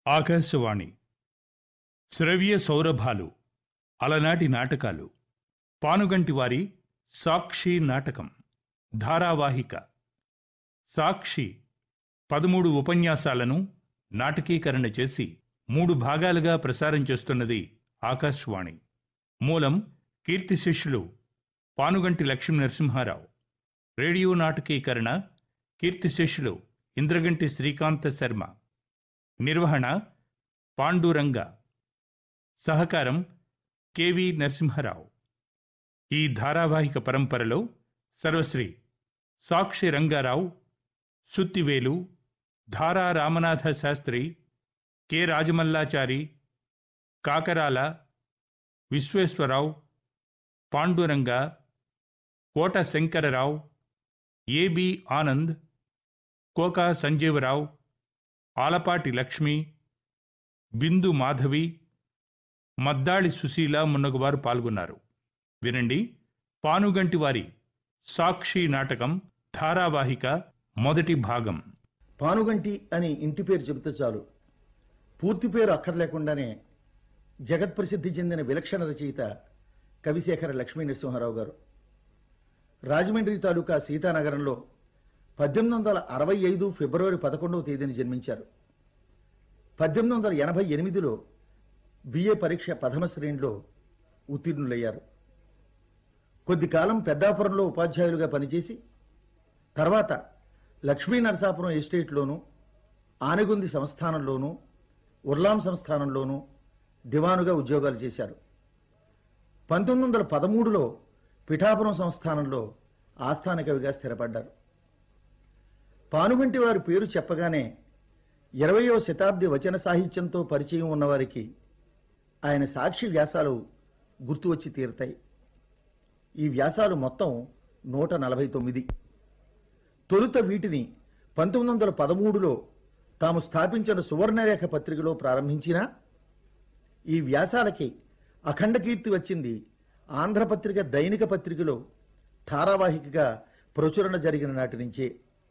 ఆకాశవాణి శ్రవ్య సౌరభాలు అలనాటి నాటకాలు పానుగంటి వారి సాక్షి నాటకం ధారావాహిక సాక్షి పదమూడు ఉపన్యాసాలను నాటకీకరణ చేసి మూడు భాగాలుగా ప్రసారం చేస్తున్నది ఆకాశవాణి మూలం కీర్తి శిష్యులు పానుగంటి లక్ష్మీ నరసింహారావు రేడియో నాటకీకరణ కీర్తి శిష్యులు ఇంద్రగంటి శ్రీకాంత శర్మ నిర్వహణ పాండురంగ సహకారం కెవి నరసింహారావు ఈ ధారావాహిక పరంపరలో సర్వశ్రీ సాక్షి రంగారావు సుత్తివేలు ధారా రామనాథ శాస్త్రి కె రాజమల్లాచారి కాకరాల విశ్వేశ్వరరావు పాండురంగ కోట శంకరరావు ఏబి ఆనంద్ కోకా సంజీవరావు ఆలపాటి లక్ష్మి బిందు మాధవి మద్దాళి సుశీల మున్నగువారు పాల్గొన్నారు వినండి పానుగంటి వారి సాక్షి నాటకం ధారావాహిక మొదటి భాగం పానుగంటి అని ఇంటి పేరు చెబితే చాలు పూర్తి పేరు అక్కర్లేకుండానే జగత్ప్రసిద్ధి చెందిన విలక్షణ రచయిత కవిశేఖర లక్ష్మీ నరసింహారావు గారు రాజమండ్రి తాలూకా సీతానగరంలో పద్దెనిమిది వందల అరవై ఐదు ఫిబ్రవరి పదకొండవ తేదీన జన్మించారు పద్దెనిమిది వందల ఎనభై ఎనిమిదిలో బిఏ పరీక్ష ప్రథమ శ్రేణిలో ఉత్తీర్ణులయ్యారు కొద్ది కాలం పెద్దాపురంలో ఉపాధ్యాయులుగా పనిచేసి తర్వాత లక్ష్మీ నరసాపురం ఎస్టేట్లోను ఆనగుంది సంస్థానంలోను ఉర్లాం సంస్థానంలోను దివానుగా ఉద్యోగాలు చేశారు పంతొమ్మిది వందల పదమూడులో పిఠాపురం సంస్థానంలో ఆస్థాన కవిగా స్థిరపడ్డారు పానుగంటి వారి పేరు చెప్పగానే ఇరవయో శతాబ్ది వచన సాహిత్యంతో పరిచయం ఉన్నవారికి ఆయన సాక్షి వ్యాసాలు గుర్తు వచ్చి తీరుతాయి ఈ వ్యాసాలు మొత్తం నూట నలభై తొమ్మిది తొలుత వీటిని పంతొమ్మిది వందల పదమూడులో తాము స్థాపించిన సువర్ణరేఖ పత్రికలో ప్రారంభించినా ఈ వ్యాసాలకి అఖండ కీర్తి వచ్చింది ఆంధ్రపత్రిక దైనిక పత్రికలో ధారావాహికగా ప్రచురణ జరిగిన నాటి నుంచే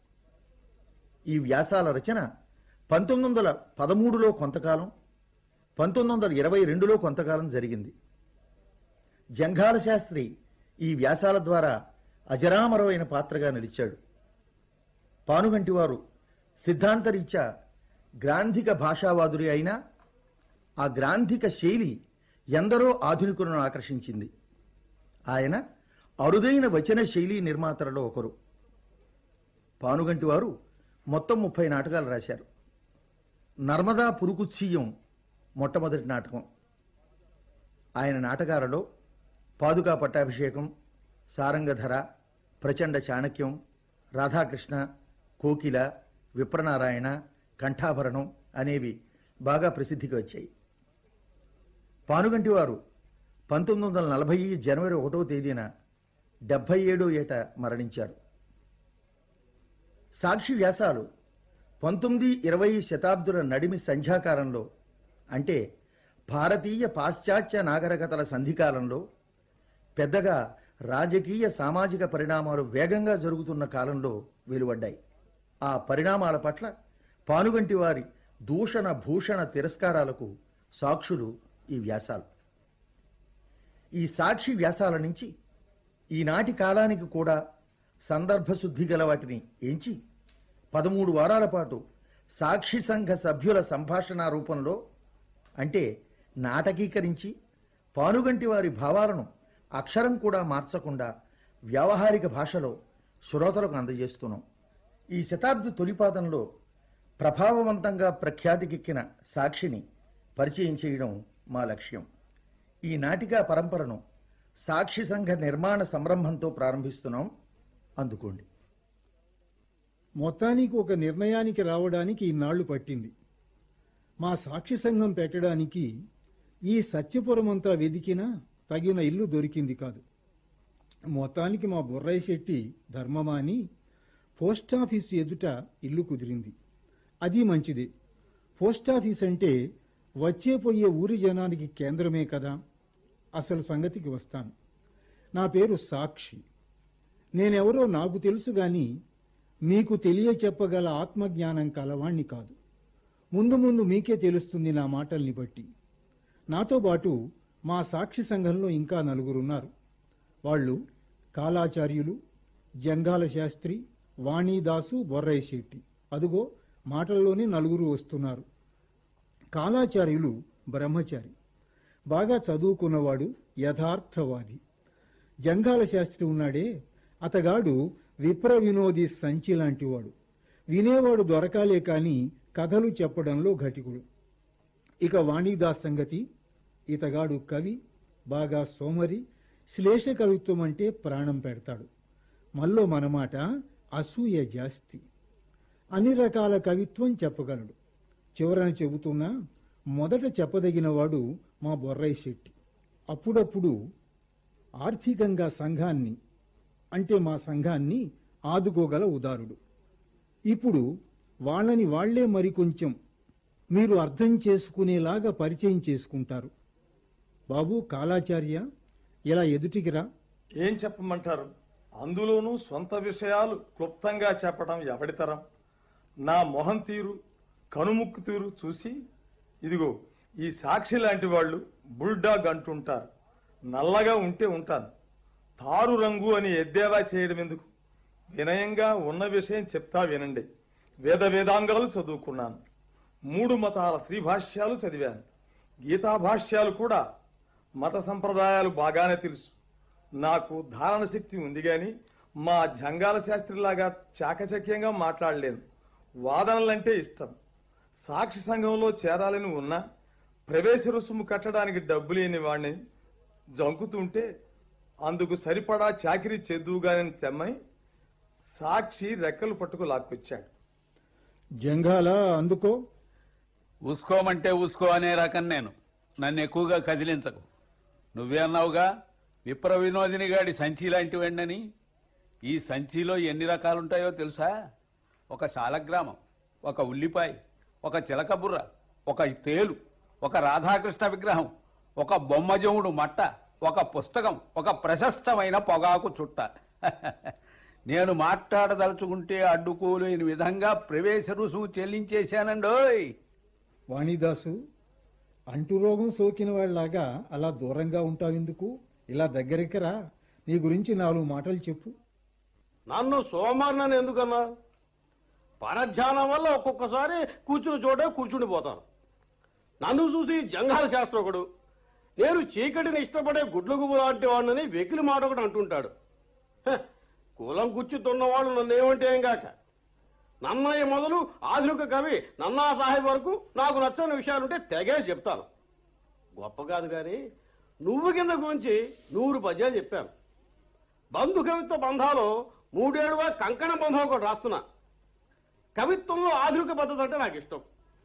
ఈ వ్యాసాల రచన పంతొమ్మిది వందల పదమూడులో కొంతకాలం పంతొమ్మిది వందల ఇరవై రెండులో కొంతకాలం జరిగింది జంఘాల శాస్త్రి ఈ వ్యాసాల ద్వారా అజరామరమైన పాత్రగా నిలిచాడు పానుగంటి వారు సిద్ధాంతరీత్యా గ్రాంధిక భాషావాదురి అయినా ఆ గ్రాంధిక శైలి ఎందరో ఆధునికులను ఆకర్షించింది ఆయన అరుదైన వచన శైలి నిర్మాతలలో ఒకరు పానుగంటి వారు మొత్తం ముప్పై నాటకాలు రాశారు నర్మదా పురుకుత్సీయం మొట్టమొదటి నాటకం ఆయన నాటకాలలో పాదుకా పట్టాభిషేకం సారంగధర ప్రచండ చాణక్యం రాధాకృష్ణ కోకిల విప్రనారాయణ కంఠాభరణం అనేవి బాగా ప్రసిద్ధికి వచ్చాయి పానుగంటి వారు పంతొమ్మిది వందల నలభై జనవరి ఒకటో తేదీన డెబ్బై ఏడో ఏట మరణించారు సాక్షి వ్యాసాలు పంతొమ్మిది ఇరవై శతాబ్దుల నడిమి సంధ్యాకాలంలో అంటే భారతీయ పాశ్చాత్య నాగరికతల సంధికాలంలో పెద్దగా రాజకీయ సామాజిక పరిణామాలు వేగంగా జరుగుతున్న కాలంలో వెలువడ్డాయి ఆ పరిణామాల పట్ల పానుగంటి వారి దూషణ భూషణ తిరస్కారాలకు సాక్షులు ఈ వ్యాసాలు ఈ సాక్షి వ్యాసాల నుంచి ఈనాటి కాలానికి కూడా సందర్భశుద్ధి గల వాటిని ఎంచి పదమూడు వారాల పాటు సాక్షి సంఘ సభ్యుల సంభాషణ రూపంలో అంటే నాటకీకరించి పానుగంటి వారి భావాలను అక్షరం కూడా మార్చకుండా వ్యావహారిక భాషలో శ్రోతలకు అందజేస్తున్నాం ఈ శతాబ్ది తొలిపాదంలో ప్రభావవంతంగా ప్రఖ్యాతికెక్కిన సాక్షిని పరిచయం చేయడం మా లక్ష్యం ఈ నాటికా పరంపరను సాక్షి సంఘ నిర్మాణ సంరంభంతో ప్రారంభిస్తున్నాం అందుకోండి మొత్తానికి ఒక నిర్ణయానికి రావడానికి ఇన్నాళ్లు పట్టింది మా సాక్షి సంఘం పెట్టడానికి ఈ సత్యపురమంతా వెదికినా తగిన ఇల్లు దొరికింది కాదు మొత్తానికి మా బుర్రయ్య శెట్టి ధర్మమాని పోస్టాఫీసు ఎదుట ఇల్లు కుదిరింది అది మంచిదే పోస్టాఫీస్ అంటే వచ్చే పోయే ఊరి జనానికి కేంద్రమే కదా అసలు సంగతికి వస్తాను నా పేరు సాక్షి నేనెవరో నాకు తెలుసు గాని మీకు తెలియ చెప్పగల ఆత్మజ్ఞానం కలవాణ్ణి కాదు ముందు ముందు మీకే తెలుస్తుంది నా మాటల్ని బట్టి నాతో పాటు మా సాక్షి సంఘంలో ఇంకా నలుగురున్నారు వాళ్ళు కాలాచార్యులు జంగాల శాస్త్రి వాణీదాసు బొర్రయ్య శెట్టి అదుగో మాటల్లోనే నలుగురు వస్తున్నారు కాలాచార్యులు బ్రహ్మచారి బాగా చదువుకున్నవాడు యథార్థవాది జంగాల శాస్త్రి ఉన్నాడే అతగాడు విప్ర వినోది సంచి లాంటివాడు వినేవాడు దొరకాలే కాని కథలు చెప్పడంలో ఘటికుడు ఇక వాణిదాస్ సంగతి ఇతగాడు కవి బాగా సోమరి శ్లేష కవిత్వం అంటే ప్రాణం పెడతాడు మల్లో మనమాట అసూయ జాస్తి అన్ని రకాల కవిత్వం చెప్పగలడు చివరన చెబుతున్నా మొదట చెప్పదగినవాడు మా బొర్రయ్య శెట్టి అప్పుడప్పుడు ఆర్థికంగా సంఘాన్ని అంటే మా సంఘాన్ని ఆదుకోగల ఉదారుడు ఇప్పుడు వాళ్ళని వాళ్లే మరికొంచెం మీరు అర్థం చేసుకునేలాగా పరిచయం చేసుకుంటారు బాబు కాలాచార్య ఇలా ఎదుటికి రా ఏం చెప్పమంటారు అందులోనూ సొంత విషయాలు క్లుప్తంగా చెప్పడం ఎవడితరం నా మొహం తీరు కనుముక్కు తీరు చూసి ఇదిగో ఈ సాక్షి లాంటి వాళ్ళు బుల్డాగ్ అంటుంటారు నల్లగా ఉంటే ఉంటాను తారు రంగు అని ఎద్దేవా చేయడం ఎందుకు వినయంగా ఉన్న విషయం చెప్తా వినండి వేద వేదాంగాలు చదువుకున్నాను మూడు మతాల శ్రీభాష్యాలు చదివాను గీతా భాష్యాలు కూడా మత సంప్రదాయాలు బాగానే తెలుసు నాకు ధారణ శక్తి ఉంది గాని మా జంగాల శాస్త్రిలాగా చాకచక్యంగా మాట్లాడలేను వాదనలంటే ఇష్టం సాక్షి సంఘంలో చేరాలని ఉన్నా ప్రవేశ రుసుము కట్టడానికి డబ్బు లేని వాడిని జంకుతుంటే అందుకు సరిపడా చాకిరీ చేద్దువుగానని తెమ్మని సాక్షి రెక్కలు పట్టుకు లాక్కొచ్చాడు జంగాల అందుకో ఊసుకోమంటే ఊసుకో అనే రకం నేను నన్ను ఎక్కువగా కదిలించకు నువ్వే అన్నావుగా విప్ర వినోదిని గాడి సంచి లాంటి వెండని ఈ సంచిలో ఎన్ని రకాలుంటాయో తెలుసా ఒక శాలగ్రామం ఒక ఉల్లిపాయ ఒక చిలకబుర్ర ఒక తేలు ఒక రాధాకృష్ణ విగ్రహం ఒక బొమ్మజముడు మట్ట ఒక పుస్తకం ఒక ప్రశస్తమైన పొగాకు చుట్ట నేను మాట్లాడదలుచుకుంటే అడ్డుకోలేని విధంగా ప్రవేశ రుసుము చెల్లించేశానండోయ్ వాణిదాసు అంటురోగం సోకిన వాళ్ళలాగా అలా దూరంగా ఉంటావెందుకు ఇలా దగ్గరికి రా నీ గురించి నాలుగు మాటలు చెప్పు నన్ను సోమవారం ఎందుకన్నా పరధ్యానం వల్ల ఒక్కొక్కసారి కూర్చుని చోటే కూర్చుని పోతాను నన్ను చూసి జంగాల శాస్త్రకుడు నేను చీకటిని ఇష్టపడే గుడ్లకు లాంటి వాడినని వెకిలి మాట ఒకటి అంటుంటాడు హ, కులం గుచ్చుతున్నవాడు నన్ను ఏమంటే ఏం కాక నన్నయ్య మొదలు ఆధునిక కవి నన్నా సాహెబ్ వరకు నాకు నచ్చని విషయాలుంటే తెగే చెప్తాను గొప్ప కాదు కానీ నువ్వు కింద గురించి నూరు పద్యాలు చెప్పాను బంధు కవిత్వ బంధాలు మూడేడుగా కంకణ బంధం ఒకటి రాస్తున్నా కవిత్వంలో ఆధునిక పద్ధతి అంటే నాకు ఇష్టం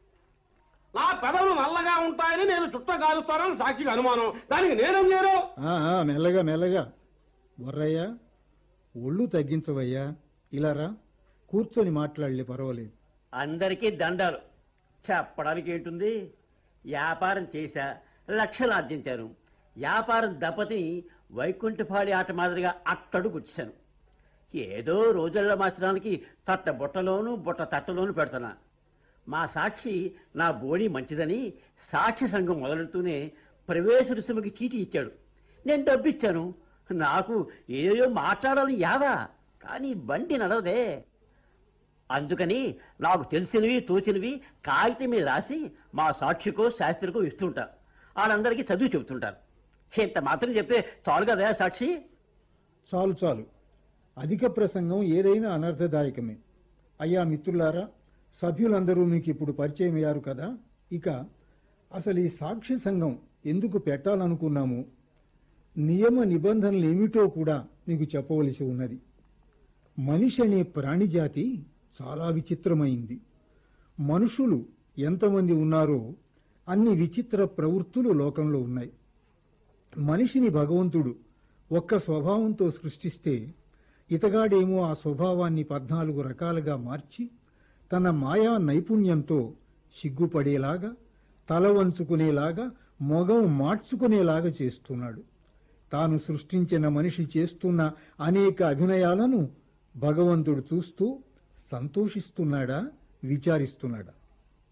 నా పెదవులు నల్లగా ఉంటాయని నేను చుట్ట కాలుస్తానని సాక్షిగా అనుమానం దానికి నేనేం చేయను ఆ, ఆ, మెల్లగా మెల్లగా బొర్రయ్య ఒళ్ళు తగ్గించవయ్యా ఇలా రా కూర్చొని మాట్లాడలే పర్వాలేదు అందరికీ దండాలు చెప్పడానికి ఏంటుంది వ్యాపారం చేశా లక్షలు ఆర్జించాను వ్యాపారం దప్పతి వైకుంఠపాడి ఆట మాదిరిగా అట్టడు గుచ్చాను ఏదో రోజుల్లో మార్చడానికి తట్ట బుట్టలోను బుట్ట తట్టలోను పెడుతున్నా మా సాక్షి నా బోడి మంచిదని సాక్షి సంఘం మొదలెడుతూనే ప్రవేశ రుసుముకి చీటీ ఇచ్చాడు నేను డబ్బు ఇచ్చాను నాకు ఏదో మాట్లాడాలని యావా కానీ బండి నడవదే అందుకని నాకు తెలిసినవి తోచినవి కాగితం మీద రాసి మా సాక్షికో శాస్త్రికో ఇస్తుంటా వాళ్ళందరికీ చదువు చెబుతుంటారు ఇంత మాత్రం చెప్తే చాలు కదా సాక్షి చాలు చాలు అధిక ప్రసంగం ఏదైనా అనర్థదాయకమే అయ్యా మిత్రులారా సభ్యులందరూ మీకు ఇప్పుడు పరిచయం అయ్యారు కదా ఇక అసలు ఈ సాక్షి సంఘం ఎందుకు పెట్టాలనుకున్నాము నియమ నిబంధనలు ఏమిటో కూడా మీకు చెప్పవలసి ఉన్నది మనిషి అనే ప్రాణిజాతి చాలా విచిత్రమైంది మనుషులు ఎంతమంది ఉన్నారో అన్ని విచిత్ర ప్రవృత్తులు లోకంలో ఉన్నాయి మనిషిని భగవంతుడు ఒక్క స్వభావంతో సృష్టిస్తే ఇతగాడేమో ఆ స్వభావాన్ని పద్నాలుగు రకాలుగా మార్చి తన మాయా నైపుణ్యంతో సిగ్గుపడేలాగా తల వంచుకునేలాగా మొగం మార్చుకునేలాగా చేస్తున్నాడు తాను సృష్టించిన మనిషి చేస్తున్న అనేక అభినయాలను భగవంతుడు చూస్తూ సంతోషిస్తున్నాడా విచారిస్తున్నాడా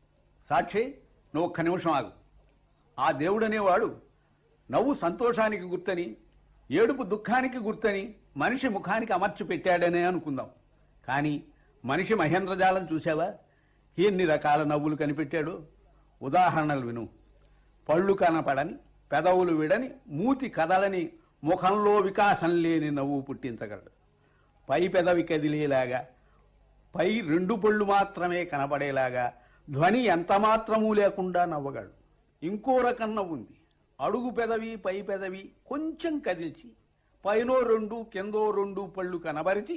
సాక్షి నువ్వు ఒక్క నిమిషం ఆగు ఆ దేవుడనేవాడు నవ్వు సంతోషానికి గుర్తని ఏడుపు దుఃఖానికి గుర్తని మనిషి ముఖానికి అమర్చి పెట్టాడనే అనుకుందాం కానీ మనిషి మహేంద్రజాలం చూసావా ఎన్ని రకాల నవ్వులు కనిపెట్టాడు ఉదాహరణలు విను పళ్ళు కనపడని పెదవులు విడని మూతి కదలని ముఖంలో వికాసం లేని నవ్వు పుట్టించగలడు పై పెదవి కదిలేలాగా పై రెండు పళ్ళు మాత్రమే కనపడేలాగా ధ్వని ఎంత మాత్రమూ లేకుండా నవ్వగలడు ఇంకో రకం నవ్వుంది అడుగు పెదవి పై పెదవి కొంచెం కదిల్చి పైనో రెండు కిందో రెండు పళ్ళు కనబరిచి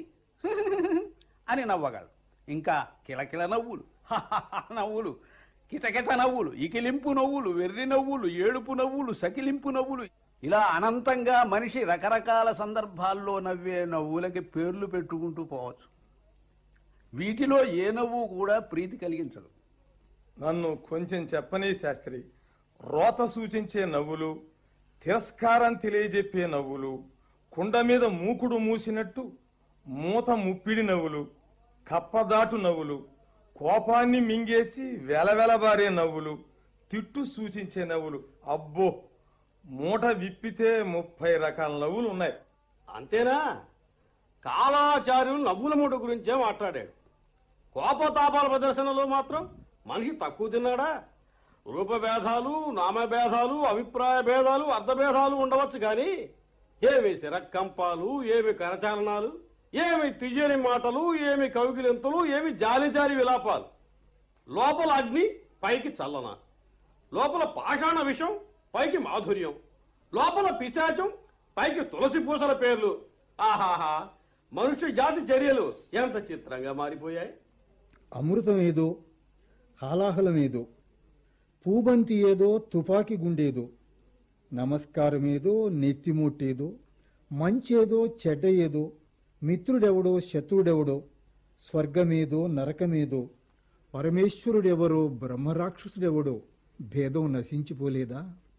అని నవ్వగలడు ఇంకా కిలకిల నవ్వులు నవ్వులు కిటకిట నవ్వులు ఇకిలింపు నవ్వులు వెర్రి నవ్వులు ఏడుపు నవ్వులు సకిలింపు నవ్వులు ఇలా అనంతంగా మనిషి రకరకాల సందర్భాల్లో నవ్వే నవ్వులకి పేర్లు పెట్టుకుంటూ పోవచ్చు వీటిలో ఏ నవ్వు కూడా ప్రీతి కలిగించదు నన్ను కొంచెం చెప్పని శాస్త్రి రోత సూచించే నవ్వులు తిరస్కారం తెలియజెప్పే నవ్వులు కుండ మీద మూకుడు మూసినట్టు మూత ముప్పిడి నవ్వులు కప్పదాటు నవ్వులు కోపాన్ని మింగేసి వెలవెలబారే నవ్వులు తిట్టు సూచించే నవ్వులు అబ్బో మూట విప్పితే ముప్పై రకాల నవ్వులు ఉన్నాయి అంతేనా కాలాచార్యులు నవ్వుల మూట గురించే మాట్లాడాడు కోపతాపాల ప్రదర్శనలో మాత్రం మనిషి తక్కువ తిన్నాడా రూపభేదాలు నామభేదాలు అభిప్రాయ భేదాలు అర్థభేదాలు ఉండవచ్చు కానీ ఏమి శిరకంపాలు ఏమి కరచాలనాలు ఏమి తిజేని మాటలు ఏమి కవిగిలింతలు ఏమి జాలి జాలి విలాపాలు లోపల అగ్ని పైకి చల్లన లోపల పాషాణ విషం పైకి మాధుర్యం లోపల పిశాచం పైకి తులసి పూసల పేర్లు ఆహాహా మనుష్య జాతి చర్యలు ఎంత చిత్రంగా మారిపోయాయి అమృతం ఏదో హాలాహలం ఏదో పూబంతి ఏదో తుపాకి గుండేదో నమస్కారమేదో నెత్తిమొట్టేదో మంచేదో చెడ్డ ఏదో మిత్రుడెవడో శత్రుడెవడో స్వర్గమేదో నరకమేదో పరమేశ్వరుడెవరో బ్రహ్మరాక్షసుడెవడో భేదం నశించిపోలేదా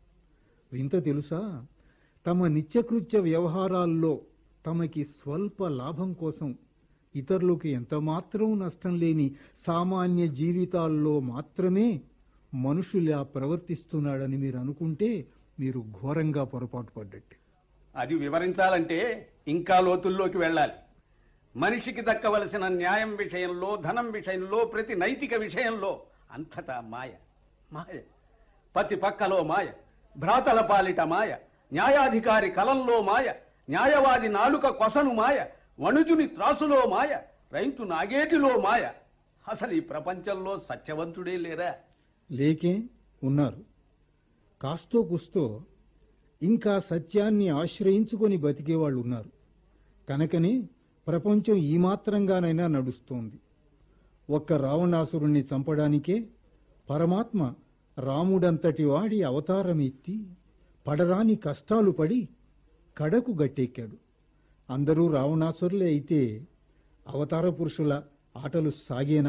వింత తెలుసా తమ నిత్యకృత్య వ్యవహారాల్లో తమకి స్వల్ప లాభం కోసం ఇతరులకు ఎంతమాత్రం నష్టం లేని సామాన్య జీవితాల్లో మాత్రమే మనుషులా ప్రవర్తిస్తున్నాడని మీరు అనుకుంటే మీరు ఘోరంగా పొరపాటు పడ్డట్టు అది వివరించాలంటే ఇంకా లోతుల్లోకి వెళ్ళాలి మనిషికి దక్కవలసిన న్యాయం విషయంలో ధనం విషయంలో ప్రతి నైతిక విషయంలో అంతటా మాయ మాయ పతి పక్కలో మాయ భ్రాతల పాలిట మాయ న్యాయాధికారి కలంలో మాయ న్యాయవాది నాలుక కొసను మాయ వణుజుని త్రాసులో మాయ రైతు నాగేటిలో మాయ అసలు ఈ ప్రపంచంలో సత్యవంతుడే లేరా లేకే ఉన్నారు కాస్తో కుస్తో ఇంకా సత్యాన్ని ఆశ్రయించుకొని బతికేవాళ్ళు ఉన్నారు కనుకనే ప్రపంచం ఈ మాత్రంగానైనా నడుస్తోంది ఒక్క రావణాసురుణ్ణి చంపడానికే పరమాత్మ రాముడంతటి వాడి అవతారం ఎత్తి పడరాని కష్టాలు పడి కడకు గట్టెక్కాడు అందరూ రావణాసురులే అయితే అవతార పురుషుల ఆటలు సాగేనా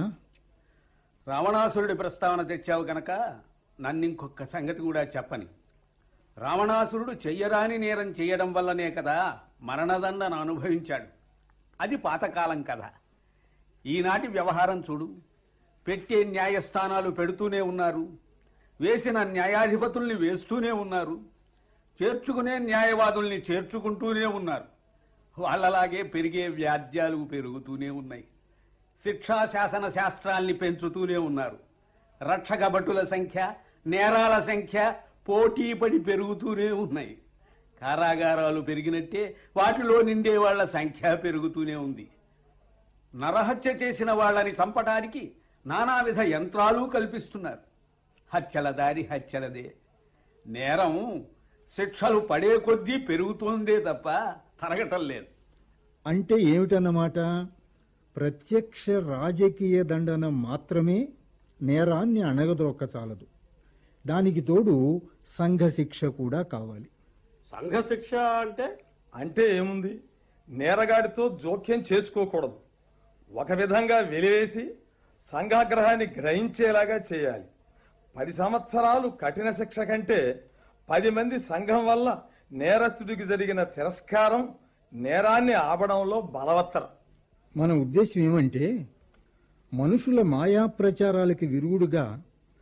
రావణాసురుడి ప్రస్తావన తెచ్చావు గనక నన్ను ఇంకొక సంగతి కూడా చెప్పని రావణాసురుడు చెయ్యరాని నేరం చేయడం వల్లనే కదా మరణదండను అనుభవించాడు అది పాతకాలం కదా ఈనాటి వ్యవహారం చూడు పెట్టే న్యాయస్థానాలు పెడుతూనే ఉన్నారు వేసిన న్యాయాధిపతుల్ని వేస్తూనే ఉన్నారు చేర్చుకునే న్యాయవాదుల్ని చేర్చుకుంటూనే ఉన్నారు వాళ్ళలాగే పెరిగే వ్యాజ్యాలు పెరుగుతూనే ఉన్నాయి శిక్షా శాసన శాస్త్రాల్ని పెంచుతూనే ఉన్నారు రక్షక భటుల సంఖ్య నేరాల సంఖ్య పోటీపడి పెరుగుతూనే ఉన్నాయి కారాగారాలు పెరిగినట్టే వాటిలో నిండే వాళ్ళ సంఖ్య పెరుగుతూనే ఉంది నరహత్య చేసిన వాళ్ళని చంపడానికి నానావిధ యంత్రాలు కల్పిస్తున్నారు హత్యల దారి హత్యలదే నేరం శిక్షలు పడే కొద్దీ పెరుగుతోందే తప్ప తరగటం లేదు అంటే ఏమిటన్నమాట ప్రత్యక్ష రాజకీయ దండన మాత్రమే నేరాన్ని అణగదొక్కచాలదు దానికి తోడు సంఘ శిక్ష కూడా కావాలి సంఘ శిక్ష అంటే అంటే ఏముంది నేరగాడితో జోక్యం చేసుకోకూడదు ఒక విధంగా వెలివేసి సంఘాగ్రహాన్ని గ్రహించేలాగా చేయాలి పది సంవత్సరాలు కఠిన శిక్ష కంటే పది మంది సంఘం వల్ల నేరస్తుడికి జరిగిన తిరస్కారం నేరాన్ని ఆపడంలో బలవత్తరం మన ఉద్దేశం ఏమంటే మనుషుల మాయా ప్రచారాలకి విరుగుడుగా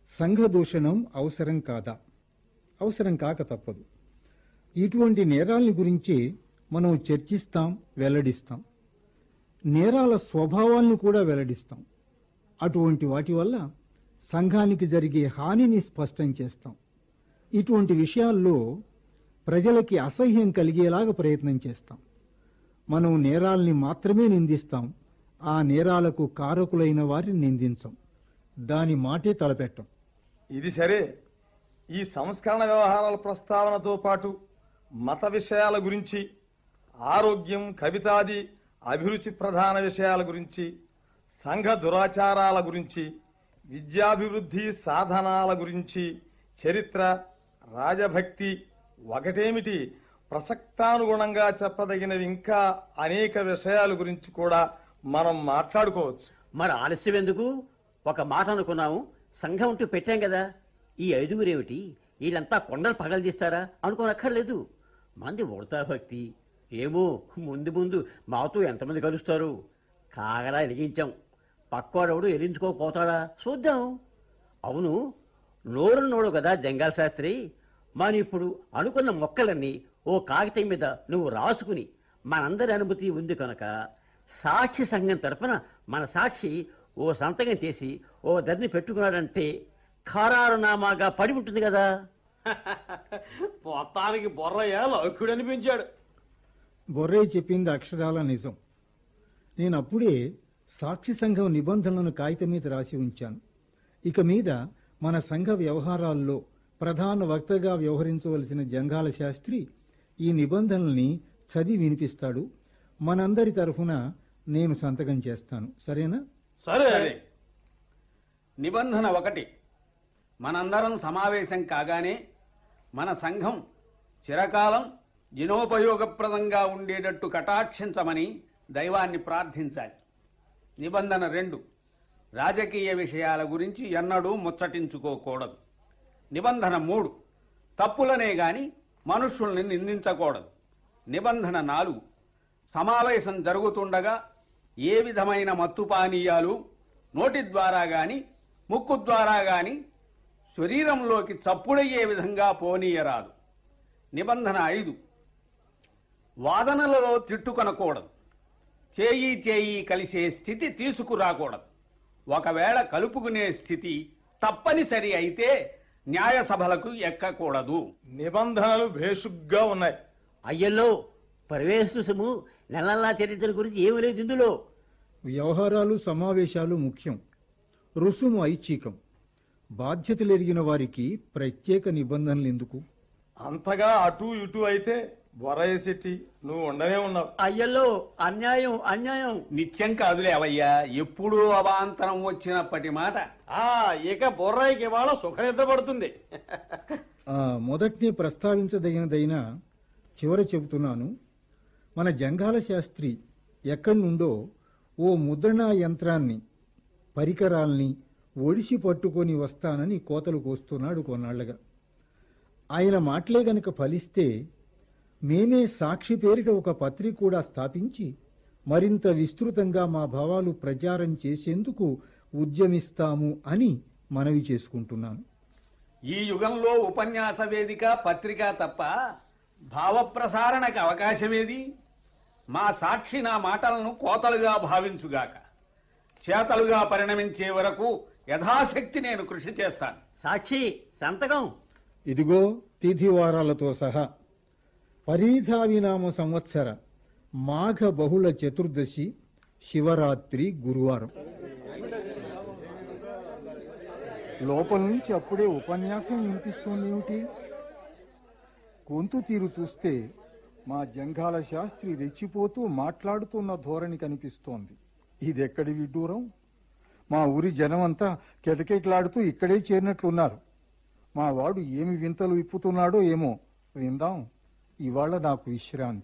సంఘ దూషణం అవసరం కాదా అవసరం కాక తప్పదు ఇటువంటి నేరాల్ని గురించి మనం చర్చిస్తాం వెల్లడిస్తాం నేరాల స్వభావాలను కూడా వెల్లడిస్తాం అటువంటి వాటి వల్ల సంఘానికి జరిగే హానిని స్పష్టం చేస్తాం ఇటువంటి విషయాల్లో ప్రజలకి అసహ్యం కలిగేలాగా ప్రయత్నం చేస్తాం మనం నేరాల్ని మాత్రమే నిందిస్తాం ఆ నేరాలకు కారకులైన వారిని నిందించం దాని మాటే తలపెట్టం ఇది సరే ఈ సంస్కరణ వ్యవహారాల ప్రస్తావనతో పాటు మత విషయాల గురించి ఆరోగ్యం కవితాది అభిరుచి ప్రధాన విషయాల గురించి సంఘ దురాచారాల గురించి విద్యాభివృద్ధి సాధనాల గురించి చరిత్ర రాజభక్తి ఒకటేమిటి ప్రసక్తానుగుణంగా చెప్పదగినవి ఇంకా అనేక విషయాల గురించి కూడా మనం మాట్లాడుకోవచ్చు మరి ఆలస్యం ఎందుకు ఒక మాట అనుకున్నాము సంఘం అంటూ పెట్టాం కదా ఈ ఐదుగురేమిటి వీళ్ళంతా కొండలు పగలదీస్తారా అనుకోనక్కర్లేదు మంది ఉడతా భక్తి ఏమో ముందు ముందు మాతో ఎంతమంది కలుస్తారు కాగలా ఎలిగించాం పక్కోడెవడు ఎరించుకోకపోతాడా చూద్దాం అవును నోరు నోడు కదా జంగాల్ శాస్త్రి మరి ఇప్పుడు అనుకున్న మొక్కలన్నీ ఓ కాగితం మీద నువ్వు రాసుకుని మనందరి అనుమతి ఉంది కనుక సాక్షి సంఘం తరఫున మన సాక్షి ఓ సంతకం చేసి ఓ ధరని పెట్టుకున్నాడంటే ఖారారునామాగా పడి ఉంటుంది కదా మొత్తానికి బొర్రయ్య లౌక్యుడు అనిపించాడు బొర్రయ్య చెప్పింది అక్షరాల నిజం నేను అప్పుడే సాక్షి సంఘం నిబంధనలను కాగితం మీద రాసి ఉంచాను ఇక మీద మన సంఘ వ్యవహారాల్లో ప్రధాన వక్తగా వ్యవహరించవలసిన జంగాల శాస్త్రి ఈ నిబంధనల్ని చదివి వినిపిస్తాడు మనందరి తరఫున నేను సంతకం చేస్తాను సరేనా సరే సరే నిబంధన ఒకటి మనందరం సమావేశం కాగానే మన సంఘం చిరకాలం జినోపయోగప్రదంగా ఉండేటట్టు కటాక్షించమని దైవాన్ని ప్రార్థించాలి నిబంధన రెండు రాజకీయ విషయాల గురించి ఎన్నడూ ముచ్చటించుకోకూడదు నిబంధన మూడు తప్పులనే గాని మనుష్యుల్ని నిందించకూడదు నిబంధన నాలుగు సమావేశం జరుగుతుండగా ఏ విధమైన మత్తు పానీయాలు నోటి ద్వారా గాని ముక్కు ద్వారా గాని శరీరంలోకి చప్పుడయ్యే విధంగా పోనీయరాదు నిబంధన ఐదు వాదనలలో తిట్టుకొనకూడదు చేయి చేయి కలిసే స్థితి తీసుకురాకూడదు ఒకవేళ కలుపుకునే స్థితి తప్పనిసరి అయితే న్యాయ సభలకు ఎక్కకూడదు నిబంధనలు భేషుగ్గా ఉన్నాయి అయ్యల్లో ప్రవేశము నెలల్లా చరిత్ర గురించి ఏమీ లేదు ఇందులో వ్యవహారాలు సమావేశాలు ముఖ్యం రుసుము ఐచ్ఛికం బాధ్యతలెరిగిన వారికి ప్రత్యేక నిబంధనలు ఎందుకు అంతగా అటు ఇటు అయితే బొరయ్య శెట్టి నువ్వు ఉండనే ఉన్నావు అయ్యల్లో అన్యాయం అన్యాయం నిత్యం కాదులే అవయ్యా ఎప్పుడూ అవాంతరం వచ్చినప్పటి మాట ఆ ఇక బొర్రాయికి ఇవాళ సుఖనిద్ర పడుతుంది ఆ, మొదట్నే ప్రస్తావించదగినదైనా చివర చెబుతున్నాను మన జంగాల శాస్త్రి ఎక్కడి నుండో ఓ ముద్రణా యంత్రాన్ని పరికరాల్ని ఒడిసి పట్టుకొని వస్తానని కోతలు కోస్తున్నాడు కొన్నాళ్లుగా ఆయన మాటలే గనక ఫలిస్తే మేమే సాక్షి పేరిట ఒక పత్రిక కూడా స్థాపించి మరింత విస్తృతంగా మా భావాలు ప్రచారం చేసేందుకు ఉద్యమిస్తాము అని మనవి చేసుకుంటున్నాను ఈ యుగంలో ఉపన్యాస వేదిక పత్రిక తప్ప భావప్రసారణకు అవకాశమేది మా సాక్షి నా మాటలను కోతలుగా భావించుగాక చేతలుగా పరిణమించే వరకు యథాశక్తి నేను కృషి చేస్తాను సాక్షి సంతకం ఇదిగో తిథివారాలతో సహా పరీధావినామ సంవత్సర మాఘ బహుళ చతుర్దశి శివరాత్రి గురువారం లోపల నుంచి అప్పుడే ఉపన్యాసం వినిపిస్తోందేమిటి గొంతు తీరు చూస్తే మా జంఘాల శాస్త్రి రెచ్చిపోతూ మాట్లాడుతున్న ధోరణి కనిపిస్తోంది ఇదెక్కడి విడ్డూరం మా ఊరి జనమంతా కెటకెట్లాడుతూ ఇక్కడే చేరినట్లున్నారు మా వాడు ఏమి వింతలు విప్పుతున్నాడో ఏమో విందాం ఇవాళ నాకు విశ్రాంతి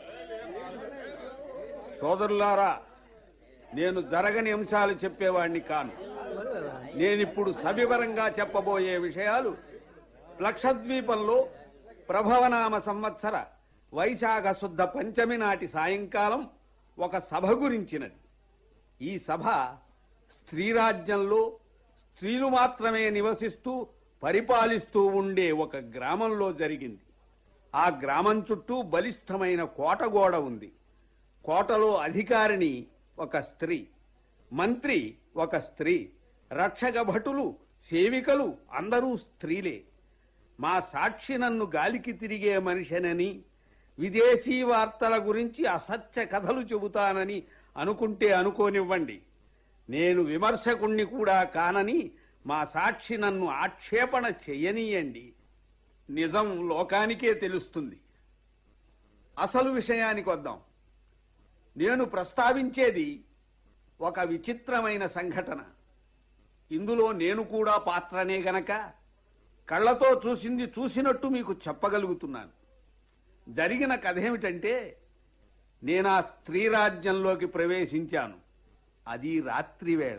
సోదరులారా నేను జరగని అంశాలు చెప్పేవాణ్ణి కాను నేనిప్పుడు సవివరంగా చెప్పబోయే విషయాలు లక్షద్వీపంలో ప్రభవనామ సంవత్సర వైశాఖ శుద్ధ పంచమి నాటి సాయంకాలం ఒక సభ గురించినది ఈ సభ స్త్రీరాజ్యంలో స్త్రీలు మాత్రమే నివసిస్తూ పరిపాలిస్తూ ఉండే ఒక గ్రామంలో జరిగింది ఆ గ్రామం చుట్టూ బలిష్టమైన కోటగోడ ఉంది కోటలో అధికారిని ఒక స్త్రీ మంత్రి ఒక స్త్రీ రక్షక భటులు సేవికలు అందరూ స్త్రీలే మా సాక్షి నన్ను గాలికి తిరిగే మనిషినని విదేశీ వార్తల గురించి అసత్య కథలు చెబుతానని అనుకుంటే అనుకోనివ్వండి నేను విమర్శకుణ్ణి కూడా కానని మా సాక్షి నన్ను ఆక్షేపణ చెయ్యనీయండి నిజం లోకానికే తెలుస్తుంది అసలు విషయానికి వద్దాం నేను ప్రస్తావించేది ఒక విచిత్రమైన సంఘటన ఇందులో నేను కూడా పాత్రనే గనక కళ్ళతో చూసింది చూసినట్టు మీకు చెప్పగలుగుతున్నాను జరిగిన కథ ఏమిటంటే నేను ఆ స్త్రీ రాజ్యంలోకి ప్రవేశించాను అది రాత్రి వేళ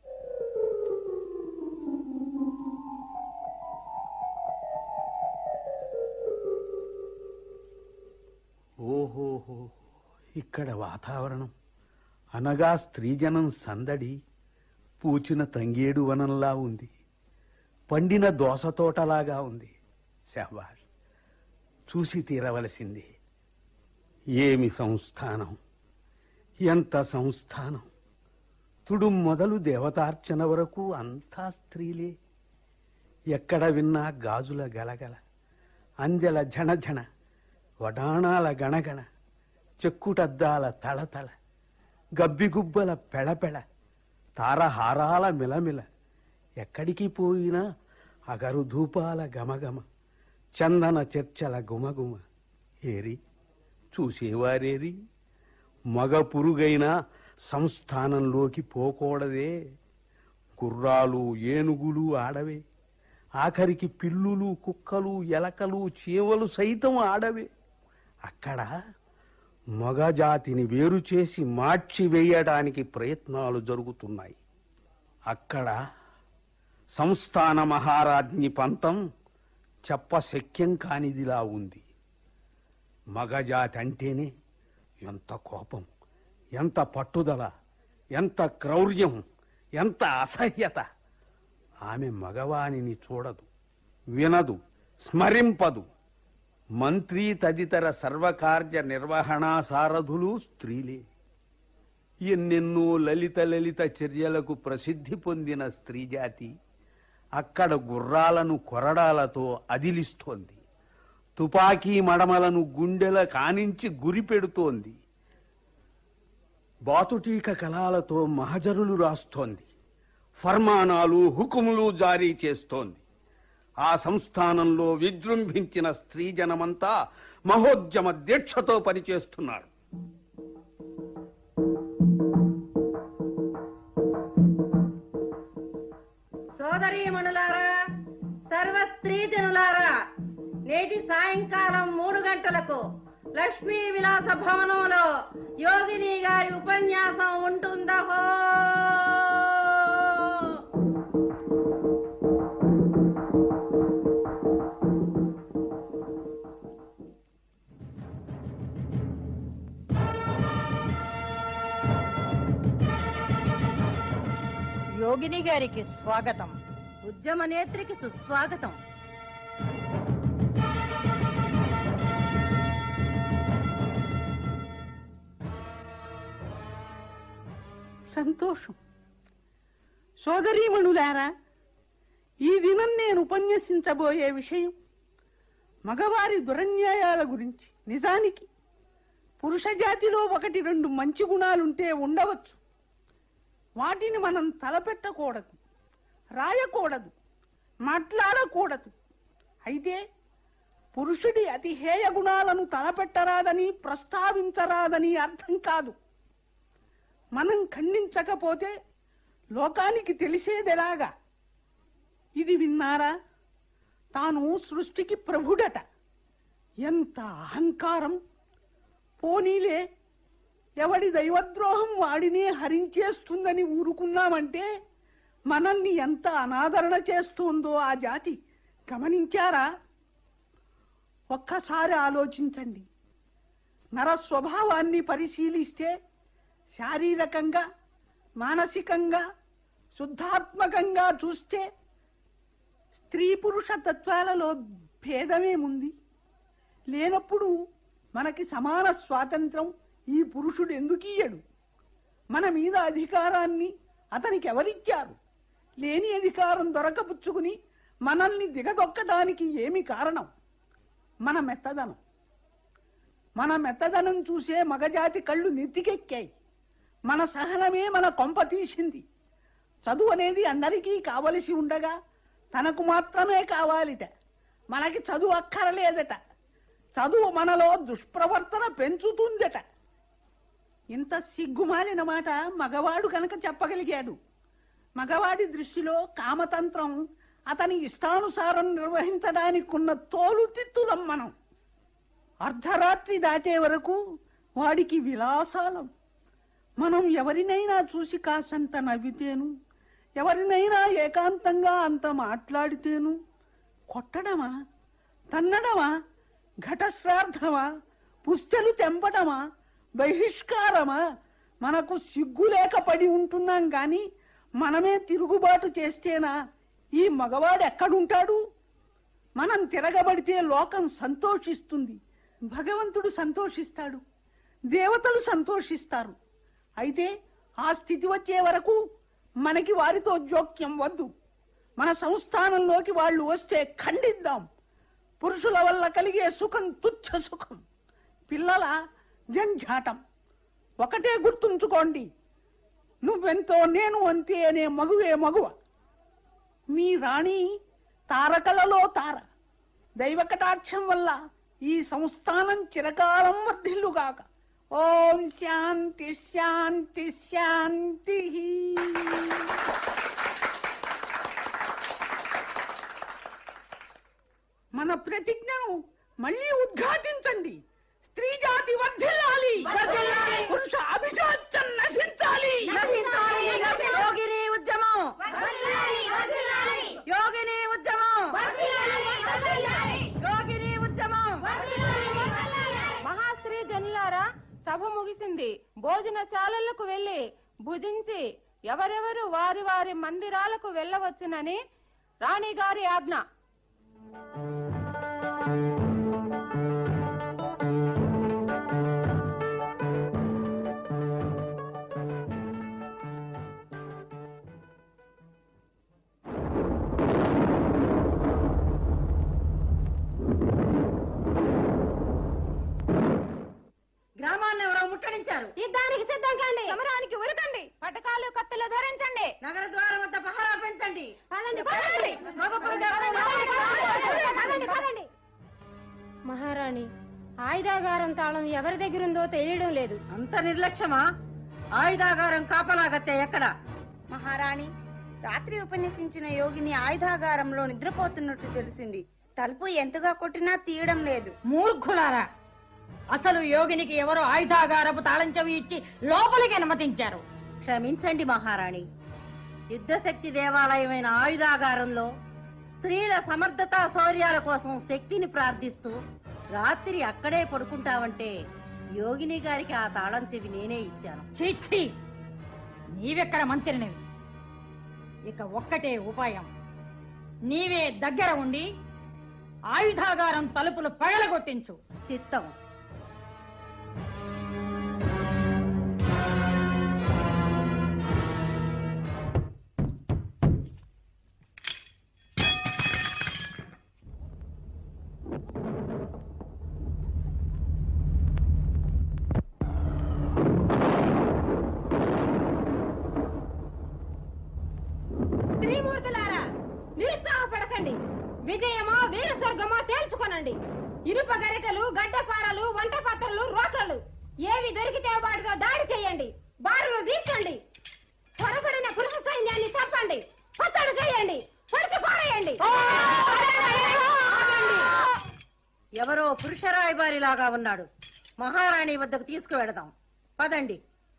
ఓహోహో ఇక్కడ వాతావరణం అనగా స్త్రీజనం సందడి పూచిన తంగేడు వనంలా ఉంది పండిన దోస తోటలాగా ఉంది శహబాజ్ చూసి తీరవలసింది ఏమి సంస్థానం ఎంత సంస్థానం తుడు మొదలు దేవతార్చన వరకు అంతా స్త్రీలే ఎక్కడ విన్నా గాజుల గలగల అందెల ఝణఝణ వడాణాల గణగణ చెక్కుటద్దాల తళతళ గబ్బిగుబ్బల పెళపెళ తారహారాల మిలమిల ఎక్కడికి పోయినా అగరు ధూపాల గమగమ చందన చర్చల గుమగుమ ఏరి చూసేవారేరి మగ పురుగైన సంస్థానంలోకి పోకూడదే గుర్రాలు ఏనుగులు ఆడవే ఆఖరికి పిల్లులు కుక్కలు ఎలకలు చీవలు సైతం ఆడవే అక్కడ మగజాతిని వేరు చేసి మార్చి వేయడానికి ప్రయత్నాలు జరుగుతున్నాయి అక్కడ సంస్థాన మహారాజ్ఞి పంతం చెప్పశక్యం కానిదిలా ఉంది మగజాతి అంటేనే ఎంత కోపం ఎంత పట్టుదల ఎంత క్రౌర్యం ఎంత అసహ్యత ఆమె మగవానిని చూడదు వినదు స్మరింపదు మంత్రి తదితర సర్వకార్య నిర్వహణా సారథులు స్త్రీలే ఎన్నెన్నో లలిత లలిత చర్యలకు ప్రసిద్ధి పొందిన స్త్రీ జాతి అక్కడ గుర్రాలను కొరడాలతో అదిలిస్తోంది తుపాకీ మడమలను గుండెల కానించి గురి పెడుతోంది బాతుటీక కళాలతో మహజరులు రాస్తోంది ఫర్మానాలు హుకుములు జారీ చేస్తోంది ఆ సంస్థానంలో విజృంభించిన స్త్రీ జనమంతా మహోద్యమ దీక్షతో పనిచేస్తున్నారు సోదరీమణులారా సర్వ స్త్రీ జనులారా నేటి సాయంకాలం మూడు గంటలకు లక్ష్మీ విలాస భవనంలో యోగిని గారి ఉపన్యాసం ఉంటుందహో యోగిని గారికి స్వాగతం ఉద్యమ నేత్రికి సుస్వాగతం సంతోషం సోదరీమణులారా ఈ దినం నేను ఉపన్యసించబోయే విషయం మగవారి దురన్యాయాల గురించి నిజానికి పురుష జాతిలో ఒకటి రెండు మంచి గుణాలుంటే ఉండవచ్చు వాటిని మనం తలపెట్టకూడదు రాయకూడదు మాట్లాడకూడదు అయితే పురుషుడి అతి హేయ గుణాలను తలపెట్టరాదని ప్రస్తావించరాదని అర్థం కాదు మనం ఖండించకపోతే లోకానికి తెలిసేదెలాగా ఇది విన్నారా తాను సృష్టికి ప్రభుడట ఎంత అహంకారం పోనీలే ఎవడి దైవద్రోహం వాడినే హరించేస్తుందని ఊరుకున్నామంటే మనల్ని ఎంత అనాదరణ చేస్తుందో ఆ జాతి గమనించారా ఒక్కసారి ఆలోచించండి నర స్వభావాన్ని పరిశీలిస్తే శారీరకంగా మానసికంగా శుద్ధాత్మకంగా చూస్తే స్త్రీ పురుష తత్వాలలో భేదమేముంది లేనప్పుడు మనకి సమాన స్వాతంత్రం ఈ పురుషుడు ఎందుకు ఇయ్యడు మన మీద అధికారాన్ని అతనికి ఎవరిచ్చారు లేని అధికారం దొరకపుచ్చుకుని మనల్ని దిగదొక్కడానికి ఏమి కారణం మన మెత్తదనం మన మెత్తదనం చూసే మగజాతి కళ్ళు నెత్తికెక్కాయి మన సహనమే మన కొంప తీసింది చదువు అనేది అందరికీ కావలసి ఉండగా తనకు మాత్రమే కావాలిట మనకి చదువు అక్కరలేదట చదువు మనలో దుష్ప్రవర్తన పెంచుతుందట ఇంత సిగ్గుమాలిన మాట మగవాడు కనుక చెప్పగలిగాడు మగవాడి దృష్టిలో కామతంత్రం అతని ఇష్టానుసారం నిర్వహించడానికి ఉన్న తోలుతిత్తులం మనం అర్ధరాత్రి దాటే వరకు వాడికి విలాసాలం మనం ఎవరినైనా చూసి కాసంత నవ్వితేను ఎవరినైనా ఏకాంతంగా అంత మాట్లాడితేను కొట్టడమా తన్నడమా ఘటశ్రాద్ధమా పుస్తెలు తెంపడమా బహిష్కారమా మనకు సిగ్గు లేక పడి ఉంటున్నాం గాని మనమే తిరుగుబాటు చేస్తేనా ఈ మగవాడు ఎక్కడుంటాడు మనం తిరగబడితే లోకం సంతోషిస్తుంది భగవంతుడు సంతోషిస్తాడు దేవతలు సంతోషిస్తారు అయితే ఆ స్థితి వచ్చే వరకు మనకి వారితో జోక్యం వద్దు మన సంస్థానంలోకి వాళ్ళు వస్తే ఖండిద్దాం పురుషుల వల్ల కలిగే సుఖం తుచ్చ సుఖం పిల్లల జంఝాటం ఒకటే గుర్తుంచుకోండి నువ్వెంతో నేను అంతే అనే మగువే మగువ మీ రాణి తారకలలో తార దైవ కటాక్షం వల్ల ఈ సంస్థానం చిరకాలం వర్ధిల్లుగాక ఓం శాంతి శాంతి శాంతి మన ప్రతిజ్ఞను మళ్ళీ ఉద్ఘాటించండి స్త్రీ జాతి వర్ధిల్లాలి వర్ధిల్లాలి. పురుష అభిజాత్యం నశించాలి నశించాలి, నశి- యోగిని ఉద్యమం యోగిని ఉద్యమం యోగిని ఉద్యమం మహాస్త్రీ జనులారా సభ ముగిసింది భోజనశాలలకు వెళ్లి భుజించి ఎవరెవరు వారి వారి మందిరాలకు వెళ్ళవచ్చునని రాణిగారి ఆజ్ఞ గ్రామాన్ని ఎవరో ముట్టడించారు యుద్ధానికి సిద్ధం కండి సమరానికి ఉరకండి పటకాలు కత్తులు ధరించండి నగర ద్వారం వద్ద పహరా పెంచండి పదండి, పదండి. మగ పురుషులు పదండి, పదండి. మహారాణి ఆయుధాగారం తాళం ఎవరి దగ్గరుందో తెలియడం లేదు అంత నిర్లక్ష్యమా ఆయుధాగారం కాపలాగత్తే ఎక్కడ మహారాణి రాత్రి ఉపన్యసించిన యోగిని ఆయుధాగారంలో నిద్రపోతున్నట్టు తెలిసింది తలుపు ఎంతగా కొట్టినా తీయడం లేదు మూర్ఖులారా అసలు యోగినికి ఎవరో ఆయుధాగారపు తాళం చెవి ఇచ్చి లోపలికి అనుమతించారు క్షమించండి మహారాణి యుద్ధశక్తి దేవాలయమైన ఆయుధాగారంలో స్త్రీల సమర్థత శౌర్యాల కోసం శక్తిని ప్రార్థిస్తూ రాత్రి అక్కడే పడుకుంటావంటే యోగిని గారికి ఆ తాళం చెవి నేనే ఇచ్చాను చీచి నీవెక్కడ మంత్రినివి ఇక ఒక్కటే ఉపాయం నీవే దగ్గర ఉండి ఆయుధాగారం తలుపులు పగలగొట్టించు చిత్తం స్త్రీమూర్తులారా నిరుత్సాహపడకండి విజయమా వీర స్వర్గమా తేల్చుకొనండి ఇనుప గరిటెలు గడ్డపారలు వంట పాత్రలు రోకళ్ళు ఏవి దొరికితే వాటితో దాడి చేయండి బారులు తీర్చండి త్వరపడిన పురుష సైన్యాన్ని చంపండి పచ్చడి చేయండి పొడిచి పారేయండి ఆగండి. ఎవరో పురుష రాయబారిలాగా ఉన్నాడు మహారాణి వద్దకు తీసుకువెడదాం పదండి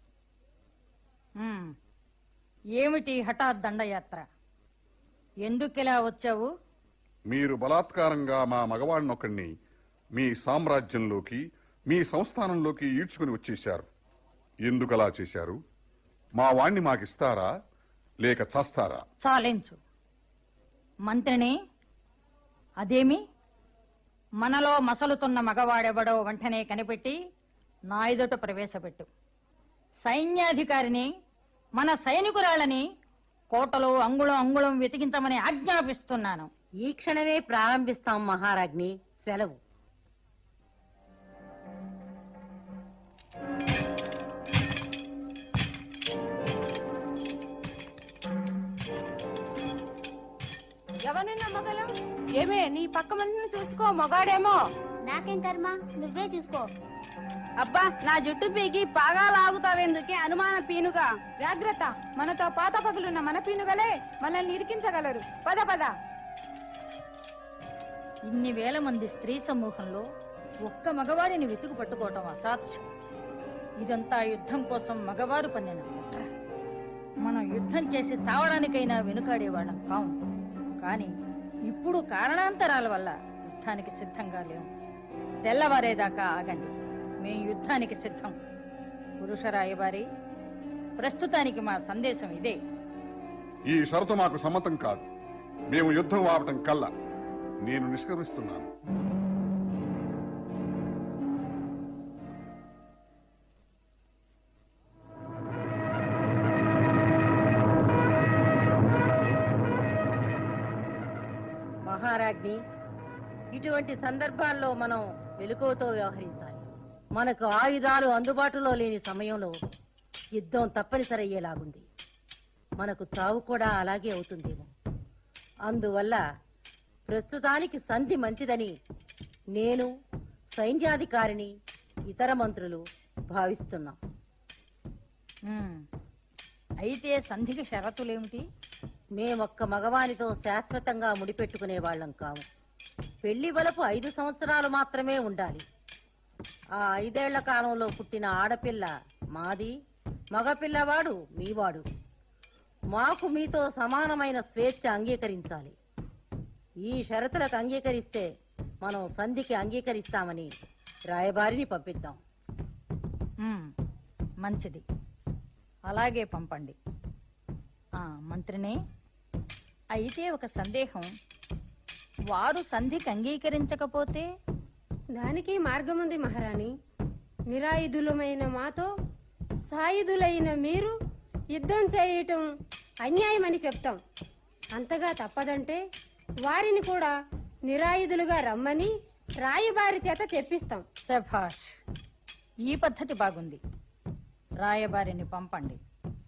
ఉమ్. ఏమిటి హఠాత్ దండయాత్ర ఎందుకిలా వచ్చావు మీరు బలాత్కారంగా మా మగవాడినొక్కడిని మీ సామ్రాజ్యంలోకి మీ సంస్థానంలోకి ఈడ్చుకుని వచ్చేశారు ఎందుకలా చేశారు మా వాణ్ణి మాకిస్తారా లేక చస్తారా చాలించు మంత్రిని అదేమి మనలో మసలుతున్న మగవాడెవడో వెంటనే కనిపెట్టి నా ఎదుట ప్రవేశపెట్టు సైన్యాధికారిని మన సైనికురాళ్ళని కోటలో అంగుళం అంగుళం వెతికించమని ఆజ్ఞాపిస్తున్నాను ఈ క్షణమే ప్రారంభిస్తాం మహారాజ్ని సెలవు ఎవరిని నమ్మగలం ఏమే నీ పక్క మందిని చూసుకో మొగాడేమో నాకేం కర్మ నువ్వే చూసుకో అబ్బా నా జుట్టు పీకి పాగా లాగుతావెందుకే అనుమాన పీనుగా జాగ్రత్త మనతో పాత పగులున్న మన పీనుగలే మనల్ని ఇరికించగలరు పద పద ఇన్ని వేల మంది స్త్రీ సమూహంలో ఒక్క మగవాడిని వెతుకు పట్టుకోవటం అసాధ్యం ఇదంతా యుద్ధం కోసం మగవారు పన్నిన కుట్ర మనం యుద్ధం చేసి చావడానికైనా వెనుకాడేవాళ్ళం కాము కానీ ఇప్పుడు కారణాంతరాల వల్ల యుద్ధానికి సిద్ధంగా లేవు తెల్లవారేదాకా ఆగండి మేం యుద్ధానికి సిద్ధం పురుష రాయబారి ప్రస్తుతానికి మా సందేశం ఇదే ఈ షరతు మాకు సమ్మతం కాదు మేము యుద్ధం ఆపటం కల్లా నేను నిష్కరిస్తున్నాను మహారాజ్ని ఇటువంటి సందర్భాల్లో మనం వెలుకోతో వ్యవహరించాలి మనకు ఆయుధాలు అందుబాటులో లేని సమయంలో యుద్ధం తప్పనిసరి అయ్యేలాగుంది మనకు చావు కూడా అలాగే అవుతుందేమో అందువల్ల ప్రస్తుతానికి సంధి మంచిదని నేను సైన్యాధికారిని ఇతర మంత్రులు భావిస్తున్నాం ఉమ్. అయితే సంధికి షరతులేమిటి మేమొక్క మగవానితో శాశ్వతంగా ముడిపెట్టుకునే వాళ్ళం కాము పెళ్లి వలపు ఐదు సంవత్సరాలు మాత్రమే ఉండాలి ఆ ఐదేళ్ల కాలంలో పుట్టిన ఆడపిల్ల మాది మగపిల్లవాడు మీవాడు మాకు మీతో సమానమైన స్వేచ్ఛ అంగీకరించాలి ఈ షరతులకు అంగీకరిస్తే మనం సంధికి అంగీకరిస్తామని రాయబారిని పంపిద్దాం ఉమ్, మంచిది అలాగే పంపండి ఆ మంత్రిని అయితే ఒక సందేహం వారు సంధికి అంగీకరించకపోతే దానికి మార్గముంది మహారాణి నిరాయుధులమైన మాతో సాయుధులైన మీరు యుద్ధం చేయటం అన్యాయమని చెప్తాం అంతగా తప్పదంటే వారిని కూడా నిరాయుధులుగా రమ్మని రాయబారి చేత చెప్పిస్తాం శభాష్ ఈ పద్ధతి బాగుంది రాయబారిని పంపండి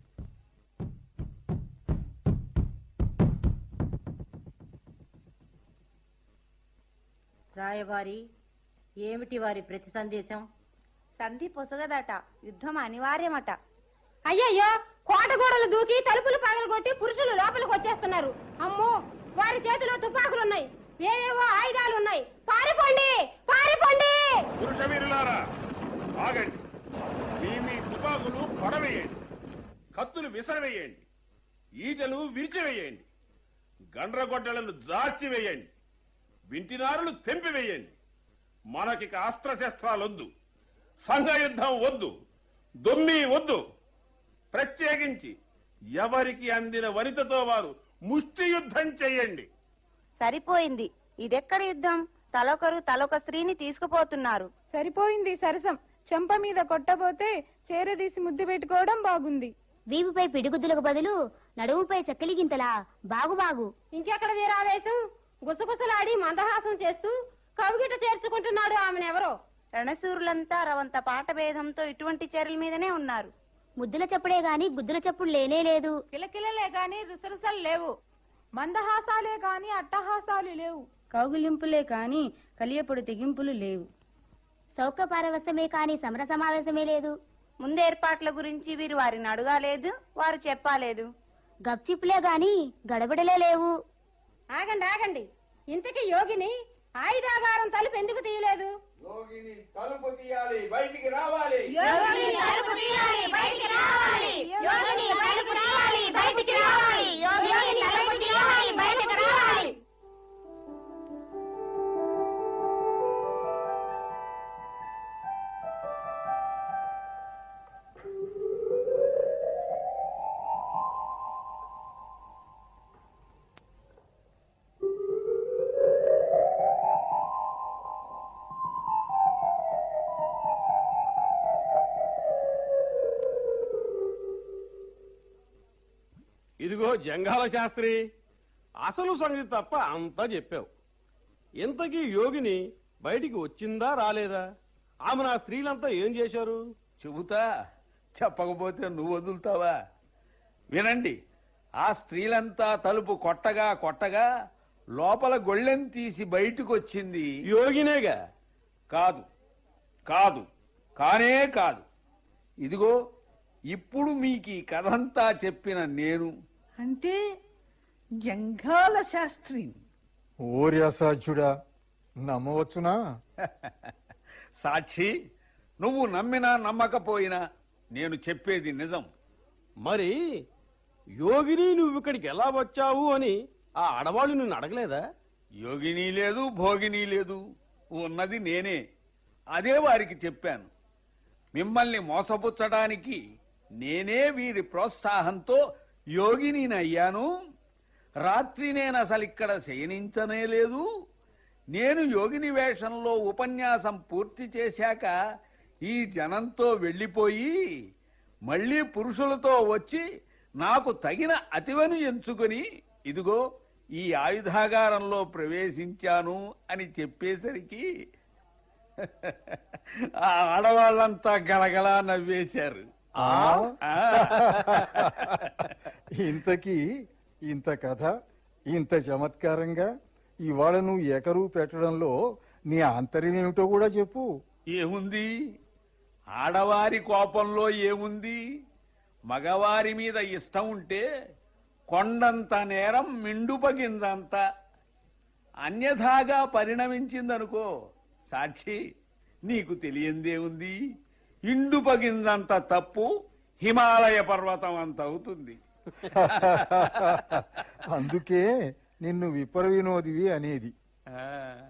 రాయబారి ఏమిటి వారి ప్రతి సందేశం సంధి పొసగదట యుద్ధం అనివార్యమట అయ్యయ్యో కోటగోడలు దూకి తలుపులు పగలగొట్టి పురుషులు లోపలికి వచ్చేస్తున్నారు అమ్మో వారి చేతిలో తుపాకులున్నాయి ఏవేవో ఆయుధాలున్నాయి పారిపోండి పారిపోండి పురుష వీరులారా ఆగండి మీ మీ తుపాకులు పడవేయండి కత్తులు విసరవేయండి ఈటలు విరిచివేయండి గండ్రగొడ్డలను జార్చివేయండి వింటినారులు తెంపివేయండి మనకిక అస్త్రశస్త్రాలొద్దు సంఘ యుద్ధం వద్దు దొమ్మి వద్దు ప్రత్యేకించి ఎవరికి అందిన వనితతో వారు ముష్టి యుద్ధం చేయండి సరిపోయింది ఇదెక్కడ యుద్ధం తలొకరు తలొక స్త్రీని తీసుకుపోతున్నారు సరిపోయింది సరసం చెంప మీద కొట్టబోతే చేరదీసి ముద్దు పెట్టుకోవడం బాగుంది వీపుపై పిడిగుద్దులకు బదులు నడుముపై చక్కలి గింతలా బాగు బాగు ఇంకెక్కడ వీరావేశం గుసగుసలాడి మందహాసం చేస్తూ కవిగిట చేర్చుకుంటున్నాడు ఆమెనెవరో రణశూరులంతా రవంత పాట భేదంతో ఇటువంటి చర్యల మీదనే ఉన్నారు ముద్దుల చప్పుడే గాని గుద్దుల చప్పుడు లేనే లేదు కిలకిలలే గాని రుసరుసలు లేవు మందహాసాలే గాని అట్టహాసాలు లేవు కౌగులింపులే కాని కలియపొడి తెగింపులు లేవు సౌఖ్య పారవశమే కాని సమర సమావేశమే లేదు ముందేర్పాట్ల గురించి వీరు వారిని అడగాలేదు వారు చెప్పాలేదు గప్చిప్పులే గాని గడబిడలే లేవు ఆగండి ఆగండి ఇంతకీ యోగిని ఆయుధాగారం తలుపు ఎందుకు తీయలేదు యోగిని తలుపు తీయాలి బయటికి రావాలి యోగిని తలుపు తీయాలి, బయటికి రావాలి. యోగిని తలుపు తీయాలి, బయటికి రావాలి. యోగిని తలుపు తీయాలి, బయటికి రావాలి. జంగాల శాస్త్రి అసలు సంగతి తప్ప అంతా చెప్పావు ఇంతకీ యోగిని బయటికి వచ్చిందా రాలేదా ఆమె నా స్త్రీలంతా ఏం చేశారు చెబుతా చెప్పకపోతే నువ్వు వదులుతావా వినండి ఆ స్త్రీలంతా తలుపు కొట్టగా కొట్టగా లోపల గొళ్ళెం తీసి బయటకు వచ్చింది యోగినేగా కాదు కాదు కానే కాదు ఇదిగో ఇప్పుడు మీకు ఈ కథంతా చెప్పిన నేను అంటే జంఘాల శాస్త్రి ఓర్యాసాధ్యుడా నమ్మవచ్చునా సాక్షి నువ్వు నమ్మినా నమ్మకపోయినా నేను చెప్పేది నిజం మరి యోగిని నువ్వు ఇక్కడికి ఎలా వచ్చావు అని ఆ ఆడవాళ్ళు నిన్ను అడగలేదా యోగిని లేదు భోగిని లేదు ఉన్నది నేనే అదే వారికి చెప్పాను మిమ్మల్ని మోసపుచ్చడానికి నేనే వీరి ప్రోత్సాహంతో యోగిని అయ్యాను రాత్రి నేను అసలు ఇక్కడ శయనించనే లేదు నేను యోగిని వేషంలో ఉపన్యాసం పూర్తి చేశాక ఈ జనంతో వెళ్ళిపోయి మళ్ళీ పురుషులతో వచ్చి నాకు తగిన అతివను ఎంచుకొని ఇదిగో ఈ ఆయుధాగారంలో ప్రవేశించాను అని చెప్పేసరికి ఆ ఆడవాళ్ళంతా గలగలా నవ్వేశారు ఆ? ఆ. ఇంతకీ ఇంత కథ ఇంత చమత్కారంగా ఇవాళ నువ్వు ఏకరువు పెట్టడంలో నీ ఆంతర్యం ఏమిటో కూడా చెప్పు ఏముంది ఆడవారి కోపంలో ఏముంది మగవారి మీద ఇష్టం ఉంటే కొండంత నేరం మిండుపగిందంత అన్యథాగా పరిణమించిందనుకో సాక్షి నీకు తెలియందే ఉంది ఇండు పగిందంత తప్పు హిమాలయ పర్వతం అంత అవుతుంది అందుకే నిన్ను విపర వినోదివి అనేది ఆ.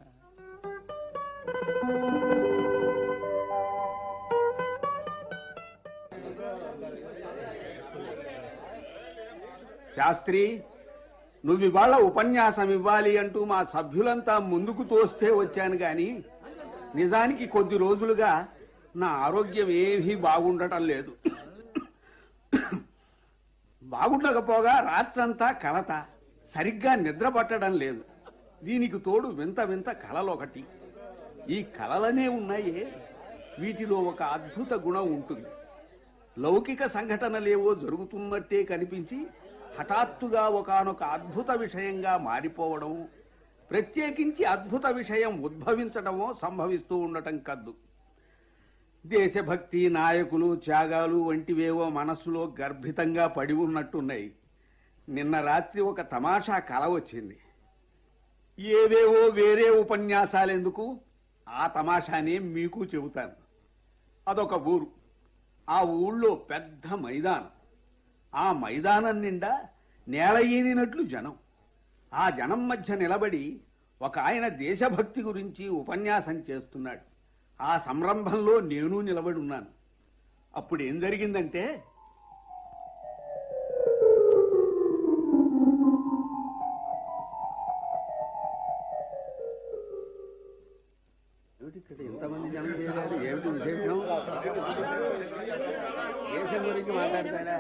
శాస్త్రి నువ్వు ఇవాళ ఉపన్యాసం ఇవ్వాలి అంటూ మా సభ్యులంతా ముందుకు తోస్తే వచ్చాను గాని నిజానికి కొద్ది రోజులుగా నా ఆరోగ్యం ఏమీ బాగుండటం లేదు బాగుండకపోగా రాత్రంతా కలత సరిగ్గా నిద్ర పట్టడం లేదు దీనికి తోడు వింత వింత కలలొకటి ఈ కలలనే ఉన్నాయే వీటిలో ఒక అద్భుత గుణం ఉంటుంది లౌకిక సంఘటనలేవో జరుగుతున్నట్టే కనిపించి హఠాత్తుగా ఒకానొక అద్భుత విషయంగా మారిపోవడం ప్రత్యేకించి అద్భుత విషయం ఉద్భవించడమో సంభవిస్తూ ఉండటం కద్దు దేశభక్తి నాయకులు త్యాగాలు వంటివేవో మనస్సులో గర్భితంగా పడి ఉన్నట్టున్నాయి నిన్న రాత్రి ఒక తమాషా కల వచ్చింది ఏవేవో వేరే ఉపన్యాసాలెందుకు ఆ తమాషానే మీకు చెబుతాను అదొక ఊరు ఆ ఊళ్ళో పెద్ద మైదానం ఆ మైదానం నిండా నేల ఈనినట్లు జనం ఆ జనం మధ్య నిలబడి ఒక ఆయన దేశభక్తి గురించి ఉపన్యాసం చేస్తున్నాడు ఆ సంరంభంలో నేను నిలబడి ఉన్నాను అప్పుడు ఏం జరిగిందంటే ఏమిటి ఇక్కడ ఎంతమంది జనం చేరారు ఏమిటి విశేషం దేశం గురించి మాట్లాడతారా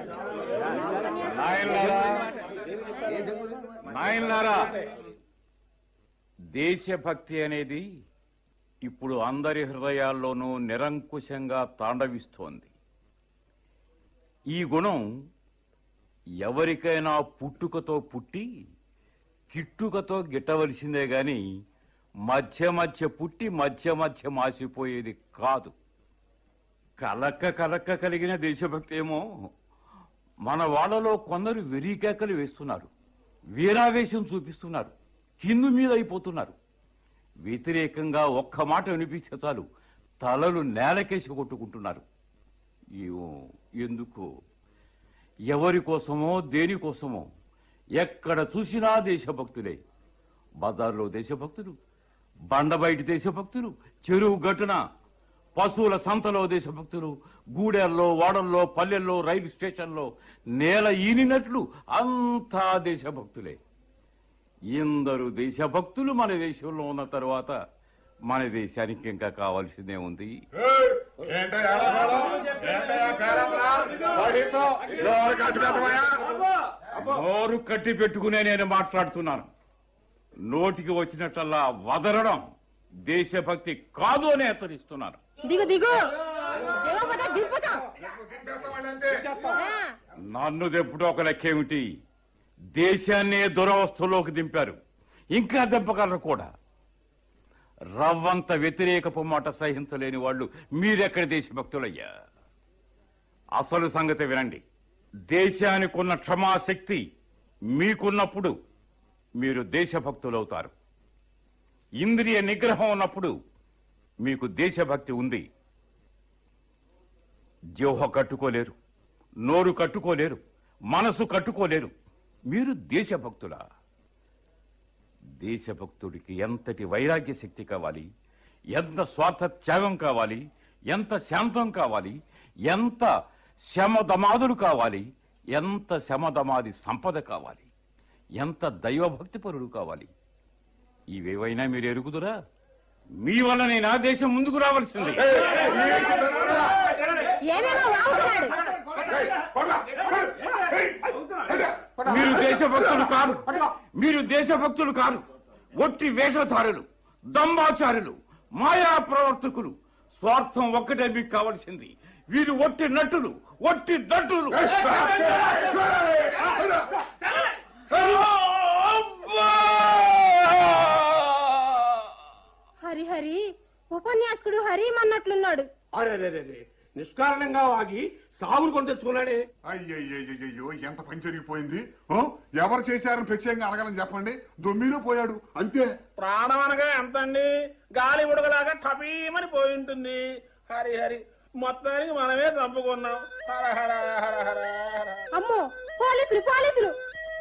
దేశం గురించి నాయనలారా దేశభక్తి అనేది ఇప్పుడు అందరి హృదయాల్లోనూ నిరంకుశంగా తాండవిస్తోంది ఈ గుణం ఎవరికైనా పుట్టుకతో పుట్టి కిట్టుకతో గిట్టవలసిందే గాని మధ్య మధ్య పుట్టి మధ్య మధ్య మాసిపోయేది కాదు కలక్క కలక్క కలిగిన దేశభక్తి ఏమో మన వాళ్ళలో కొందరు వెరీకేకలు వేస్తున్నారు వీరావేశం చూపిస్తున్నారు కిందు మీద అయిపోతున్నారు వ్యతిరేకంగా ఒక్క మాట వినిపిస్తే చాలు తలలు నేలకేసి కొట్టుకుంటున్నారు ఏమో ఎందుకు ఎవరి కోసమో దేనికోసమో ఎక్కడ చూసినా దేశభక్తులే బజార్లో దేశభక్తులు బండబయటి దేశభక్తులు చెరువు గట్టున పశువుల సంతలో దేశభక్తులు గూడెల్లో వాడల్లో పల్లెల్లో రైలు స్టేషన్లో నేల ఈనినట్లు అంతా దేశభక్తులే ఇందరు దేశభక్తులు మన దేశంలో ఉన్న తరువాత మన దేశానికి ఇంకా కావాల్సిందే ఉంది నోరు కట్టి పెట్టుకునే నేను మాట్లాడుతున్నాను నోటికి వచ్చినట్లల్లా వదలడం దేశభక్తి కాదు అని హెచ్చరిస్తున్నాను దిగు దిగు దిగకపోతే దింపుతాం నన్ను దెప్పుడు ఒక లెక్కేమిటి దేశాన్నే దురవస్థలోకి దింపారు ఇంకా దెబ్బగలరు కూడా రవ్వంత వ్యతిరేకపు మాట సహించలేని వాళ్ళు మీరెక్కడ దేశభక్తులయ్యా అసలు సంగతి వినండి దేశానికి ఉన్న క్షమాశక్తి మీకున్నప్పుడు మీరు దేశభక్తులవుతారు ఇంద్రియ నిగ్రహం ఉన్నప్పుడు మీకు దేశభక్తి ఉంది జిహ్వ కట్టుకోలేరు నోరు కట్టుకోలేరు మనసు కట్టుకోలేరు మీరు దేశభక్తులా దేశభక్తుడికి ఎంతటి వైరాగ్య శక్తి కావాలి ఎంత స్వార్థ త్యాగం కావాలి ఎంత శాంతం కావాలి ఎంత శమదమాదులు కావాలి ఎంత శమదమాది సంపద కావాలి ఎంత దైవభక్తి పరుడు కావాలి ఇవేవైనా మీరు ఎరుగుదురా మీ వల్ల నేను ఆ దేశం ముందుకు రావాల్సింది ఏమేమో వాగుతున్నాడు మీరు దేశభక్తులు కాదు మీరు దేశభక్తులు కాదు ఒట్టి వేషధారులు దంబాచారులు మాయా ప్రవర్తకులు స్వార్థం ఒక్కటే మీకు కావలసింది వీరు ఒట్టి నటులు ఒట్టి దట్టులు హరి హరి ఉపన్యాసకుడు హరిమన్నట్లున్నాడు అరే రే రే రే. నిష్కారణంగా వాగి సాగును కొని తెచ్చుకున్నాడే అయ్యయ్యో ఎంత పని జరిగిపోయింది ఓ, ఎవరు చేశారని ప్రత్యేకంగా అడగాలని చెప్పండి దొమ్మిలో పోయాడు అంతే ప్రాణం అనగా ఎంత అండి గాలి ఉడకలాగా టపీమని పోయి ఉంటుంది హరి హరి మొత్తానికి మనమే చంపుకున్నాం హర హర హర హర హర అమ్మో పోలీసులు పోలీసులు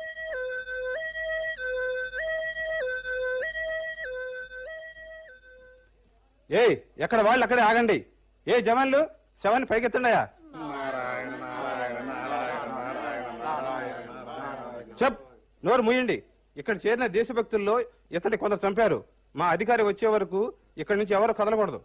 ఏయ్ ఎక్కడ వాళ్ళు అక్కడే ఆగండి ఏ జవాన్లు శవాన్ని పైకెత్తండియా చెప్ నోరు ముయ్యండి ఇక్కడ చేరిన దేశభక్తుల్లో ఇతన్ని కొందరు చంపారు మా అధికారి వచ్చే వరకు ఇక్కడి నుంచి ఎవరు కదలకూడదు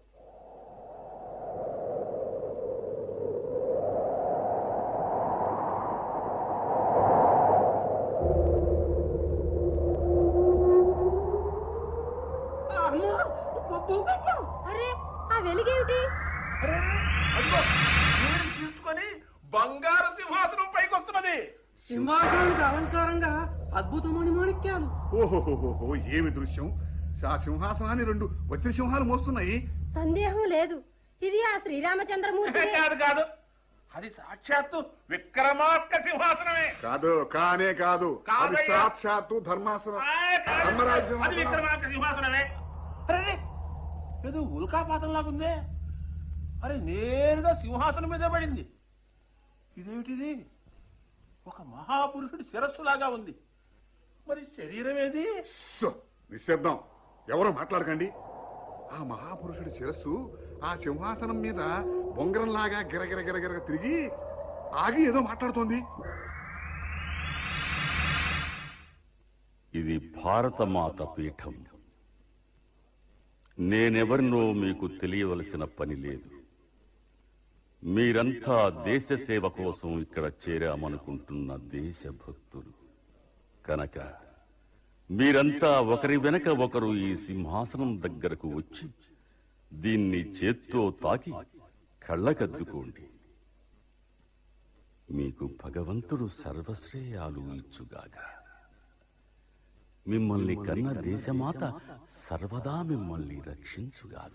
అరే ఆ వెలుగేమిటి అదిగో నీరు చీల్చుకొని బంగారు సింహాసనం పైకి వస్తున్నది సింహాసనానికి అలంకారంగా అద్భుతమైన మాణిక్యాలు ఓహోహోహో ఏమి దృశ్యం ఆ సింహాసనాన్ని రెండు వజ్ర సింహాలు మోస్తున్నాయి సందేహం లేదు ఇది ఆ శ్రీరామచంద్రమూర్తి కాదు కాదు అది సాక్షాత్తు విక్రమార్క సింహాసనమే కాదు కానే కాదు అది కాదయ్యా. సాక్షాత్తు ధర్మాసనం ఆ, కాదు, ధర్మరాజు కాదు. అది విక్రమార్క సింహాసనమే అరే రే, ఏదో ఉల్కాపాతం లాగుందే అరే నేరుగా సింహాసనం మీద పడింది ఇదేమిటిది ఒక మహాపురుషుడి శిరస్సు లాగా ఉంది మరి శరీరం ఏది సో, నిశ్శబ్దం ఎవరు మాట్లాడకండి ఆ మహాపురుషుడి శిరస్సు ఆ సింహాసనం మీద బొంగరంలాగా గిరగిర గిరగిర తిరిగి ఆగి ఏదో మాట్లాడుతోంది ఇది భారతమాత పీఠం నేనెవరినో మీకు తెలియవలసిన పని లేదు మీరంతా దేశ సేవ కోసం ఇక్కడ చేరామనుకుంటున్న దేశభక్తులు కనుక మీరంతా ఒకరి వెనక ఒకరు ఈ సింహాసనం దగ్గరకు వచ్చి దీన్ని చేత్తో తాకి కళ్ళకద్దుకోండి మీకు భగవంతుడు సర్వశ్రేయాలు ఇచ్చుగాక మిమ్మల్ని కన్న దేశమాత సర్వదా మిమ్మల్ని రక్షించుగాక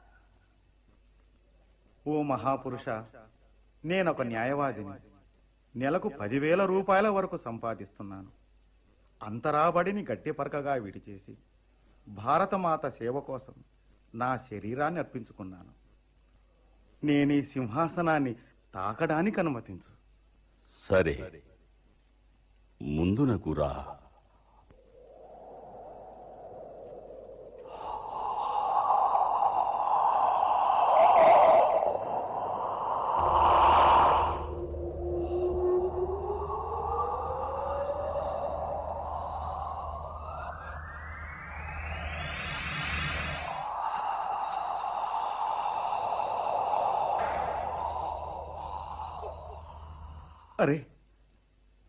ఓ మహాపురుష నేనొక న్యాయవాదిని నెలకు పదివేల రూపాయల వరకు సంపాదిస్తున్నాను అంతరాబడిని గట్టిపరకగా విడిచేసి భారతమాత సేవ కోసం నా శరీరాన్ని అర్పించుకున్నాను నేనీ సింహాసనాన్ని తాకడానికి అనుమతించు సరే ముందునకు రా అరే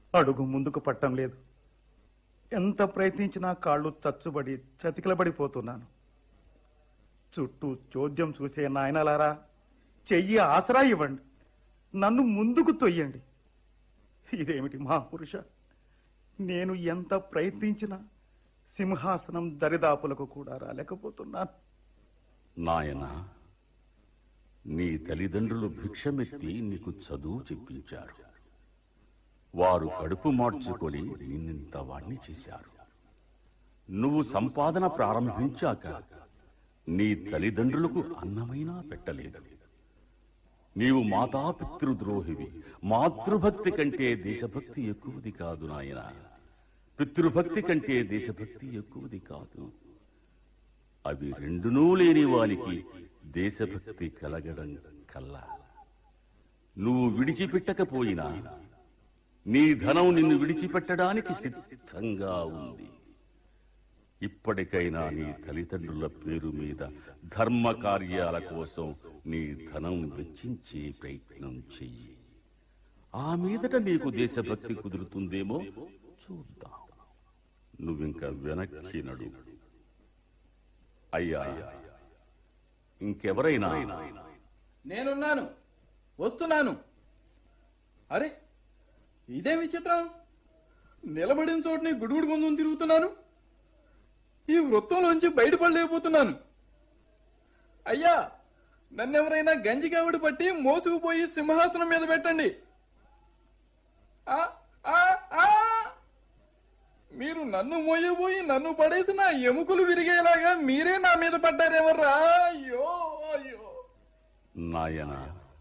అడుగు ముందుకు పట్టం లేదు ఎంత ప్రయత్నించినా కాళ్ళు చచ్చుబడి చతికిలబడిపోతున్నాను చుట్టూ చోద్యం చూసే నాయనలారా చెయ్యి ఆసరా ఇవ్వండి నన్ను ముందుకు తొయ్యండి ఇదేమిటి మహాపురుష నేను ఎంత ప్రయత్నించినా సింహాసనం దరిదాపులకు కూడా రాలేకపోతున్నాను నాయన నీ తల్లిదండ్రులు భిక్షమెత్తి నీకు చదువు చెప్పించారు వారు కడుపు మార్చుకొని నిన్నింత వాణ్ణి చేశారు నువ్వు సంపాదన ప్రారంభించాక నీ తల్లిదండ్రులకు అన్నమైనా పెట్టలేదు నీవు మాతాపితృద్రోహివి మాతృభక్తి కంటే దేశభక్తి ఎక్కువది కాదు నాయన పితృభక్తి కంటే దేశభక్తి ఎక్కువది కాదు అవి రెండునూ లేని వానికి దేశభక్తి కలగడం కల్లా నువ్వు విడిచిపెట్టకపోయినా నీ ధనం నిన్ను విడిచిపెట్టడానికి సిద్ధంగా ఉంది ఇప్పటికైనా నీ తల్లిదండ్రుల పేరు మీద ధర్మ కార్యాల కోసం నీ ధనం వెచ్చించే ప్రయత్నం చెయ్యి ఆ మీదట నీకు దేశభక్తి కుదురుతుందేమో చూద్దాం నువ్వింక వెనక్కి నడు అయ్యా ఇంకెవరైనా నేనున్నాను వస్తున్నాను అరే ఇదే విచిత్రం నిలబడిన చోటని గుడుగుడు ముందు తిరుగుతున్నాను ఈ వృత్తంలోంచి బయటపడలేకపోతున్నాను అయ్యా నన్నెవరైనా గంజి కావిడి పట్టి మోసుకుపోయి సింహాసనం మీద పెట్టండి ఆ, ఆ, ఆ! మీరు నన్ను మోయబోయి నన్ను పడేసి నా ఎముకలు విరిగేలాగా మీరే నా మీద పడ్డారెవర్రా అయ్యో అయ్యో నాయన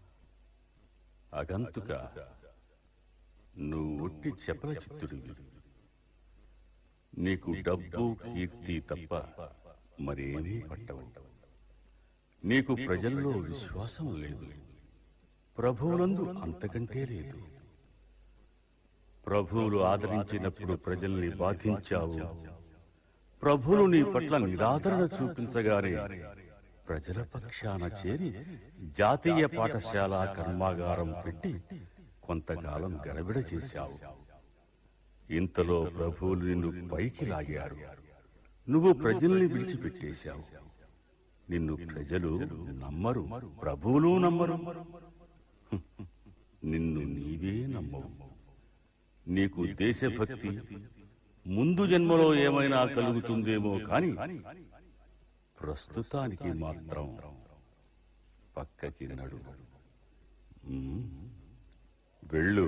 అగంతుక నువ్వు ఒట్టి చెప్పల చిత్తుడివి నీకు డబ్బు కీర్తి తప్ప మరేమీ పట్టవు నీకు ప్రజల్లో విశ్వాసం లేదు ప్రభువులందు అంతకంటే లేదు ప్రభువులు ఆదరించినప్పుడు ప్రజల్ని బాధించావు ప్రభువులు నీ పట్ల నిరాదరణ చూపించగానే ప్రజల పక్షాన చేరి జాతీయ పాఠశాల కర్మాగారం పెట్టి కొంతకాలం గడబిడ చేశావు ఇంతలో ప్రభువులు నిన్ను పైకి లాగారు నువ్వు ప్రజల్ని విడిచిపెట్టేశావు నిన్ను ప్రజలు నమ్మరు ప్రభువులు నమ్మరు నిన్ను నీవే నమ్మవు నీకు దేశభక్తి ముందు జన్మలో ఏమైనా కలుగుతుందేమో కాని ప్రస్తుతానికి మాత్రం పక్కకి నడు ఉమ్, వెళ్ళు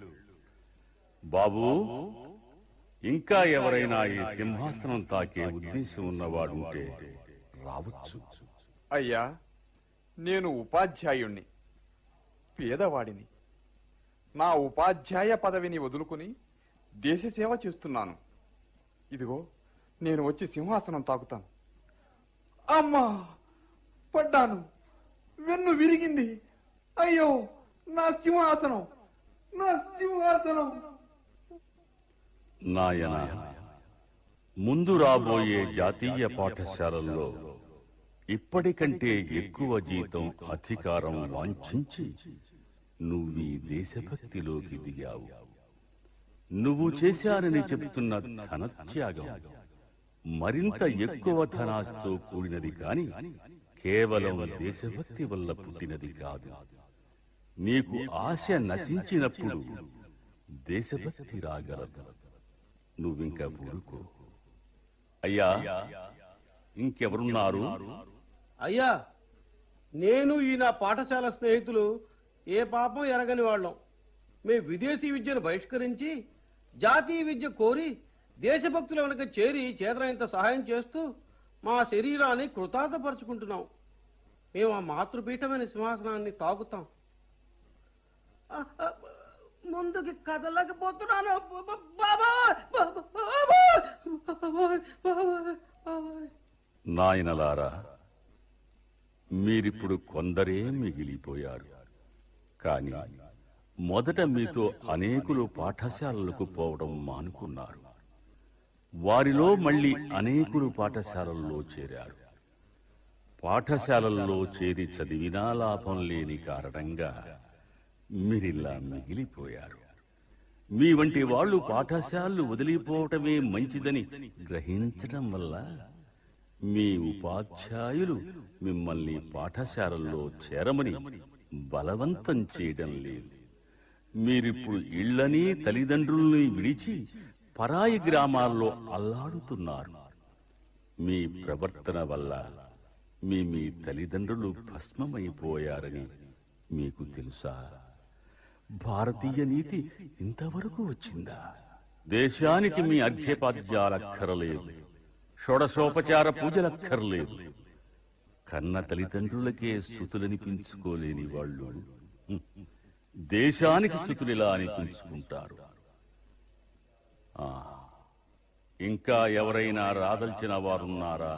బాబు ఇంకా ఎవరైనా ఈ సింహాసనం తాకే ఉద్దేశం ఉన్నవాడుంటే రావచ్చు అయ్యా నేను ఉపాధ్యాయుణ్ణి పేదవాడిని నా ఉపాధ్యాయ పదవిని వదులుకుని దేశ సేవ చేస్తున్నాను ఇదిగో నేను వచ్చి సింహాసనం తాకుతాను అమ్మా పడ్డాను వెన్ను విరిగింది అయ్యో నా సింహాసనం నా సింహాసనం నాయన ముందు రాబోయే జాతీయ పాఠశాలల్లో ఇప్పటికంటే ఎక్కువ జీతం అధికారం వాంఛించి నువ్వు ఈ దేశభక్తిలోకి దిగావు నువ్వు చేశానని చెప్తున్న ధనత్యాగం మరింత ఎక్కువ ధనాస్తో కూడినది కాని కేవలం దేశభక్తి వల్ల పుట్టినది కాదు నీకు ఆశ నశించినప్పుడు దేశభక్తి రాగలదు నువ్వింక ఊరుకో అయ్యా ఇంకెవరున్నారు అయ్యా నేను ఈ నా పాఠశాల స్నేహితులు ఏ పాపం ఎరగని వాళ్ళం మేము విదేశీ విద్యను బహిష్కరించి జాతీయ విద్య కోరి దేశభక్తుల వెనక చేరి చేతనంత సహాయం చేస్తూ మా శరీరాన్ని కృతార్థపరుచుకుంటున్నాం మేము ఆ మాతృపీఠమైన సింహాసనాన్ని తాగుతాం ఆ, ఆ, ముందుకి కదలకపోతున్నాను బాబా నాయనలారా మీరిప్పుడు కొందరే మిగిలిపోయారు కాని మొదట మీతో అనేకులు పాఠశాలలకు పోవడం మానుకున్నారు వారిలో మళ్ళీ అనేకులు పాఠశాలల్లో చేరారు పాఠశాలల్లో చేరి చదివినా లాభం లేని కారణంగా మీరిలా మిగిలిపోయారు మీ వంటి వాళ్ళు పాఠశాలలు వదిలిపోవటమే మంచిదని గ్రహించటం వల్ల మీ ఉపాధ్యాయులు మిమ్మల్ని పాఠశాలల్లో చేరమని బలవంతం చేయడం లేదు మీరిప్పుడు ఇళ్లని తల్లిదండ్రుల్ని విడిచి పరాయి గ్రామాల్లో అల్లాడుతున్నారు మీ ప్రవర్తన వల్ల మీ మీ తల్లిదండ్రులు భస్మమైపోయారని మీకు తెలుసా భారతీయ నీతి ఇంతవరకు వచ్చిందా దేశానికి మీ అర్ఘ్యపాద్యాలక్కరలేదు షోడశోపచార పూజలక్కర్లేదు కన్న తల్లిదండ్రులకే స్థుతులనిపించుకోలేని వాళ్ళు హ్మ్, దేశానికి స్థుతులిలా అనిపించుకుంటారు ఆ, ఇంకా ఎవరైనా రాదల్చిన వారున్నారా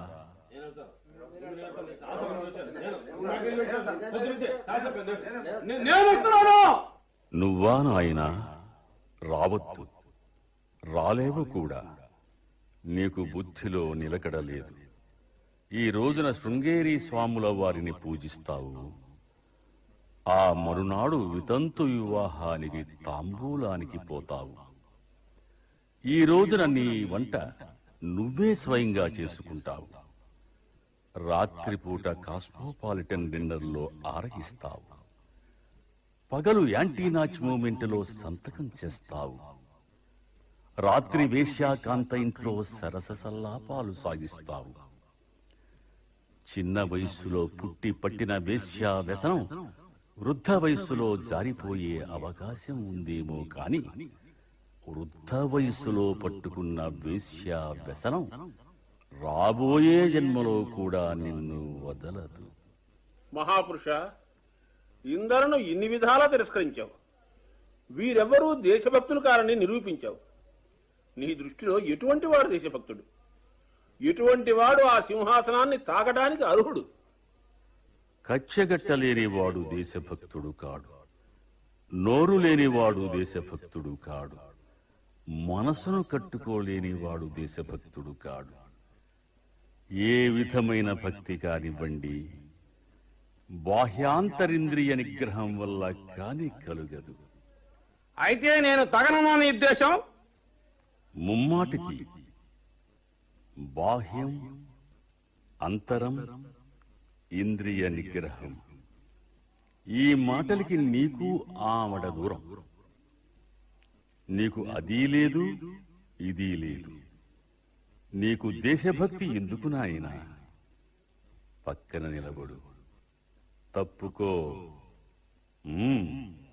నేను వస్తున్నాను నువ్వా నాయనా రావద్దు రాలేవు కూడా నీకు బుద్ధిలో నిలకడలేదు ఈ రోజున శృంగేరి స్వాముల వారిని పూజిస్తావు ఆ మరునాడు వితంతు వివాహానికి తాంబూలానికి పోతావు ఈ రోజున నీ వంట నువ్వే స్వయంగా చేసుకుంటావు రాత్రిపూట కాస్మోపాలిటన్ డిన్నర్లో ఆరగిస్తావు పగలు యాంటీనాచ్ మూమెంట్లో సంతకం చేస్తావు రాత్రి వేశ్యాకాంత ఇంట్లో సరస సల్లాపాలు సాగిస్తావు చిన్న వయస్సులో పుట్టి పట్టిన వేశ్యా వ్యసనం వృద్ధ వయస్సులో జారిపోయే అవకాశం ఉందేమో కాని వృద్ధ వయస్సులో పట్టుకున్న వేశ్యా వ్యసనం రాబోయే జన్మలో కూడా నిన్ను వదలదు మహాపురుష ఇందరను ఇన్ని విధాలా తిరస్కరించావు వీరెవ్వరూ దేశభక్తులు కారని నిరూపించావు నీ దృష్టిలో ఎటువంటి వాడు దేశభక్తుడు ఎటువంటి వాడు ఆ సింహాసనాన్ని తాకడానికి అర్హుడు కచ్చగట్టలేనివాడు దేశభక్తుడు కాడు నోరు లేనివాడు దేశభక్తుడు కాడు మనసును కట్టుకోలేనివాడు దేశభక్తుడు కాడు ఏ విధమైన భక్తి కానివ్వండి బాహ్యాంతరింద్రియ నిగ్రహం వల్ల కాని కలుగదు అయితే నేను తగనను నీ ఉద్దేశం ముమ్మాటికి బాహ్యం అంతరం ఇంద్రియ నిగ్రహం ఈ మాటలకి నీకు ఆమడ దూరం నీకు అది లేదు ఇది లేదు నీకు దేశభక్తి ఎందుకు నాయనా పక్కన నిలబడు తప్పుకో మ్మ్.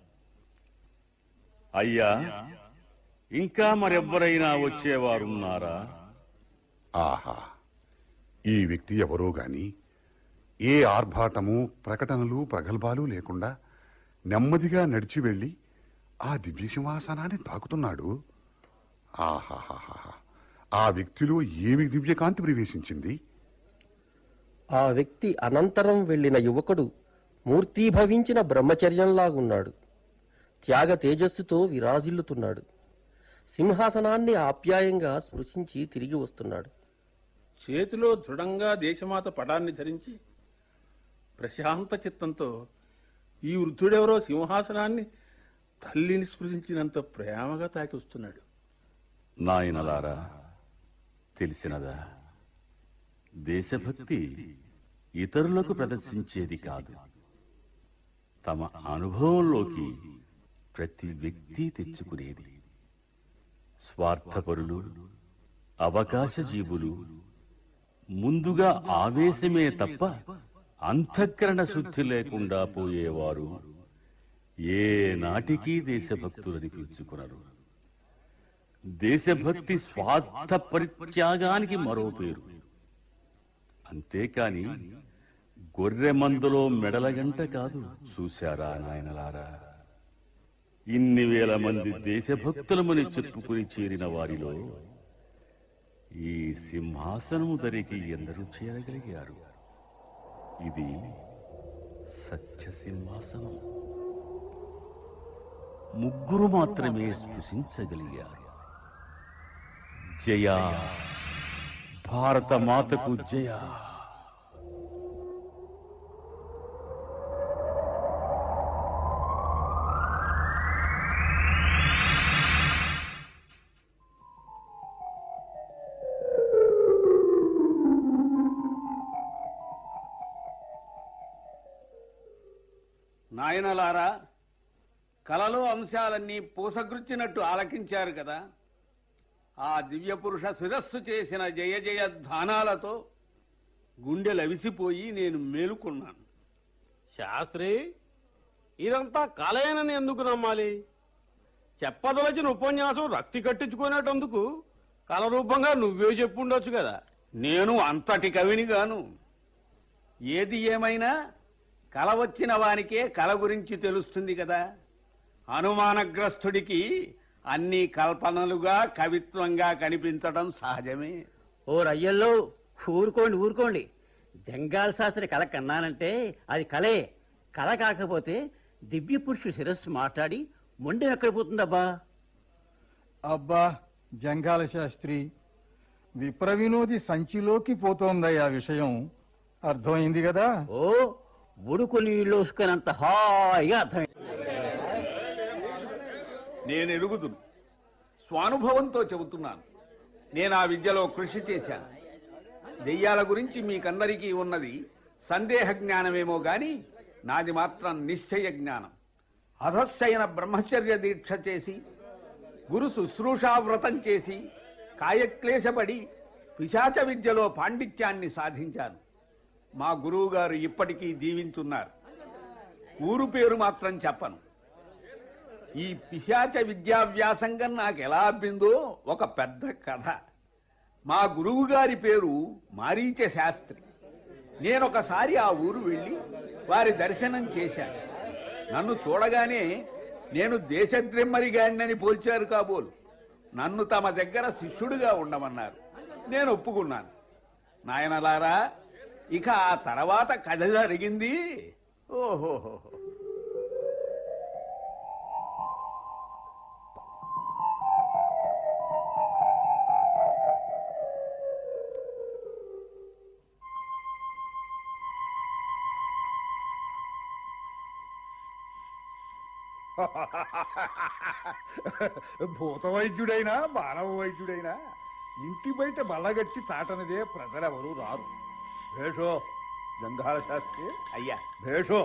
అయ్యా ఇంకా మరెవ్వరైనా వచ్చేవారున్నారా ఆహా ఈ వ్యక్తి ఎవరో గాని ఏ ఆర్భాటము ప్రకటనలు ప్రగల్భాలు లేకుండా నెమ్మదిగా నడిచి వెళ్లి ఆ దివ్య సింహాసనాన్ని తాకుతున్నాడు ఆహాహాహా ఆ వ్యక్తిలో ఏమి దివ్యకాంతి ప్రవేశించింది ఆ వ్యక్తి అనంతరం వెళ్ళిన యువకుడు మూర్తీభవించిన బ్రహ్మచర్యంలాగున్నాడు త్యాగ తేజస్సుతో విరాజిల్లుతున్నాడు సింహాసనాన్ని ఆప్యాయంగా స్పృశించి తిరిగి వస్తున్నాడు చేతిలో దృఢంగా దేశమాత పటాన్ని ధరించి ప్రశాంత చిత్తంతో ఈ వృద్ధుడెవరో సింహాసనాన్ని తల్లిని స్పృశించినంత ప్రేమగా తాకి వస్తున్నాడు నాయనలారా తెలిసినదా దేశభక్తి ఇతరులకు ప్రదర్శించేది కాదు తమ అనుభవంలోకి ప్రతి వ్యక్తి తెచ్చుకునేది స్వార్థపరులు అవకాశ జీవులు ముందుగా ఆవేశమే తప్ప అంతఃకరణ శుద్ధి లేకుండా పోయేవారు ఏ నాటికి దేశభక్తులని పిలుచుకునరు దేశభక్తి స్వార్థ పరిత్యాగానికి మరో పేరు అంతేకాని గొర్రె మందులో మెడల గంట కాదు చూశారా నాయనలారా ఇన్ని వేల మంది దేశభక్తులమని చెప్పుకుని చేరిన వారిలో ఈ సింహాసనము ధరికి ఎందరూ చేరగలిగారు ఇది సత్య సింహాసనం ముగ్గురు మాత్రమే స్పృశించగలిగారు జయ భారత మాతకు జయ నాయనలారా కలలో అంశాలన్నీ పూసగుచ్చినట్టు ఆలకించారు కదా ఆ దివ్య పురుష శిరస్సు చేసిన జయ జయ ధ్వానాలతో గుండె లవిసిపోయి నేను మేలుకున్నాను శాస్త్రి ఇదంతా కలయనని ఎందుకు నమ్మాలి చెప్పదలచిన ఉపన్యాసం రక్తి కట్టించుకునేటందుకు కల రూపంగా నువ్వే చెప్పుండొచ్చు కదా నేను అంతటి కవిని గాను ఏది ఏమైనా కల వచ్చిన వానికే కల గురించి తెలుస్తుంది కదా అనుమానగ్రస్తుడికి అన్ని కల్పనలుగా కవిత్వంగా కనిపించడం సహజమే ఓ రయ్యల్లో ఊరుకోండి ఊరుకోండి జంగాల శాస్త్రి కళ కన్నానంటే అది కలే కళ కాకపోతే దివ్య పురుషుడు శిరస్సు మాట్లాడి మొండెం ఎక్కడ పోతుందబ్బా అబ్బా జంగాల శాస్త్రి విప్రవినోది సంచిలోకి పోతోందయ్యా విషయం అర్థమైంది కదా ఓ ఉడుకు నీళ్ళు వసుకున్నంత హాయిగా అర్థమైంది నేను ఎరుగుదును స్వానుభవంతో చెబుతున్నాను నేను ఆ విద్యలో కృషి చేశాను దెయ్యాల గురించి మీకందరికీ ఉన్నది సందేహ జ్ఞానమేమో గాని నాది మాత్రం నిశ్చయ జ్ఞానం అధస్సైన బ్రహ్మచర్య దీక్ష చేసి గురు శుశ్రూషావ్రతం చేసి కాయక్లేశపడి పిశాచ విద్యలో పాండిత్యాన్ని సాధించాను మా గురువు గారు ఇప్పటికీ దీవించున్నారు ఊరు పేరు మాత్రం చెప్పను ఈ పిశాచ విద్యావ్యాసంగం నాకు ఎలా అబ్బిందో ఒక పెద్ద కథ మా గురువు గారి పేరు మారీచ శాస్త్రి నేనొకసారి ఆ ఊరు వెళ్ళి వారి దర్శనం చేశాను నన్ను చూడగానే నేను దేశద్రిమ్మరిగాడినని పోల్చారు కాబోలు నన్ను తమ దగ్గర శిష్యుడిగా ఉండమన్నారు నేను ఒప్పుకున్నాను నాయనలారా ఇక ఆ తర్వాత కథ జరిగింది ఓహోహో భూత వైద్యుడైనా మానవ వైద్యుడైనా ఇంటి బయట బల్లగట్టి చాటనిదే ప్రజలెవరూ రారు భేషో జంగాల శాస్త్రి అయ్యా భేషో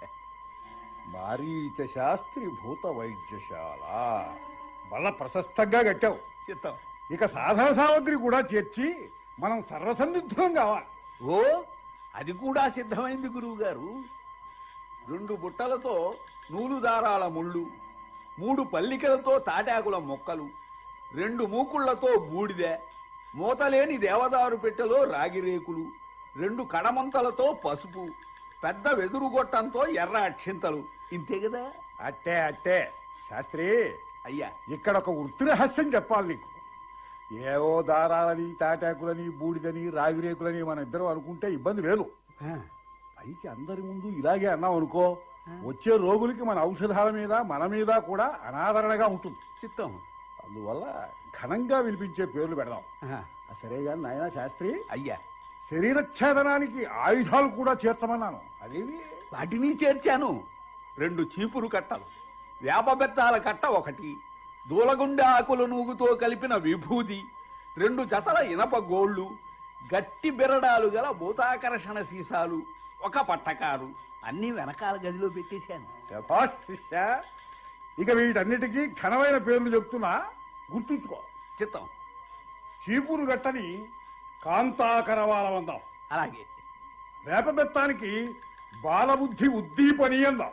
మారీచ శాస్త్రి భూత వైద్యశాల బల్ల ప్రశస్తంగా కట్టావు చిత్తం ఇక సాధన సామగ్రి కూడా చేర్చి మనం సర్వసన్నిధులం కావాలి ఓ అది కూడా సిద్ధమైంది గురువు గారు రెండు బుట్టలతో నూలు దారాల ముళ్ళు మూడు పల్లికలతో తాటాకుల మొక్కలు రెండు మూకుళ్లతో బూడిద మూతలేని దేవదారు పెట్టెలో రాగి రేకులు రెండు కడమంతలతో పసుపు పెద్ద వెదురు గొట్టంతో ఎర్ర అక్షింతలు ఇంతే కదా అట్టే అట్టే శాస్త్రి అయ్యా ఇక్కడ ఒక వృత్తి రహస్యం చెప్పాలి నీకు ఏవో దారాలని తాటాకులని బూడిదని రాగిరేకులని మన ఇద్దరం అనుకుంటే ఇబ్బంది లేదు పైకి అందరి ముందు ఇలాగే అన్నాం అనుకో వచ్చే రోగులకి మన ఔషధాల మీద మన మీద కూడా అనాదరణగా ఉంటుంది చిత్తం అందువల్ల ఘనంగా వినిపించే పేర్లు పెడదాం సరే గాని నాయన శాస్త్రి అయ్యా శరీరఛేదనానికి ఆయుధాలు కూడా చేర్చమన్నాను అదేవి వాటిని చేర్చాను రెండు చీపురు కట్టలు వేప బెత్తాల కట్ట ఒకటి దూలగుండె ఆకుల నూగుతో కలిపిన విభూది రెండు జతల ఇనప గోళ్లు గట్టి బిరడాలు గల భూతాకర్షణ సీసాలు ఒక పట్టకారు అన్ని వెనకాల గదిలో పెట్టేశాను శభాష్ శిష్య ఇక వీటన్నిటికీ ఘనమైన పేర్లు చెప్తున్నా గుర్తుంచుకో చిత్తం చీపురు గట్టని కాంతాకరవాలం అందాం అలాగే వేప బెత్తానికి బాలబుద్ధి ఉద్దీపని అందాం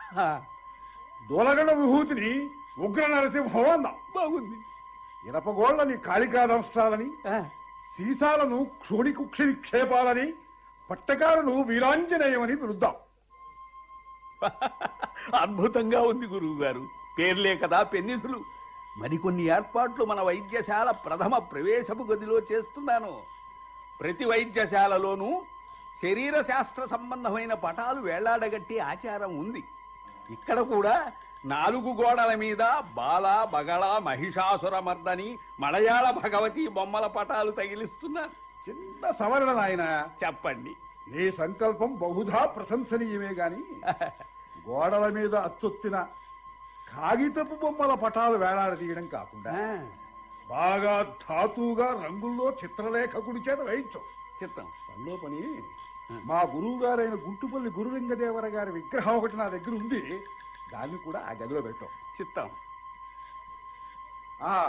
దూలగడ విభూతిని ఉగ్ర నరసింహం అందాం బాగుంది ఇనపగోళ్లని కాళికాదంశాలని సీసాలను క్షోణికుక్షి నిక్షేపాలని పట్టకాలను వీరాంజనేయమని పిలుద్దాం అద్భుతంగా ఉంది గురువు గారు పేర్లే కదా పెన్నిధులు మరికొన్ని ఏర్పాట్లు మన వైద్యశాల ప్రథమ ప్రవేశపు గదిలో చేస్తున్నాను ప్రతి వైద్యశాలలోనూ శరీర శాస్త్ర సంబంధమైన పటాలు వేలాడగట్టి ఆచారం ఉంది ఇక్కడ కూడా నాలుగు గోడల మీద బాల బగళ మహిషాసుర మర్దని మలయాళ భగవతి బొమ్మల పటాలు తగిలిస్తున్నాను చిన్న సవరణ నాయన చెప్పండి నీ సంకల్పం బహుధా ప్రశంసనీయమే గాని గోడల మీద అచ్చొత్తిన కాగితపు బొమ్మల పటాలు వేలాడదీయడం కాకుండా బాగా ధాతువుగా రంగుల్లో చిత్రలేఖకుడి చేత వేయించు చిత్తం పనిలో పని మా గురువు గారైన గుంటుపల్లి గురులింగదేవర గారి విగ్రహం ఒకటి నా దగ్గర ఉంది దాన్ని కూడా ఆ గదిలో పెట్టాం చిత్తం ఆ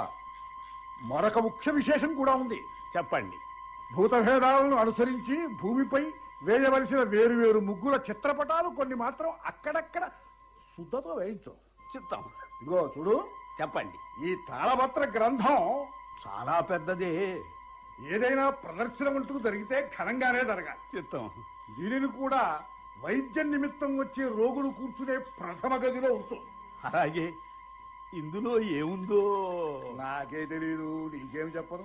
మరొక ముఖ్య విశేషం కూడా ఉంది చెప్పండి భూతభేదాలను అనుసరించి భూమిపై వేయవలసిన వేరు వేరు ముగ్గుల చిత్రపటాలు కొన్ని మాత్రం అక్కడక్కడ శుద్ధతో వేయించు చిత్తం ఇదిగో చూడు చెప్పండి ఈ తాళపత్ర గ్రంథం చాలా పెద్దదే ఏదైనా ప్రదర్శన అంటూ జరిగితే ఘనంగానే జరగాలి చిత్తం దీనిని కూడా వైద్య నిమిత్తం వచ్చే రోగులు కూర్చునే ప్రథమ గదిలో ఉంచు అలాగే ఇందులో ఏముందో నాకే తెలీదు నీకేం చెప్పను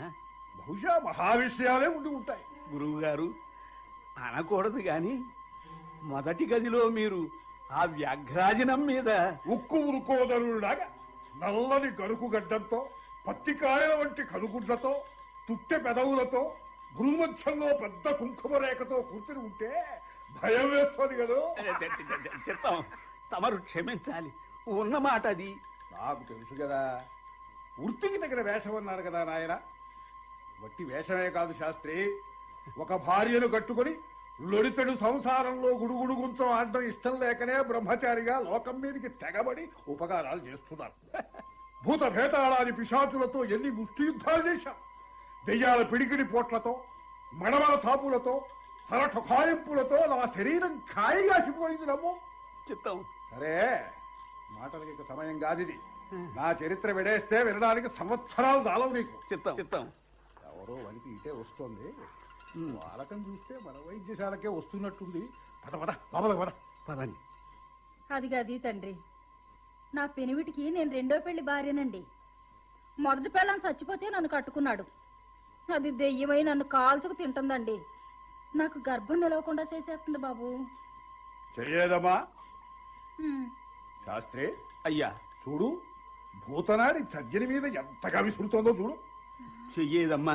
బహుశా మహావిషయాలే ఉండి ఉంటాయి గురువు గారు అనకూడదు గాని మొదటి గదిలో మీరు ఆ వ్యాఘ్రాజనం మీద ఉక్కు ఉరుకోదరులాగా నల్లని గరుకు గడ్డంతో పత్తికాయల వంటి కనుగుడ్లతో తుట్టె పెదవులతో భూమధ్యంలో పెద్ద కుంకుమ రేఖతో కూర్చుని ఉంటే భయం వేస్తుంది కదా చిత్తం తమరు క్షమించాలి ఉన్న మాట అది నాకు తెలుసు కదా వృత్తికి దగ్గర వేషం అన్నారు కదా నాయన వట్టి వేషమే కాదు శాస్త్రి ఒక భార్యను కట్టుకొని లొడితడు సంసారంలో గుడుగుడు గుంచం ఆడడం ఇష్టం లేకనే బ్రహ్మచారిగా లోకం మీదకి తెగబడి ఉపకారాలు చేస్తున్నారు భూత భేతాళాది పిశాచులతో ఎన్ని ముష్టి యుద్ధాలు చేశాం దెయ్యాల పిడికిడి పోట్లతో మడమల తాపులతో తల ఠొకాయింపులతో నా శరీరం కాయిగాసిపోయింది నమ్ము చిత్తం సరే మాటలకి ఇక సమయం కాదిది నా చరిత్ర విడేస్తే వినడానికి సంవత్సరాలు చాలవు నీకు చిత్తం చిత్తం ఎవరో వనికి ఇటే వస్తోంది వాళ్ళకం చూస్తే మన వైద్యశాలకే వస్తున్నట్టుంది పద పద లోపలికి పద పదండి అది గది తండ్రి నా పెనివిటికి నేను రెండో పెళ్లి భార్యనండి మొదటి పెళ్ళం చచ్చిపోతే నన్ను కట్టుకున్నాడు అది దెయ్యమై నన్ను కాల్చుకు తింటుందండి నాకు గర్భం నిలవకుండా చేసేస్తుంది బాబు చెయ్యేదమ్మా ఉమ్. శాస్త్రి అయ్యా చూడు భూతనాడి తర్జని మీద ఎంతగా విసురుతోందో చూడు చెయ్యేదమ్మా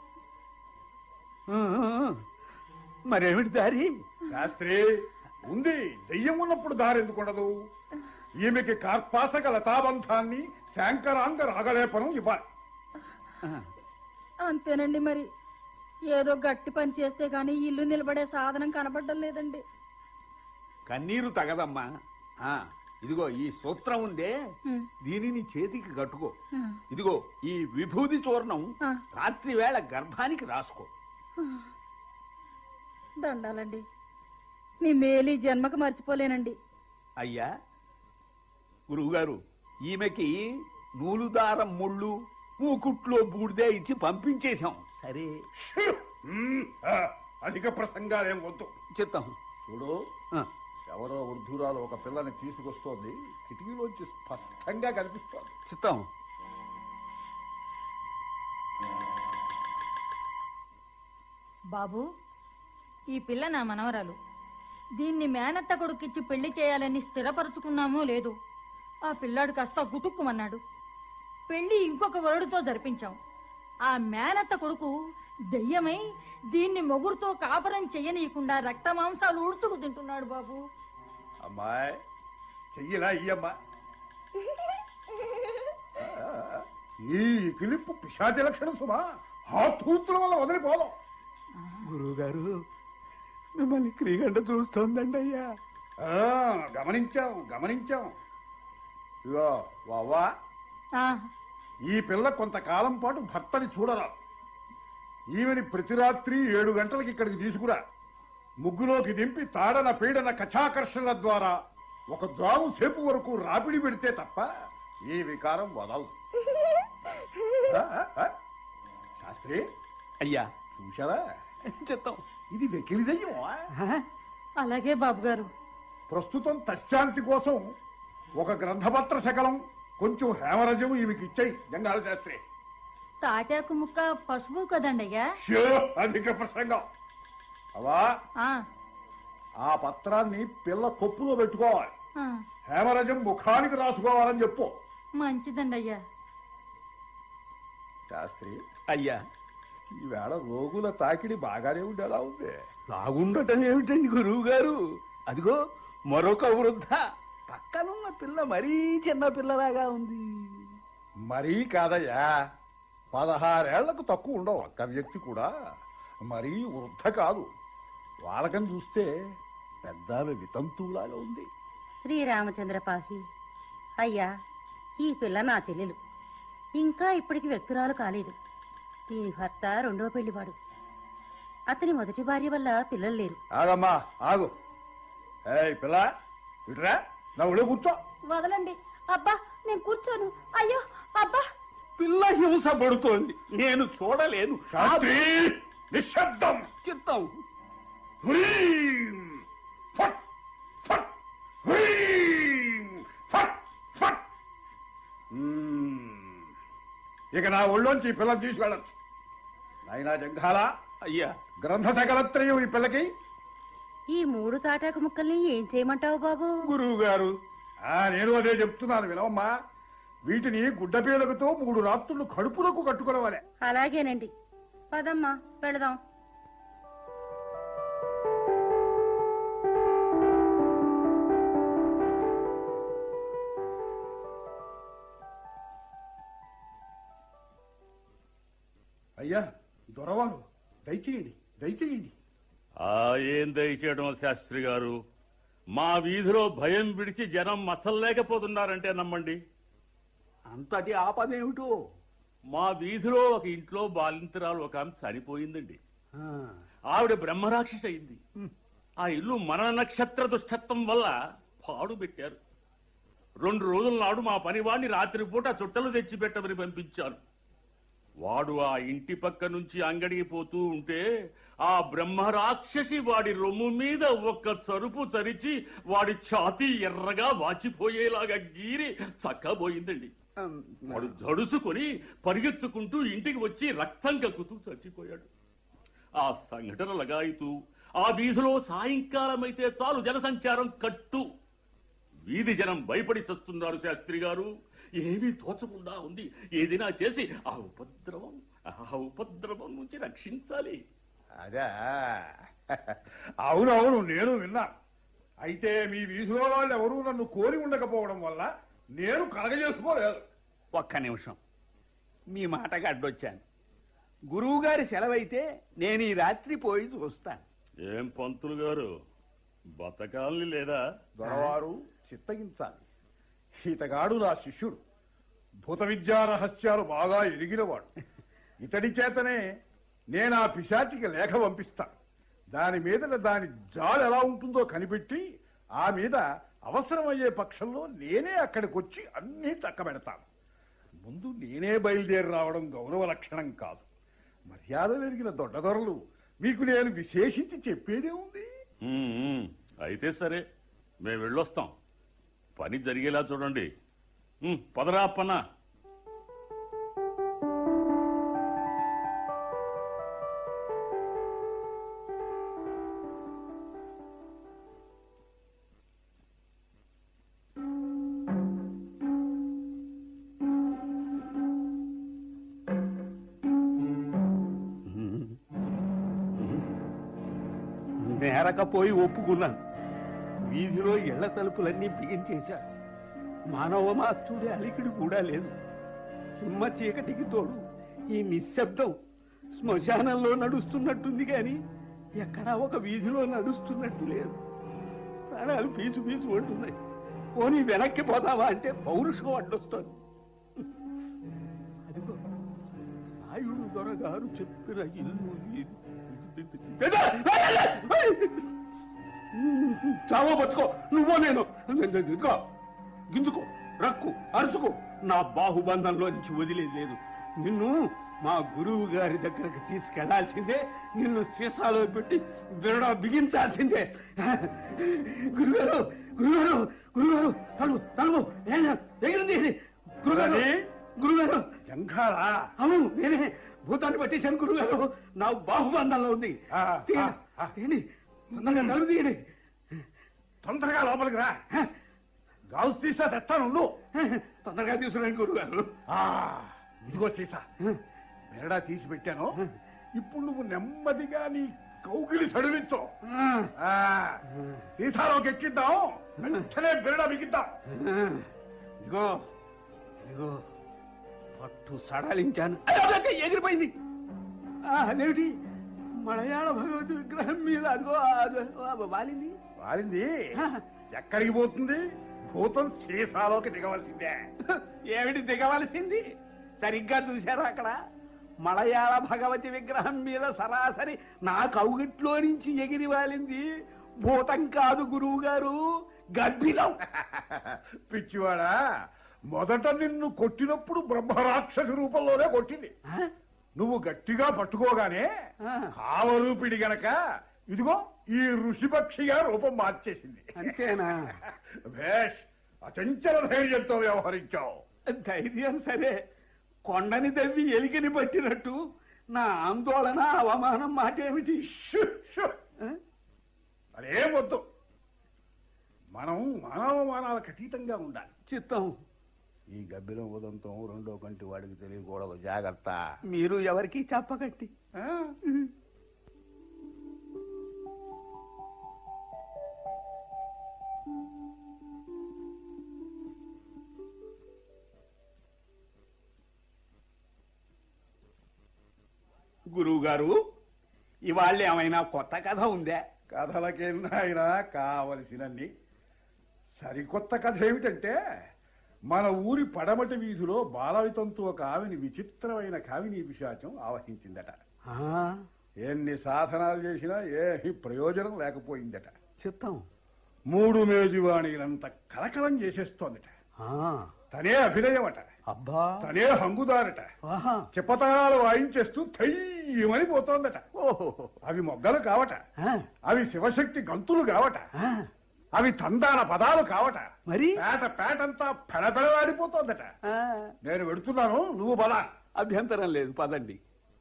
ఆ, ఆ, ఆ. మరేమిటి దారి శాస్త్రి ఉంది దెయ్యం ఉన్నప్పుడు దారి ఎందుకు ఉండదు ఈమెకి కార్పాసక లతాబంధాన్ని శాంకరాంగ రాగలేపనం ఇవ్వాలి అంతేనండి మరి ఏదో గట్టి పని చేస్తే గాని ఇల్లు నిలబడే సాధనం కనబడడం లేదండి కన్నీరు తగదమ్మా ఆ, ఇదిగో ఈ సూత్రం ఉందే ఉమ్. దీనిని చేతికి కట్టుకో ఆ. ఇదిగో ఈ విభూది చూర్ణం ఆ. రాత్రి వేళ గర్భానికి రాసుకో దండాలండి మీ మేలు ఈ జన్మకు మర్చిపోలేనండి అయ్యా గురువుగారు ఈమెకి నూలు దారం ముళ్ళు మూకుట్లో బూడిదే ఇచ్చి పంపించేశాం సరే మ్మ్, ఆ, అధిక ప్రసంగాలేం వద్దు చిత్తం చూడు ఎవరో వృద్ధురాలు ఒక పిల్లని తీసుకొస్తోంది కిటికీలోంచి స్పష్టంగా కనిపిస్తోంది చిత్తం బాబు ఈ పిల్ల నా మనవరాలు దీన్ని మేనత్త కొడుకిచ్చి పెళ్లి చేయాలని స్థిరపరచుకున్నామో లేదు ఆ పిల్లాడు కాస్త గుటుక్కుమన్నాడు పెళ్లి ఇంకొక వరుడితో జరిపించాం ఆ మేనత్త కొడుకు దెయ్యమై దీన్ని మొగుడుతో కాపరం చెయ్యనీయకుండా రక్త మాంసాలు ఊడ్చుకు తింటున్నాడు బాబు అమ్మాయి చెయ్యిలా ఇయ్యమ్మా ఆ, ఈ కిలిప్పు పిశాచ లక్షణం సుమా ఆ తూతుల వల్ల వదిలిపోదాం గురువుగారు మిమ్మల్ని క్రీగంట చూస్తోందండి అయ్యా ఆ, గమనించాం గమనించాం ఇగో వావా ఈ పిల్ల కొంతకాలం పాటు భర్తని చూడరా ఈమెని ప్రతి రాత్రి ఏడు గంటలకి ఇక్కడికి తీసుకురా ముగ్గులోకి దింపి తాడన పీడన కచాకర్షణల ద్వారా ఒక జాము సేపు వరకు రాపిడి పెడితే తప్ప ఈ వికారం వదలదు ఆ, ఆ, ఆ. శాస్త్రి అయ్యా చూశావా చిత్తం ఇది వెకిలిదయ్యం అలాగే బాబు గారు ప్రస్తుతం తశ్శాంతి కోసం ఒక గ్రంథపత్ర శకలం కొంచెం హేమరజం ఈమెకి ఇచ్చాయి గంగాల శాస్త్రి తాటాకు ముక్క పసుపు కదండయ్యా షో అధిక ప్రసంగం అవా ఆ, ఆ పత్రాన్ని పిల్ల కొప్పులో పెట్టుకోవాలి ఆ, హేమరజం ముఖానికి రాసుకోవాలని చెప్పు మంచిదండయ్యా శాస్త్రి అయ్యా ఈవేళ రోగుల తాకిడి బాగానే ఉండేలా ఉంది లాగుండటం ఏమిటండి గురువు గారు అదిగో మరొక వృద్ధ పక్కనున్న పిల్ల మరీ చిన్న పిల్లలాగా ఉంది మరీ కాదయ్యా పదహారేళ్లకు తక్కువ ఉండవు ఒక్క వ్యక్తి కూడా మరీ వృద్ధ కాదు వాళ్ళకని చూస్తే పెద్ద ఆమె వితంతువులాగా ఉంది శ్రీరామచంద్ర పాహి అయ్యా ఈ పిల్ల నా చెల్లెలు ఇంకా ఇప్పటికి వ్యక్తురాలు కాలేదు దీని భర్త రెండో పెళ్లివాడు అతని మొదటి భార్య వల్ల పిల్లలు లేరు ఆగమ్మా ఆగు ఏయ్ పిల్ల ఇట్రా నా ఒళ్ళో కూర్చో వదలండి అబ్బా నేను కూర్చోను అయ్యో అబ్బా పిల్ల హింస పడుతోంది నేను చూడలేను శాస్త్రి నిశ్శబ్దం చిత్తం హ్రీం, ఫట్, ఫట్, హ్రీం, ఫట్, ఫట్. మ్మ్. ఇక నా ఒళ్ళోంచి ఈ పిల్లని తీసుకెళ్ళచ్చు నాయనా జంఘాల అయ్యా గ్రంథ సకలత్రయం ఈ పిల్లకి ఈ మూడు తాటాకు ముక్కల్ని ఏం చేయమంటావు బాబు గురువు గారు ఆ, నేను అదే చెప్తున్నాను వినవమ్మా వీటిని గుడ్డపీలకతో మూడు రాత్రులు కడుపులకు కట్టుకోవాలి అలాగేనండి పదమ్మా పెడదాం అయ్యా దొరవారు దయచేయండి దయచేయండి ఆ ఏం దయచేయడం శాస్త్రి గారు మా వీధిలో భయం విడిచి జనం మసల్లేకపోతున్నారంటే నమ్మండి అంతటి ఆపదేమిటో మా వీధిలో ఒక ఇంట్లో బాలింతరాలు ఒక ఆమె చనిపోయిందండి ఆవిడ బ్రహ్మరాక్షసి అయింది ఆ ఇల్లు మరణ నక్షత్ర దుష్టత్వం వల్ల పాడు పెట్టారు రెండు రోజుల నాడు మా పనివాడిని రాత్రిపూట చుట్టలు తెచ్చి పెట్టమని పంపించాను వాడు ఆ ఇంటి పక్క నుంచి అంగడికి పోతూ ఉంటే ఆ బ్రహ్మరాక్షసి వాడి రొమ్ము మీద ఒక్క చరుపు చరిచి వాడి ఛాతీ ఎర్రగా వాచిపోయేలాగా గీరి చక్కబోయిందండి వాడు జడుసుకొని పరిగెత్తుకుంటూ ఇంటికి వచ్చి రక్తం కక్కుతూ చచ్చిపోయాడు ఆ సంఘటన లగాయితూ ఆ వీధిలో సాయంకాలం అయితే చాలు జనసంచారం కట్టు వీధి జనం భయపడి చస్తున్నారు శాస్త్రి గారు ఏమీ తోచకుండా ఉంది ఏదైనా చేసి ఆ ఉపద్రవం ఆ ఉపద్రవం నుంచి రక్షించాలి అదే అవునవును నేను విన్నా అయితే మీ వీధిలో వాళ్ళు ఎవరూ నన్ను కోరి ఉండకపోవడం వల్ల నేను కలగజేసుకోలేదు ఒక్క నిమిషం మీ మాటగా అడ్డొచ్చాను గురువు గారి సెలవైతే నేను ఈ రాత్రి పోయి చూస్తాను ఏం పంతులు గారు బతకాలని లేదా దొరవారు చిత్తగించాలి ఇతగాడు నా శిష్యుడు భూత విద్యా రహస్యాలు బాగా ఎరిగినవాడు ఇతడి చేతనే నేను ఆ పిశాచికి లేఖ పంపిస్తాను దాని మీద దాని జాడు ఎలా ఉంటుందో కనిపెట్టి ఆ మీద అవసరమయ్యే పక్షంలో నేనే అక్కడికి వచ్చి అన్నీ చక్కబెడతాను ముందు నేనే బయలుదేరి రావడం గౌరవ లక్షణం కాదు మర్యాద పెరిగిన దొడ్డదొరలు మీకు నేను విశేషించి చెప్పేదే ఉంది ఉమ్, ఉమ్. అయితే సరే మేము వెళ్ళొస్తాం పని జరిగేలా చూడండి ఉమ్, పదరా అప్పన్నా మేరకపోయి ఒప్పుకున్నాను వీధిలో ఇళ్ల తలుపులన్నీ బిగించేశారు మానవ మాతృడి అలికిడి కూడా లేదు సింహ చీకటికి తోడు ఈ నిశ్శబ్దం శ్మశానంలో నడుస్తున్నట్టుంది గాని ఎక్కడా ఒక వీధిలో నడుస్తున్నట్టు లేదు ప్రాణాలు పీచు పీచు పడుతున్నాయి పోనీ వెనక్కి పోతావా అంటే పౌరుషం అడ్డొస్తుంది అదిగో రాయుడు దొరగారు చెప్పిన ఇల్లు ఇది. చావో బతుకో నువ్వో నేను ఇదిగో గింజుకో రక్కు అరుచుకో నా బాహుబంధంలో నుంచి వదిలేదు లేదు నిన్ను మా గురువు గారి దగ్గరకు తీసుకెళ్లాల్సిందే నిన్ను సీసాలో పెట్టి బిరడ బిగించాల్సిందే గురుగారు గురుగారు గురుగారు తలుపు తలుపు ఎగిరింది గురుగారు గురుగారు జంఘాలా అవును నేనే భూతాన్ని పట్టేశాను గురుగారు నా బాహుబంధంలో ఉంది తీయండి, తీయండి తొందరగా తలుపు తీయండి తొందరగా లోపలికి రా గాజు తీసా తెస్తానుండు తొందరగా తీసుకురండి గురుగారు ఆ, ఇదిగో సీసా బెరడా తీసి పెట్టాను ఇప్పుడు నువ్వు నెమ్మదిగా నీ కౌగిలి సడులించు ఆ, సీసాలోకి ఎక్కిద్దాం వెంటనే బెరడా బిగిద్దాం ఇదిగో ఇదిగో పట్టు సడలించాను అయ్యో, అయ్యో, ఎగిరిపోయింది ఆ, అదేమిటి మలయాళ భగవతి విగ్రహం మీద అదిగో అదో వాలింది వాలింది ఎక్కడికి పోతుంది భూతం సీసాలోకి దిగవలసిందే ఏమిటి దిగవలసింది సరిగ్గా చూశారా అక్కడ మలయాళ భగవతి విగ్రహం మీద సరాసరి నా కౌగిట్లో నుంచి ఎగిరి వాలింది భూతం కాదు గురువు గారు గర్భిలం పిచ్చివాడా మొదట నిన్ను కొట్టినప్పుడు బ్రహ్మరాక్షసి రూపంలోనే కొట్టింది నువ్వు గట్టిగా పట్టుకోగానే కావరూపిడి గనక ఇదిగో ఈ ఋషిపక్షిగా రూపం మార్చేసింది అంతేనా భేష్ అచంచల ధైర్యంతో వ్యవహరించావు ధైర్యం సరే కొండని దవ్వి ఎలికిని పట్టినట్టు నా ఆందోళన అవమానం మాటేమిటి అదేం వద్దు మనం మానవమానాలకు అతీతంగా ఉండాలి చిత్తం ఈ గబ్బిలం ఉదంతం రెండో కంటి వాడికి తెలియకూడదు జాగ్రత్త మీరు ఎవరికి చెప్పగట్టి గురువు గారు ఇవాళ ఏమైనా కొత్త కథ ఉందా కథలకేనాయన కావలసినన్ని సరికొత్త కథ ఏమిటంటే మన ఊరి పడమటి వీధిలో బాలవితంతో ఒక ఆమెని విచిత్రమైన కామిని పిశాచం ఆవహించిందట ఎన్ని సాధనాలు చేసినా ఏ ప్రయోజనం లేకపోయిందట చిత్తం మూడు మేజువాణిలంత కలకలం చేసేస్తోందట తనే అభినయమట అబ్బా తనే హంగుదారట చెప్పతారాలు వాయించేస్తూ తయ్యమని పోతోందట అవి మొగ్గలు కావట అవి శివశక్తి గంతులు కావట అవి తందాన పదాలు కావట మరి పేట పేటంతా పెడపెడలాడిపోతోందట నేను వెడుతున్నాను నువ్వు బలా అభ్యంతరం లేదు పదండి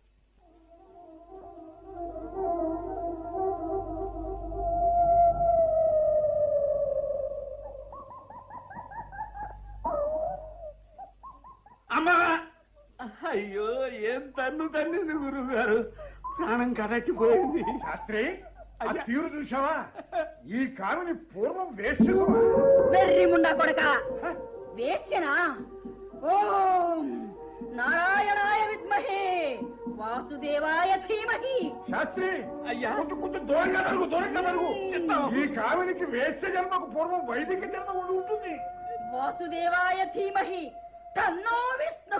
అమ్మా అయ్యో ఏం తన్ను తన్నింది గురువు గారు ప్రాణం కరట్టిపోయింది శాస్త్రి ఆ తీరు చూసావా ఈ కామిని పూర్వం వేస్ట్ వెర్రి ముండా కొడక వేశ్యనా ఓం నారాయణాయ విద్మహే వాసుదేవాయ ధీమహి శాస్త్రి అయ్యా కొంచెం కొంచెం దూరంగా నడుగు దూరంగా నడుగు ఈ కామినికి వేశ్య జన్మకు పూర్వం వైదిక జన్మ ఉండి ఉంటుంది వాసుదేవాయ ధీమహి తన్నో విష్ణు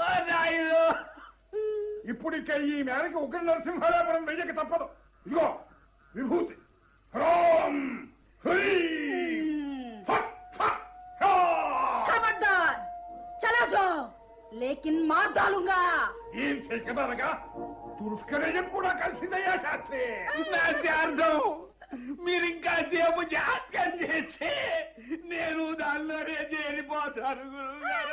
ఇప్పుడు ఇక ఈ మేరకు ఉగ్ర నరసింహారాపురం వెయ్యక తప్పదు ఇదిగో విభూతి హ్రోం హ్రీం ఫట్ ఫట్ హ్రా. ఖబర్దార్ చలా జో లేకిన్ మార్ దాలుంగా ఏం చేయకదనగా తురుష్కరేజం కూడా కలిసిందయ్యా శాస్త్రి నా శార్థం మీరు ఇంకా సేపు జాతకం చేస్తే నేను దానిలోనే చేరిపోతాను గురువు గారు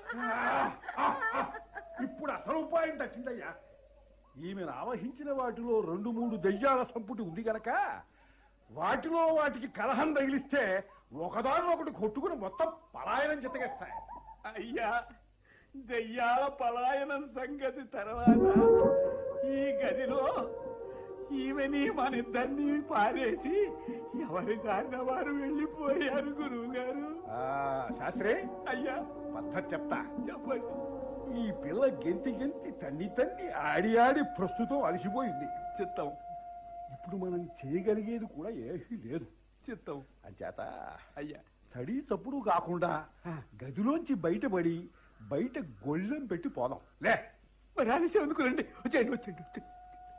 ఇప్పుడు అసలు ఉపాయం తట్టిందయ్యా ఈమెను ఆవహించిన వాటిలో రెండు మూడు దెయ్యాల సంపుటి ఉంది గనక వాటిలో వాటికి కలహం తగిలిస్తే ఒకదాని ఒకటి కొట్టుకుని మొత్తం పలాయనం చితగేస్తాయి అయ్యా దెయ్యాల పలాయనం సంగతి తర్వాత ఈ గదిలో ఈమెని మనిద్దరిని పారేసి ఎవరి దారిన వారు వెళ్ళిపోయారు గురువు గారు ఆ, శాస్త్రి అయ్యా పద్ధతి చెప్తా చెప్పండి ఈ పిల్ల గెంతి గెంతి తన్ని తన్ని ఆడి ఆడి ప్రస్తుతం అలసిపోయింది చిత్తం ఇప్పుడు మనం చేయగలిగేది కూడా ఏమీ లేదు చిత్తం అంచేత అయ్యా తడి తప్పుడు కాకుండా గదిలోంచి బయటపడి బయట గొళ్ళెం పెట్టి పోదాం లే మరి ఆలస్యం ఎందుకురండి వచ్చేయండి వచ్చేయండి వచ్చేయండి.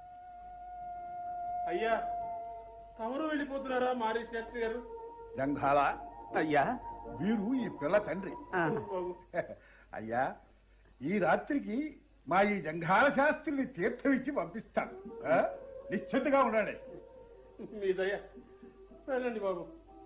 అయ్యా తమరు వెళ్ళిపోతున్నారా మారీ శాస్త్రి గారు జంఘాల అయ్యా వీరు ఈ పిల్ల తండ్రి అయ్యా ఈ రాత్రికి మా ఈ జంఘాల శాస్త్రిని తీర్థం ఇచ్చి పంపిస్తాను ఆ? నిశ్చింతగా ఉండండి మీ దయ వెళ్ళండి బాబు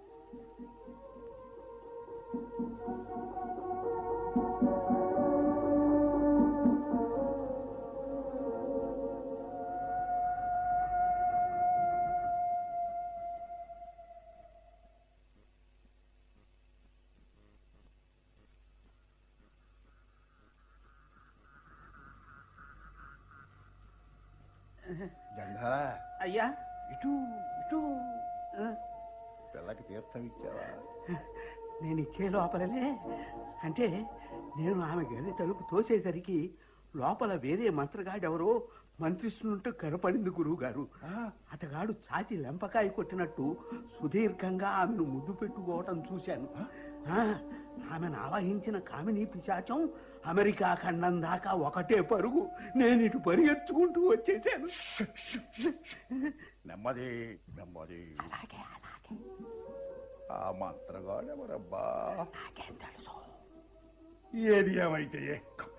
జంఘాల అయ్యా ఇటు ఇటు ఆ, పిల్లకి తీర్థం ఇచ్చావా నేను ఇచ్చే లోపలనే అంటే నేను ఆమె గది తలుపు తోసేసరికి లోపల వేరే మంత్రగాడెవరో మంత్రిస్తున్నట్టు కనపడింది గురువు గారు అతగాడు ఛాతి లెంపకాయ కొట్టినట్టు సుదీర్ఘంగా ఆమెను ముద్దు పెట్టుకోవటం చూశాను ఆ, ఆమెను ఆవహించిన కామిని పిశాచం అమెరికా ఖండం దాకా ఒకటే పరుగు నేను ఇటు పరిగెత్తుకుంటూ వచ్చేసాను నెమ్మది నెమ్మది ఆ మంత్రగాడు ఎవరబ్బా ఏది ఏమైతే ఏ.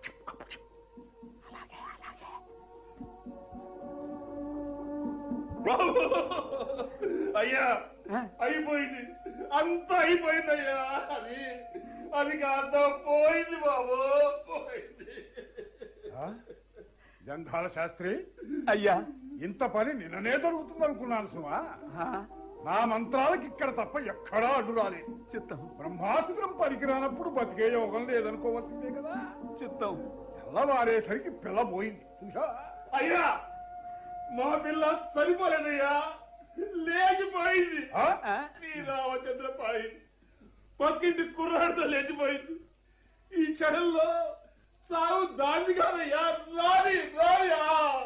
అయ్యా అయిపోయింది అంత అయిపోయింది అయ్యా అది అది కాస్త పోయింది బాబు పోయింది ఆ? గంధాల శాస్త్రి అయ్యా ఇంత పని నిన్ననే దొరుకుతుంది అనుకున్నాను సుమా నా మంత్రాలకి ఇక్కడ తప్ప ఎక్కడా అడ్డు రాలే చిత్తం బ్రహ్మాస్త్రం పనికిరానప్పుడు బతికే యోగం లేదనుకోవాల్సిందే కదా చిత్తం తెల్లవారేసరికి పిల్ల పోయింది చూసా అయ్యా మా పిల్ల సరిపోలేదయ్యా లేచిపోయింది నీ రామచంద్ర పోయింది పక్కింటి కుర్రాడితో లేచిపోయింది ఈ క్షణంలో సాగు దాంది కాదయ్యా రాని రానియా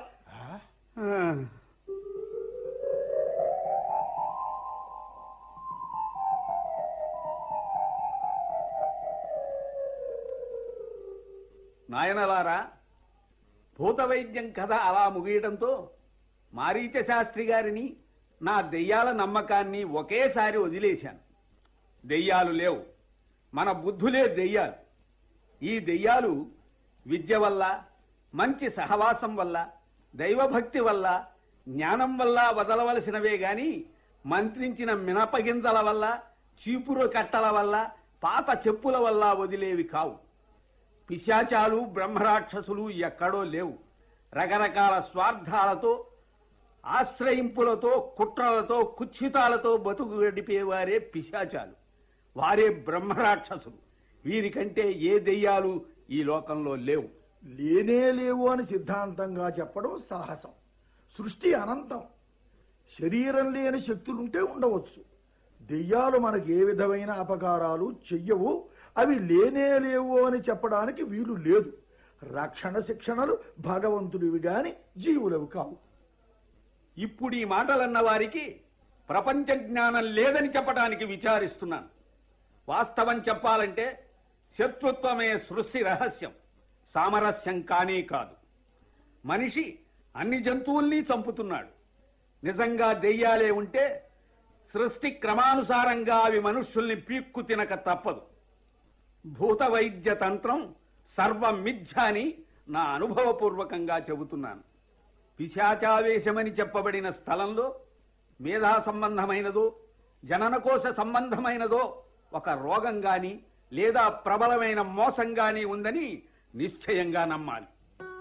నాయనలారా భూత వైద్యం కథ అలా ముగియడంతో మారీచ శాస్త్రి గారిని నా దెయ్యాల నమ్మకాన్ని ఒకేసారి వదిలేశాను దెయ్యాలు లేవు మన బుద్ధులే దెయ్యాలు ఈ దెయ్యాలు విద్య వల్ల మంచి సహవాసం వల్ల దైవభక్తి వల్ల జ్ఞానం వల్ల వదలవలసినవే గాని మంత్రించిన మినపగింజల వల్ల చీపురు కట్టల వల్ల పాత చెప్పుల వల్ల వదిలేవి కావు పిశాచాలు బ్రహ్మరాక్షసులు ఎక్కడో లేవు రకరకాల స్వార్థాలతో ఆశ్రయింపులతో కుట్రలతో కుచ్చితాలతో బతుకు గడిపేవారే పిశాచాలు వారే బ్రహ్మరాక్షసులు వీరికంటే ఏ దెయ్యాలు ఈ లోకంలో లేవు లేనే లేవు అని సిద్ధాంతంగా చెప్పడం సాహసం సృష్టి అనంతం శరీరం లేని శక్తులుంటే ఉండవచ్చు దెయ్యాలు మనకు ఏ విధమైన అపకారాలు చెయ్యవు అవి లేనే లేవు అని చెప్పడానికి వీలు లేదు రక్షణ శిక్షణలు భగవంతుడివి గాని జీవులవి కావు ఇప్పుడు ఈ మాటలన్న వారికి ప్రపంచ జ్ఞానం లేదని చెప్పడానికి విచారిస్తున్నాను వాస్తవం చెప్పాలంటే శత్రుత్వమే సృష్టి రహస్యం సామరస్యం కానే కాదు మనిషి అన్ని జంతువుల్ని చంపుతున్నాడు నిజంగా దెయ్యాలే ఉంటే సృష్టి క్రమానుసారంగా అవి మనుష్యుల్ని పీక్కు తినక తప్పదు భూత వైద్య తంత్రం సర్వ మిథ్య అని నా అనుభవపూర్వకంగా చెబుతున్నాను పిశాచావేశమని చెప్పబడిన స్థలంలో మేధా సంబంధమైనదో జననకోశ సంబంధమైనదో ఒక రోగం గాని లేదా ప్రబలమైన మోసం గాని ఉందని నిశ్చయంగా నమ్మాలి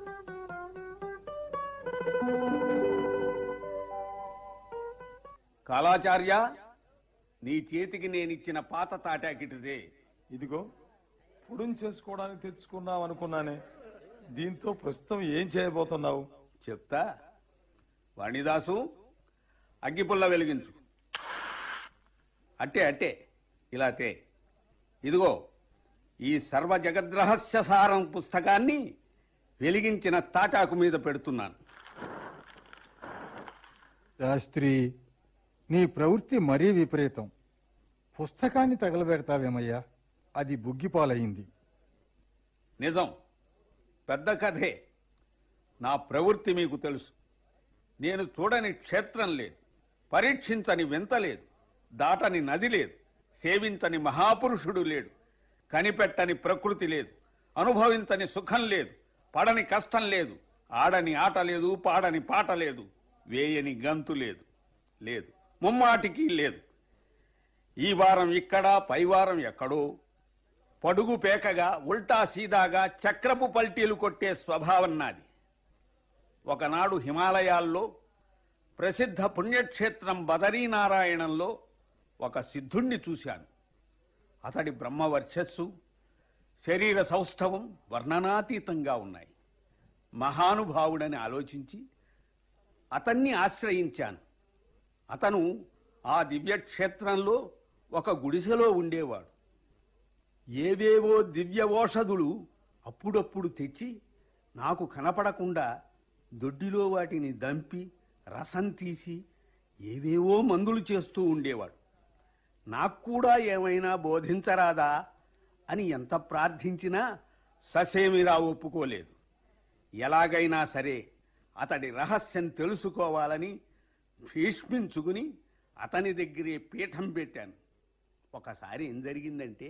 కాలాచార్య నీ చేతికి నేనిచ్చిన పాత తాటాకిటిదే ఇదిగో పొడుం చేసుకోవడానికి తెచ్చుకున్నావు అనుకున్నానే దీంతో ప్రస్తుతం ఏం చేయబోతున్నావు చెప్తా వాణిదాసు అగ్గిపుల్ల వెలిగించు అట్టే అట్టే ఇలా తే ఇదిగో ఈ సర్వ జగద్రహస్య సారం పుస్తకాన్ని వెలిగించిన తాటాకు మీద పెడుతున్నాను శాస్త్రి నీ ప్రవృత్తి మరీ విపరీతం పుస్తకాన్ని తగలబెడతావేమయ్యా అది బుగ్గిపాలయ్యింది నిజం పెద్ద కథే నా ప్రవృత్తి మీకు తెలుసు నేను చూడని క్షేత్రం లేదు పరీక్షించని వింత లేదు దాటని నది లేదు సేవించని మహాపురుషుడు లేడు కనిపెట్టని ప్రకృతి లేదు అనుభవించని సుఖం లేదు పడని కష్టం లేదు ఆడని ఆట లేదు పాడని పాట లేదు వేయని గంతు లేదు లేదు ముమ్మాటికి లేదు ఈ వారం ఇక్కడ పై వారం ఎక్కడో పడుగు పేకగా ఉల్టా సీదాగా చక్రపు పల్టీలు కొట్టే స్వభావం నాది ఒకనాడు హిమాలయాల్లో ప్రసిద్ధ పుణ్యక్షేత్రం బదరీనారాయణంలో ఒక సిద్ధుణ్ణి చూశాను అతడి బ్రహ్మవర్చస్సు శరీర సౌష్ఠవం వర్ణనాతీతంగా ఉన్నాయి మహానుభావుడని ఆలోచించి అతన్ని ఆశ్రయించాను అతను ఆ దివ్యక్షేత్రంలో ఒక గుడిసెలో ఉండేవాడు ఏవేవో దివ్య ఓషధులు అప్పుడప్పుడు తెచ్చి నాకు కనపడకుండా దొడ్డిలో వాటిని దంపి రసం తీసి ఏవేవో మందులు చేస్తూ ఉండేవాడు నాకు కూడా ఏమైనా బోధించరాదా అని ఎంత ప్రార్థించినా ససేమిరా ఒప్పుకోలేదు ఎలాగైనా సరే అతడి రహస్యం తెలుసుకోవాలని భీష్మించుకుని అతని దగ్గరే పీఠం పెట్టాను ఒకసారి ఏం జరిగిందంటే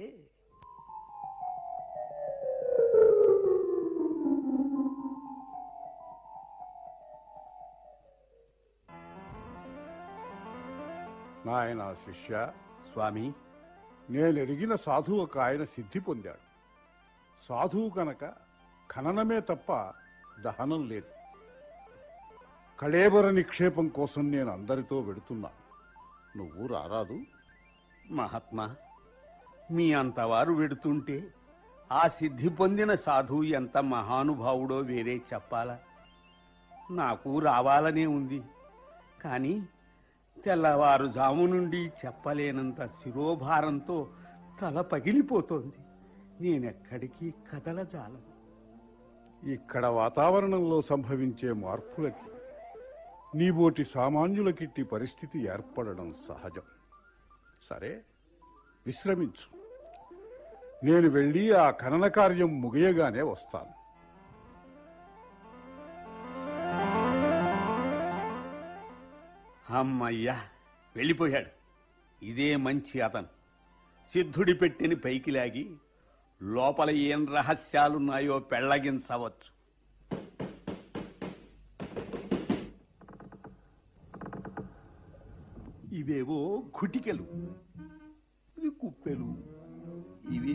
నాయన శిష్య స్వామి నేను ఎరిగిన సాధువు ఒక ఆయన సిద్ధి పొందాడు సాధువు కనుక ఖననమే తప్ప దహనం లేదు కళేబర నిక్షేపం కోసం నేను అందరితో వెడుతున్నా నువ్వు రారాదు మహాత్మా మీ అంతవారు వెడుతుంటే ఆ సిద్ధి పొందిన సాధువు ఎంత మహానుభావుడో వేరే చెప్పాలా నాకు రావాలనే ఉంది కానీ తెల్లవారుజాము నుండి చెప్పలేనంత శిరోభారంతో తల పగిలిపోతోంది నేనెక్కడికి కదలజాలను ఇక్కడ వాతావరణంలో సంభవించే మార్పులకి నీబోటి సామాన్యులకిట్టి పరిస్థితి ఏర్పడడం సహజం సరే విశ్రమించు నేను వెళ్ళి ఆ ఖనన కార్యం ముగియగానే వస్తాను అమ్మయ్యా వెళ్ళిపోయాడు ఇదే మంచి అతను సిద్ధుడి పెట్టిని పైకి లాగి లోపల ఏం రహస్యాలున్నాయో పెళ్లగించవచ్చు ఇవేవో గుటికెలు ఇవి కుప్పెలు ఇవి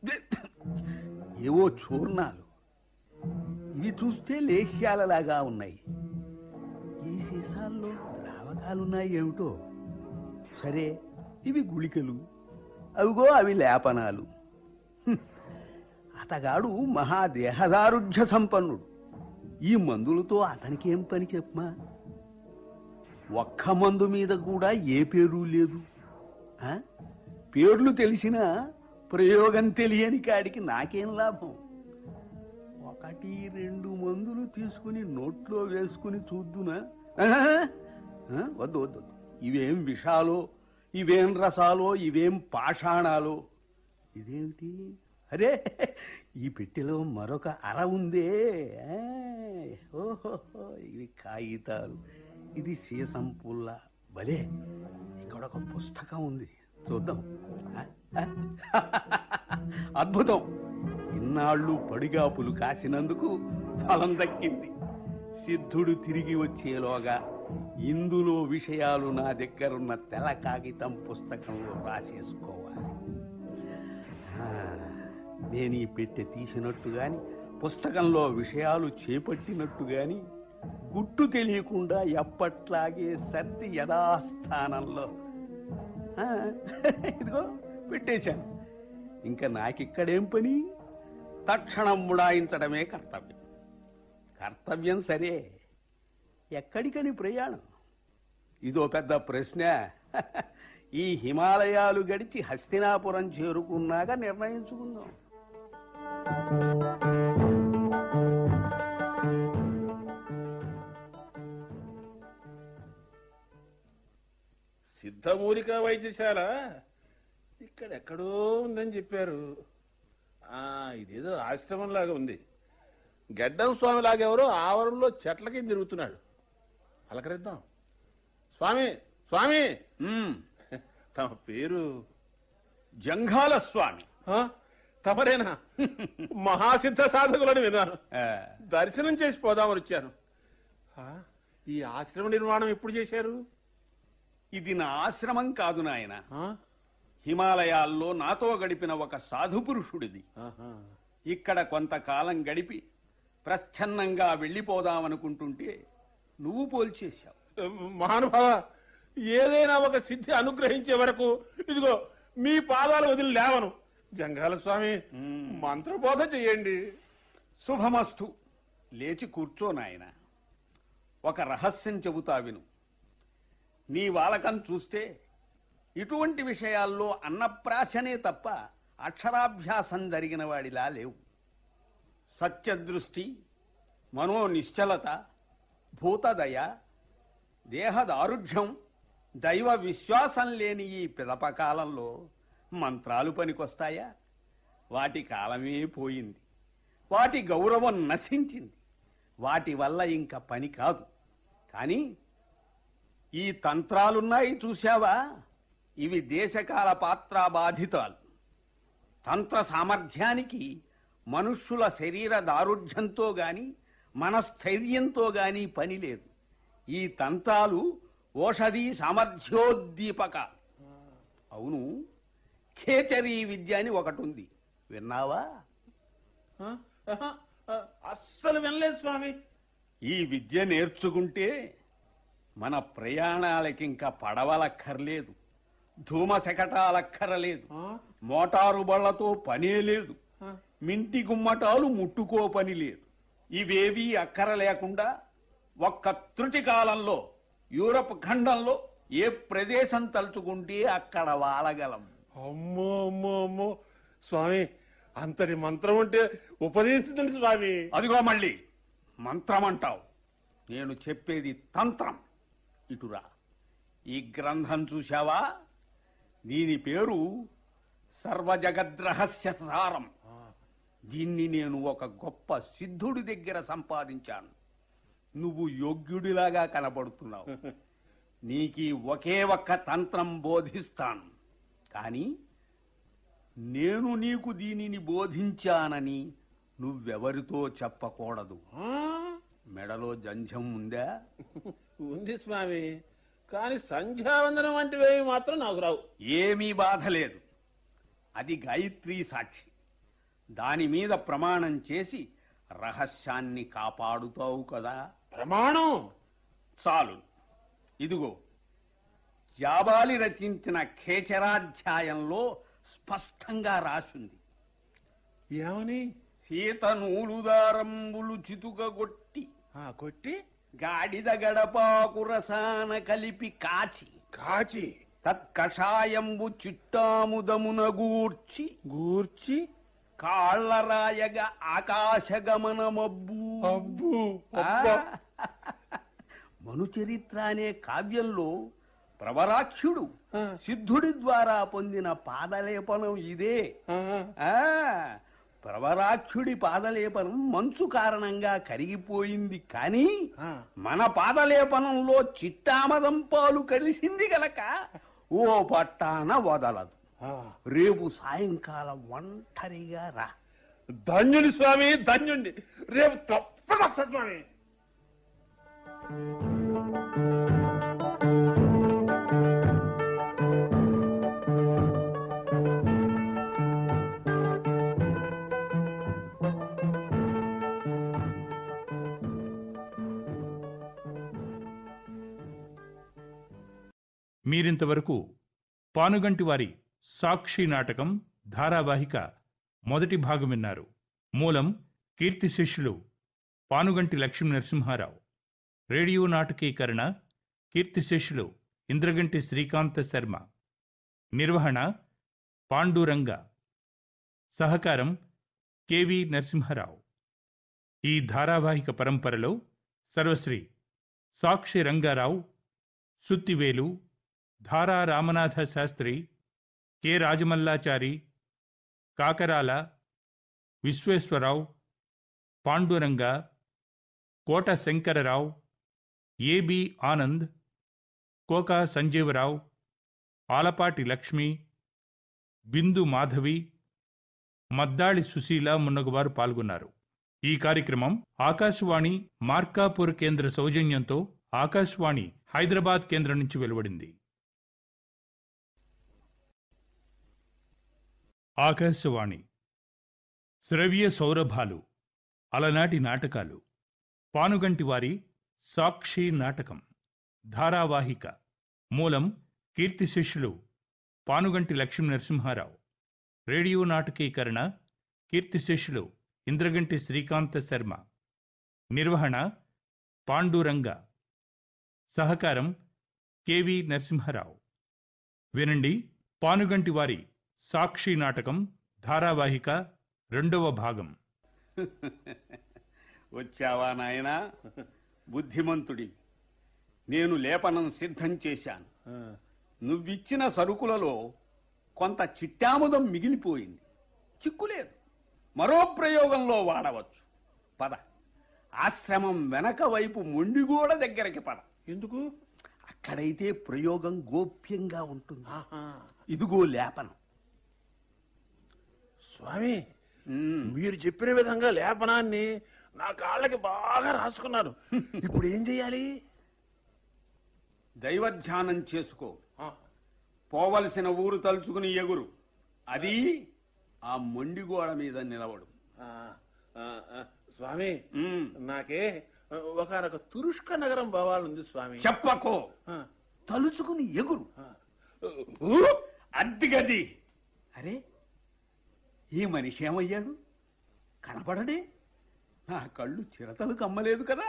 ఏవో చూర్ణాలు ఇవి చూస్తే లేహ్యాలలాగా ఉన్నాయి ఈ సీసాల్లో ద్రావకాలున్నాయి ఏమిటో సరే ఇవి గుళికలు అవిగో అవి లేపనాలు హ్మ్. అతగాడు మహాదేహదారుఢ్య సంపన్నుడు ఈ మందులతో అతనికేం పని చెప్పమా ఒక్క మందు మీద కూడా ఏ పేరు లేదు ఆ? పేర్లు తెలిసినా ప్రయోగం తెలియని కాడికి నాకేం లాభం ఒకటి రెండు మందులు తీసుకుని నోట్లో వేసుకుని చూద్దునా ఆహా! ఆ? వద్దు వద్దు వద్దు. ఇవేం విషాలో ఇవేం రసాలో ఇవేం పాషాణాలో ఇదేమిటి అరే ఈ పెట్టెలో మరొక అర ఉందే ఆ, ఓహో ఇవి కాగితాలు ఇది సీసం పుల్ల భలే ఇక్కడ ఒక పుస్తకం ఉంది చూద్దాం ఆ, ఆ. అద్భుతం ఇన్నాళ్ళు పడిగాపులు కాసినందుకు ఫలం దక్కింది సిద్ధుడు తిరిగి వచ్చేలోగా ఇందులో విషయాలు నా దగ్గరున్న తెల్ల కాగితం పుస్తకంలో రాసేసుకోవాలి ఆ, నేను ఈ పెట్టె తీసినట్టు గాని పుస్తకంలో విషయాలు చేపట్టినట్టు గాని గుట్టు తెలియకుండా ఎప్పట్లాగే సర్ది యథాస్థానంలో ఆ, ఇదిగో పెట్టేశాను ఇంకా నాకిక్కడేం పని తక్షణం ముడాయించడమే కర్తవ్యం కర్తవ్యం సరే ఎక్కడికని ప్రయాణం ఇదో పెద్ద ప్రశ్న ఈ హిమాలయాలు గడిచి హస్తినాపురం చేరుకున్నాక నిర్ణయించుకుందాం సిద్ధమూలిక వైద్యశాల ఇక్కడెక్కడో ఉందని చెప్పారు ఆ ఇదేదో ఆశ్రమం లాగా ఉంది గడ్డం స్వామి లాగెవరో ఆవరణలో చెట్ల కింద తిరుగుతున్నాడు పలకరిద్దాం స్వామి స్వామి తమ పేరు జంఘాల స్వామి తమరేనా మహాసిద్ధ సాధకులని విన్నాను దర్శనం చేసి పోదామని వచ్చాను ఆ, ఈ ఆశ్రమ నిర్మాణం ఎప్పుడు చేశారు ఇది నా ఆశ్రమం కాదు నాయన హిమాలయాల్లో నాతో గడిపిన ఒక సాధు పురుషుడిది ఇక్కడ కొంతకాలం గడిపి ప్రచ్ఛన్నంగా వెళ్ళిపోదామనుకుంటుంటే నువ్వు పోల్చేశావు మహానుభావ ఏదైనా ఒక సిద్ధి అనుగ్రహించే వరకు ఇదిగో మీ పాదాలు వదిలి లేవను జంగాల స్వామి మంత్రబోధ చెయ్యండి శుభమస్తు లేచి కూర్చో నాయన ఒక రహస్యం చెబుతా విను నీ వాలకం చూస్తే ఇటువంటి విషయాల్లో అన్నప్రాశనే తప్ప అక్షరాభ్యాసం జరిగిన వాడిలా లేవు సత్యదృష్టి మనో నిశ్చలత భూతదయ దేహదారుఢ్యం దైవ విశ్వాసం లేని ఈ పిదపకాలంలో మంత్రాలు పనికొస్తాయా వాటి కాలమే పోయింది వాటి గౌరవం నశించింది వాటి వల్ల ఇంకా పని కాదు కానీ ఈ తంత్రాలున్నాయి చూశావా ఇవి దేశకాల పాత్రా బాధితాలు తంత్ర సామర్థ్యానికి మనుష్యుల శరీర దారుఢ్యంతో గాని మనస్థైర్యంతో గాని పని లేదు ఈ తంత్రాలు ఓషధి సామర్థ్యోద్దీపక అవును ఖేచరీ విద్య అని ఒకటి ఉంది విన్నావా అస్సలు వినలేదు స్వామి ఈ విద్య నేర్చుకుంటే మన ప్రయాణాలకింక పడవలక్కర్లేదు ధూమ శకటాలక్కరలేదు మోటారు బళ్లతో పనే లేదు మింటి గుమ్మటాలు ముట్టుకో పని లేదు ఇవేవీ అక్కర లేకుండా ఒక్క త్రుటి కాలంలో యూరప్ ఖండంలో ఏ ప్రదేశం తలుచుకుంటే అక్కడ వాలగలం అమ్మో అమ్మో అమ్మో స్వామి అంతటి మంత్రం అంటే ఉపదేశించండి స్వామి అదిగో మళ్ళీ మంత్రం అంటావు నేను చెప్పేది తంత్రం ఇటురా ఈ గ్రంథం చూశావా దీని పేరు సర్వజగద్రహస్య సారం దీన్ని నేను ఒక గొప్ప సిద్ధుడి దగ్గర సంపాదించాను నువ్వు యోగ్యుడిలాగా కనబడుతున్నావు నీకీ ఒకే ఒక్క తంత్రం బోధిస్తాను కానీ నేను నీకు దీనిని బోధించానని నువ్వెవరితో చెప్పకూడదు మెడలో జంఝం ఉందా ఉంది స్వామి కానీ సంధ్యావందనం వంటివేవి మాత్రం నాకు రావు ఏమీ బాధ లేదు అది గాయత్రీ సాక్షి దాని మీద ప్రమాణం చేసి రహస్యాన్ని కాపాడుతావు కదా ప్రమాణం చాలు ఇదిగో జాబాలి రచించిన ఖేచరాధ్యాయంలో స్పష్టంగా రాసుంది ఏమని సీత నూలుదారంబులు చితుకగొట్టి కొట్టి గాడిద గడపాకు రసాన కలిపి కాచి కాచి తత్కషాయంబు చిట్టాముదమున గూర్చి గూర్చి కాళ్ళరాయగా ఆకాశగమనమబ్బు అబ్బు మనుచరిత్ర అనే కావ్యంలో ప్రవరాక్షుడు సిద్ధుడి ద్వారా పొందిన పాదలేపనం ఇదే ఆ ప్రవరాక్షుడి పాదలేపనం మంచు కారణంగా కరిగిపోయింది కానీ మన పాదలేపనంలో చిట్టామదం పాలు కలిసింది గనక ఓ పట్టాన వదలదు రేపు సాయంకాలం ఒంటరిగా రా ధన్యుని స్వామి ధన్యుణ్ణి రేపు తప్పక వస్తా స్వామి మీరింతవరకు పానుగంటి వారి సాక్షి నాటకం ధారావాహిక మొదటి భాగం విన్నారు మూలం కీర్తి శిష్యులు పానుగంటి లక్ష్మీ నరసింహారావు రేడియో నాటకీకరణ కీర్తి శిష్యులు ఇంద్రగంటి శ్రీకాంత శర్మ నిర్వహణ పాండురంగ సహకారం కెవి నరసింహారావు ఈ ధారావాహిక పరంపరలో సర్వశ్రీ సాక్షి రంగారావు సుత్తివేలు ధారా రామనాథ శాస్త్రి కె రాజమల్లాచారి కాకరాల విశ్వేశ్వరరావు పాండురంగ కోట శంకరరావు ఏబి ఆనంద్ కోకా సంజీవరావు ఆలపాటి లక్ష్మి బిందు మాధవి మద్దాళి సుశీల మున్నగువారు పాల్గొన్నారు ఈ కార్యక్రమం ఆకాశవాణి మార్కాపూర్ కేంద్ర సౌజన్యంతో ఆకాశవాణి హైదరాబాద్ కేంద్రం నుంచి వెలువడింది ఆకాశవాణి శ్రవ్య సౌరభాలు అలనాటి నాటకాలు పానుగంటి వారి సాక్షి నాటకం ధారావాహిక మూలం కీర్తి శిష్యులు పానుగంటి లక్ష్మీ నరసింహారావు రేడియో నాటకీకరణ కీర్తి శిష్యులు ఇంద్రగంటి శ్రీకాంత శర్మ నిర్వహణ పాండురంగ సహకారం కెవి నరసింహారావు వినండి పానుగంటి వారి సాక్షి నాటకం ధారావాహిక రెండవ భాగం వచ్చావా నాయనా బుద్ధిమంతుడి నేను లేపనం సిద్ధం చేశాను నువ్విచ్చిన సరుకులలో కొంత చిట్టాముదం మిగిలిపోయింది చిక్కులేదు మరో ప్రయోగంలో వాడవచ్చు పద ఆశ్రమం వెనక వైపు మొండిగోడ దగ్గరికి పద ఎందుకు అక్కడైతే ప్రయోగం గోప్యంగా ఉంటుంది ఇదిగో లేపనం స్వామి మీరు చెప్పిన విధంగా లేపనాన్ని నా కాళ్ళకి బాగా రాసుకున్నారు ఇప్పుడు ఏం చెయ్యాలి దైవధ్యానం చేసుకో పోవలసిన ఊరు తలుచుకుని ఎగురు అది ఆ మొండిగోడ మీద నిలబడు ఆ, ఆ, ఆ, స్వామి నాకే ఒకనొక తురుష్క నగరం పోవాలంది స్వామి చెప్పకో ఆ. తలుచుకుని ఎగురు అద్దిగది అరే ఈ మనిషి ఏమయ్యాడు కనపడడే నా కళ్ళు చిరతలు కమ్మలేదు కదా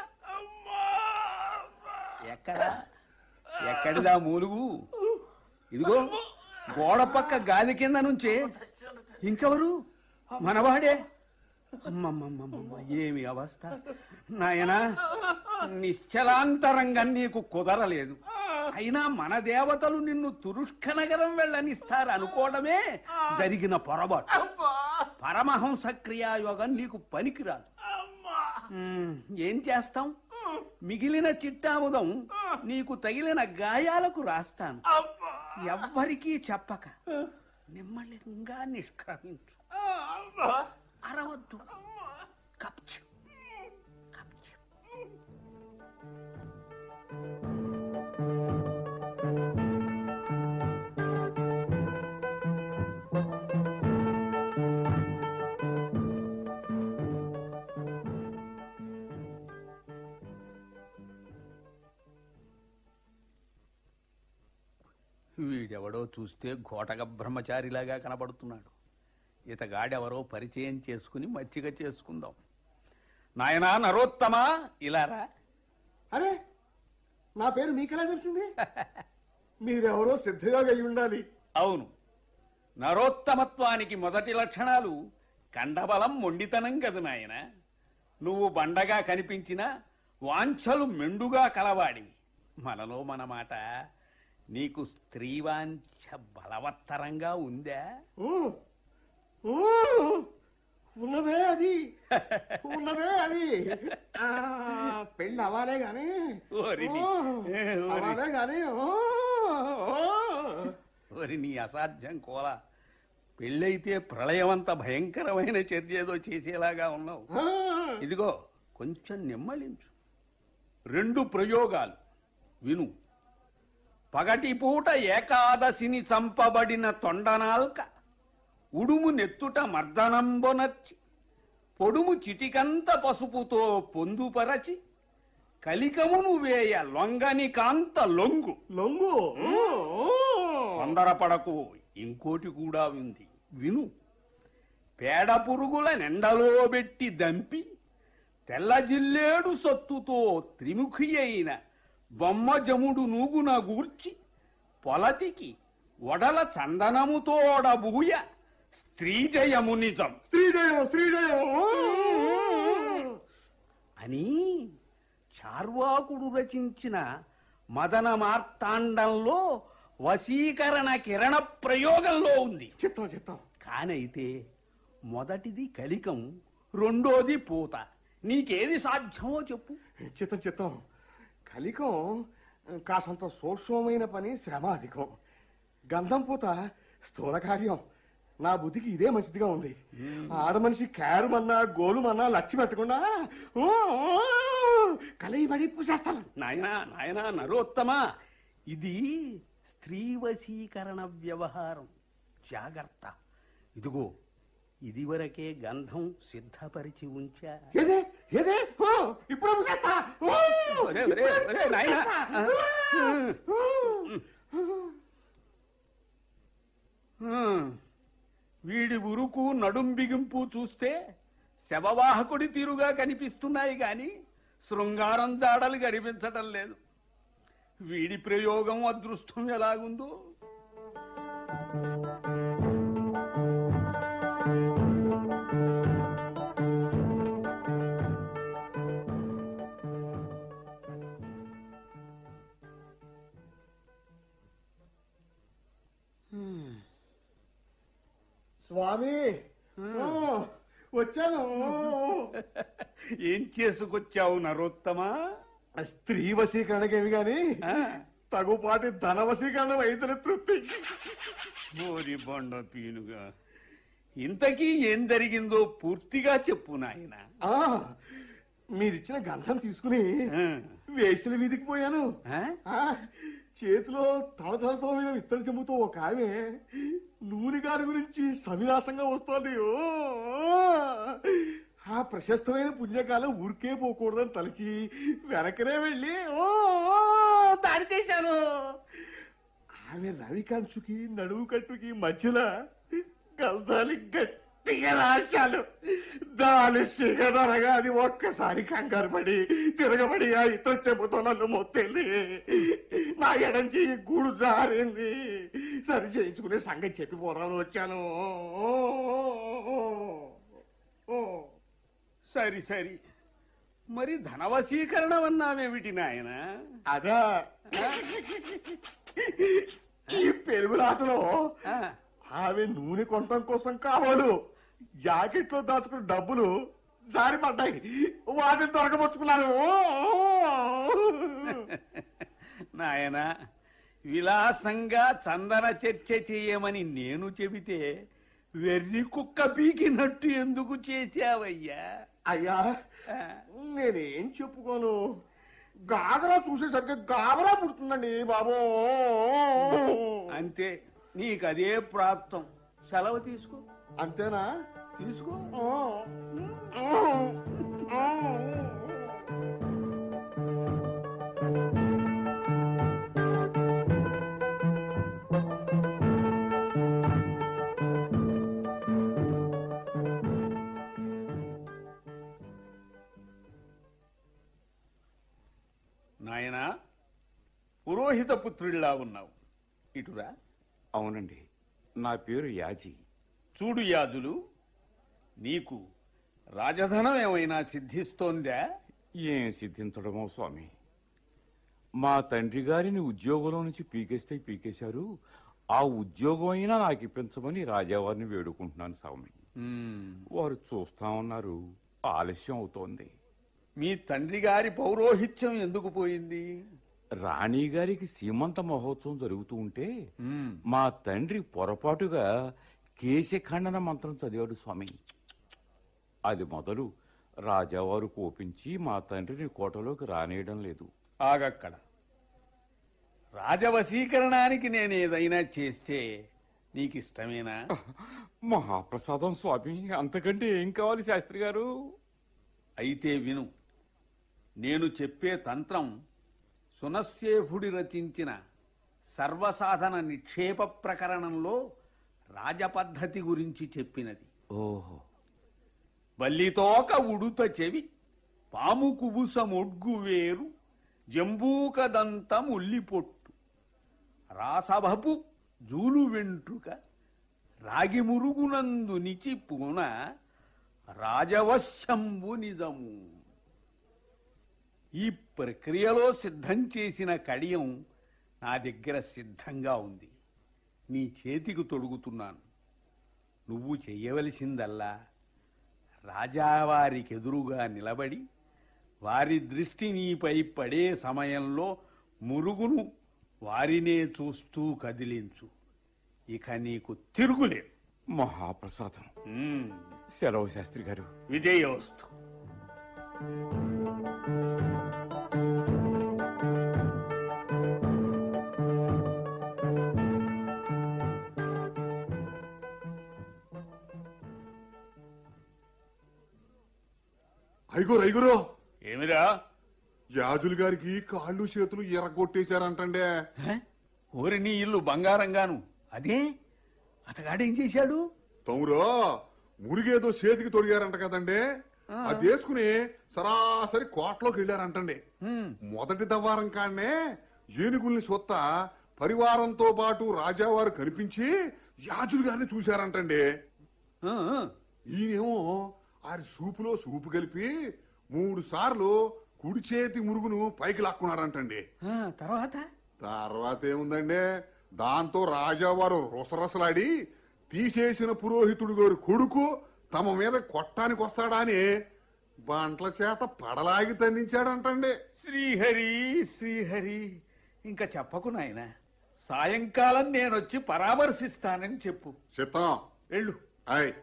ఎక్కడ ఎక్కడిదా మూలుగు ఇదిగో గోడ పక్క గాలి కింద నుంచే ఇంకెవరు మనవాడే అమ్మమ్మమ్మమ్మ ఏమి అవస్థ నాయనా నిశ్చలాంతరంగా నీకు కుదరలేదు అయినా మన దేవతలు నిన్ను తురుష్క నగరం వెళ్ళనిస్తారు అనుకోవడమే జరిగిన పొరపాటు పరమహంస క్రియాయోగం నీకు పనికిరాదు ఉమ్, ఏం చేస్తాం మిగిలిన చిట్టాముదం నీకు తగిలిన గాయాలకు రాస్తాను ఎవ్వరికీ చెప్పక నెమ్మళంగా నిష్క్రమించు అరవద్దు కప్చు కప్చు. వీడెవడో చూస్తే ఘోటక బ్రహ్మచారిలాగా కనబడుతున్నాడు ఇతగాడెవరో పరిచయం చేసుకుని మచ్చిక చేసుకుందాం నాయనా నరోత్తమా ఇలారా అరే నా పేరు మీకెలా తెలిసింది మీరెవరో సిద్ధగా అయి ఉండాలి అవును నరోత్తమత్వానికి మొదటి లక్షణాలు కండబలం మొండితనం కదు నాయన నువ్వు బండగా కనిపించినా వాంఛలు మెండుగా కలవాడివి మనలో మన మాట నీకు స్త్రీవాంఛ బలవత్తరంగా ఉందా ఊ, ఉన్నదే అది ఉన్నదే అది ఆ, పెళ్ళి అవ్వాలే గాని ఓరిని. ఓ, ఏ, ఓరి. అవ్వాలే గాని ఓ, ఓ. ఓరి నీ అసాధ్యం కోల పెళ్ళైతే ప్రళయమంత భయంకరమైన చర్య ఏదో చేసేలాగా ఉన్నావు ఆ, ఇదిగో కొంచెం నెమ్మలించు రెండు ప్రయోగాలు విను పగటిపూట ఏకాదశిని చంపబడిన తొండనాల్క ఉడుము నెత్తుట మర్దనంబొనర్చి పొడుము చిటికంత పసుపుతో పొందుపరచి కలికమును వేయ లొంగని కాంత లొంగు లొంగు తొందరపడకు ఇంకోటి కూడా ఉంది విను పేడ పురుగుల నెండలో పెట్టి దంపి తెల్ల జిల్లేడు సొత్తుతో త్రిముఖి అయిన బొమ్మ జముడు నూగున గూర్చి పొలతికి వడల చందనముతోడబూయ స్త్రీజయము నిజం శ్రీజయం శ్రీజయం అని చార్వాకుడు రచించిన మదన మార్తాండంలో వశీకరణ కిరణ ప్రయోగంలో ఉంది చిత్తం చిత్తం కానైతే మొదటిది కలికం రెండోది పూత నీకేది సాధ్యమో చెప్పు చిత్తం చిత్తం కలికం కాసంత సూక్ష్మమైన పని శ్రమ అధికం గంధం పూత స్థూల కార్యం నా బుద్ధికి ఇదే మంచిదిగా ఉంది ఆడ మనిషి క్యారుమన్నా గోలుమన్నా లక్ష్య పెట్టకుండా ఊ, ఊ, కలయి పడి పూసేస్తాను నాయనా నాయనా నరోత్తమా ఇది స్త్రీ వశీకరణ వ్యవహారం జాగ్రత్త ఇదిగో ఇదివరకే గంధం సిద్ధపరిచి ఉంచా ఏదే ఏదే ఊ, ఇప్పుడు పూసేస్తా ఊ, ఒరే, ఒరే, ఇప్పుడే ఒరే, నాయనా. పూసేస్తా. హ్మ్. వీడి ఉరుకు నడుం బిగింపు చూస్తే శవవాహకుడి తీరుగా కనిపిస్తున్నాయి గాని శృంగారం జాడలు కనిపించటం లేదు వీడి ప్రయోగం అదృష్టం ఎలాగుందో స్వామి ఓ, వచ్చాను ఏం చేసుకొచ్చావు నరోత్తమా స్త్రీ వశీకరణకేమి గాని తగుపాటి ధన వశీకరణ వైద్యుల తృప్తి ఓరి బొండ పీనుగా ఇంతకీ ఏం జరిగిందో పూర్తిగా చెప్పు నాయన ఆ, మీరిచ్చిన గంధం తీసుకుని వేసల వీధికి పోయాను ఆ, చేతిలో తలతలతో మీద విత్తడి చెంబుతో ఒక ఆమె నూనె గారి గురించి సవిలాసంగా వస్తోంది ఓ! ఆ ప్రశస్తమైన పుణ్యకాలం ఊరికే పోకూడదని తలచి వెనకనే వెళ్ళి ఓ దాడి చేశాను ఆమె రవి కంచుకి నడువు కట్టుకి మధ్యలో గల్దాలి గట్టిగా రాశాను దాని సిగదరగా అది ఒక్కసారి కంగారు పడి తిరగబడి ఆ ఇతర చెబుతో నన్ను మొత్తెళ్ళి నా ఎడంచి గూడు జారింది సరి చేయించుకునే సంగతి చెప్పి పోరాను వచ్చాను సరి సరి మరి ధనవశీకరణం అన్నావేమిటి నాయన అదా ఈ పెరుగులాటలో ఆమె నూనె కొనటం కోసం కావాలి జాకెట్లో దాచుకున్న డబ్బులు జారి పడ్డాయి వాటిని దొరకబుచ్చుకున్నాను నాయన విలాసంగా చందన చర్చ చేయమని నేను చెబితే వెర్రి కుక్క పీకినట్టు ఎందుకు చేశావయ్యా అయ్యా నేనేం చెప్పుకోను గాబరా చూసేసరికి గాబరా పుడుతుందండి బాబు అంతే నీకు అదే ప్రాప్తం సెలవు తీసుకో అంతేనా తీసుకో నాయనా పురోహిత పుత్రుడిలా ఉన్నావు ఇటురా అవునండి నా పేరు యాజీ చూడు యాజులు నీకు రాజధనం ఏమైనా సిద్ధిస్తోందా ఏం సిద్ధించడమో స్వామి మా తండ్రి గారిని ఉద్యోగంలో నుంచి పీకేస్తే పీకేశారు ఆ ఉద్యోగం అయినా నాకు ఇప్పించమని రాజావారిని వేడుకుంటున్నాను స్వామి వారు చూస్తా ఉన్నారు ఆలస్యం అవుతోంది మీ తండ్రి గారి పౌరోహిత్యం ఎందుకు పోయింది రాణి గారికి సీమంత మహోత్సవం జరుగుతూ ఉంటే మా తండ్రి పొరపాటుగా కేశఖండన మంత్రం చదివాడు స్వామి అది మొదలు రాజావారు కోపించి మా తండ్రిని కోటలోకి రానేయడం లేదు ఆగక్కడ రాజవశీకరణానికి నేను ఏదైనా చేస్తే నీకు ఇష్టమేనా మహాప్రసాదం స్వామి అంతకంటే ఏం కావాలి శాస్త్రి గారు అయితే విను నేను చెప్పే తంత్రం సునస్సేఫుడి రచించిన సర్వసాధన నిక్షేప ప్రకరణంలో రాజపద్ధతి గురించి చెప్పినది ఓహో బల్లితోక ఉడుత చెవి పాము కుబుసమొడ్గు వేరు జంబూకదంతం ఉల్లిపొట్టు రాసభపు జూలు వెంట్రుక రాగి మురుగునందు నిచి పూన రాజవశంబు నిజము ఈ ప్రక్రియలో సిద్ధం చేసిన కడియం నా దగ్గర సిద్ధంగా ఉంది నీ చేతికి తొడుగుతున్నాను నువ్వు చెయ్యవలసిందల్లా రాజావారికెదురుగా నిలబడి వారి దృష్టి నీపై పడే సమయంలో మురుగును వారినే చూస్తూ కదిలించు ఇక నీకు తిరుగులేదు మహాప్రసాదం సెలవు శాస్త్రి గారు విజయోస్తు ఐగురు ఐగురు ఏమిరా యాజులు గారికి కాళ్ళు చేతులు ఎరగొట్టేశారంటండే ఓరి నీ ఇల్లు బంగారంగాను అదే అతగాడేం చేశాడు తమ్ముడు మురిగేదో చేతికి తొడిగారంట కదండి అది వేసుకుని సరాసరి కోటలోకి వెళ్ళారంటండి మొదటి దవ్వారం కాడనే ఏనుగుల్ని సొత్త పరివారంతో పాటు రాజావారు కనిపించి యాజులు గారిని చూశారంటండి ఈయనేమో ఆరి సూపులో సూపు కలిపి మూడు సార్లు కుడి చేతి మురుగును పైకి లాక్కున్నారంటండి తర్వాత తర్వాత ఏముందండి దాంతో రాజావారు రుసరసలాడి తీసేసిన పురోహితుడు గారి కొడుకు తమ మీద కొట్టానికి వస్తాడా అని బంట్ల చేత పడలాగి తందించాడంటండి శ్రీహరి శ్రీహరి ఇంకా చెప్పకు నాయన సాయంకాలం నేనొచ్చి పరామర్శిస్తానని చెప్పు చిత్తం వెళ్ళు ఆయ్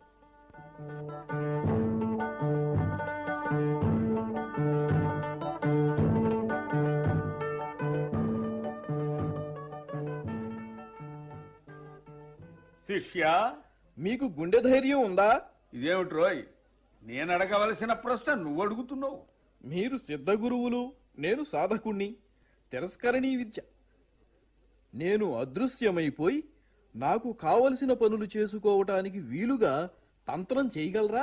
శిష్య మీకు గుండె ధైర్యం ఉందా ఇదేమిటి రోయ్ నేను అడగవలసిన ప్రశ్న నువ్వు అడుగుతున్నావు మీరు సిద్ధ గురువులు నేను సాధకుణ్ణి తిరస్కరణీ విద్య నేను అదృశ్యమైపోయి నాకు కావలసిన పనులు చేసుకోవటానికి వీలుగా తంత్రం చేయగలరా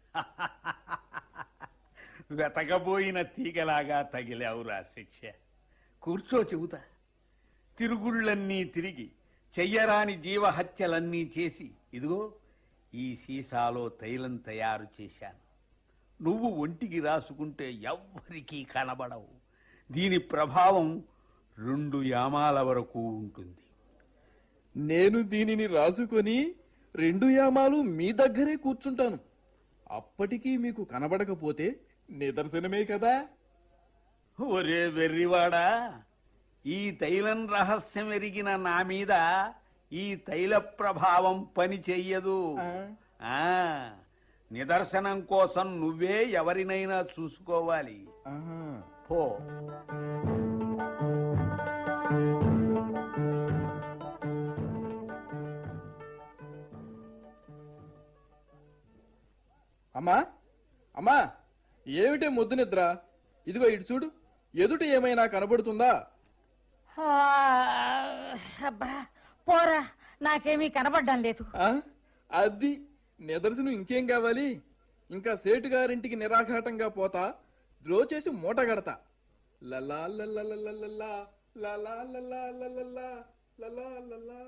వెతకబోయిన తీగలాగా తగిలావురా శిక్ష కూర్చో చెబుతా తిరుగుళ్ళన్నీ తిరిగి చెయ్యరాని జీవహత్యలన్నీ చేసి ఇదిగో ఈ సీసాలో తైలం తయారు చేశాను నువ్వు ఒంటికి రాసుకుంటే ఎవ్వరికీ కనబడవు దీని ప్రభావం రెండు యామాల వరకు ఉంటుంది నేను దీనిని రాసుకొని రెండు యామాలు మీ దగ్గరే కూర్చుంటాను అప్పటికీ మీకు కనబడకపోతే నిదర్శనమే కదా ఒరే వెర్రివాడా ఈ తైలం రహస్యం ఎరిగిన నా మీద ఈ తైల ప్రభావం పని చెయ్యదు ఆ నిదర్శనం కోసం నువ్వే ఎవరినైనా చూసుకోవాలి పో అమ్మా అమ్మా ఏమిటే ముద్దు నిద్ర ఇదిగో ఇటు చూడు ఎదుట ఏమైనా కనబడుతుందా ఆ, అబ్బా పోరా నాకేమీ కనబడ్డం లేదు ఆ? అది నిదర్శనం ఇంకేం కావాలి ఇంకా సేటు గారింటికి నిరాఘాటంగా పోతా ద్రోచేసి మూట గడతా లలా లలా లలా లలా లలా లలా లలా లలా లలా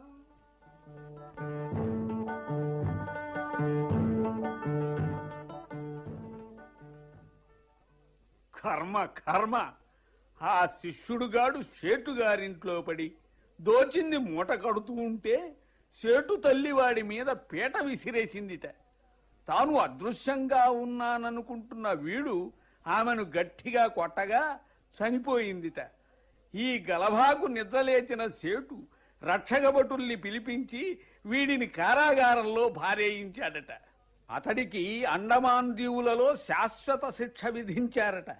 కర్మ కర్మ ఆ శిష్యుడుగాడు సేటు గారింట్లో పడి దోచింది మూట కడుతూ ఉంటే సేటు తల్లి వాడి మీద పీట విసిరేసిందిట తాను అదృశ్యంగా ఉన్నాననుకుంటున్న వీడు ఆమెను గట్టిగా కొట్టగా చనిపోయిందిట ఈ గలభాకు నిద్రలేచిన సేటు రక్షకభటుల్ని పిలిపించి వీడిని కారాగారంలో భారేయించాడట అతడికి అండమాన్ దీవులలో శాశ్వత శిక్ష విధించారట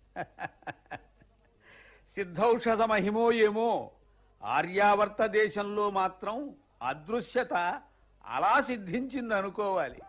సిద్ధౌషధ మహిమో ఏమో ఆర్యావర్త దేశంలో మాత్రం అదృశ్యత అలా సిద్ధించింది అనుకోవాలి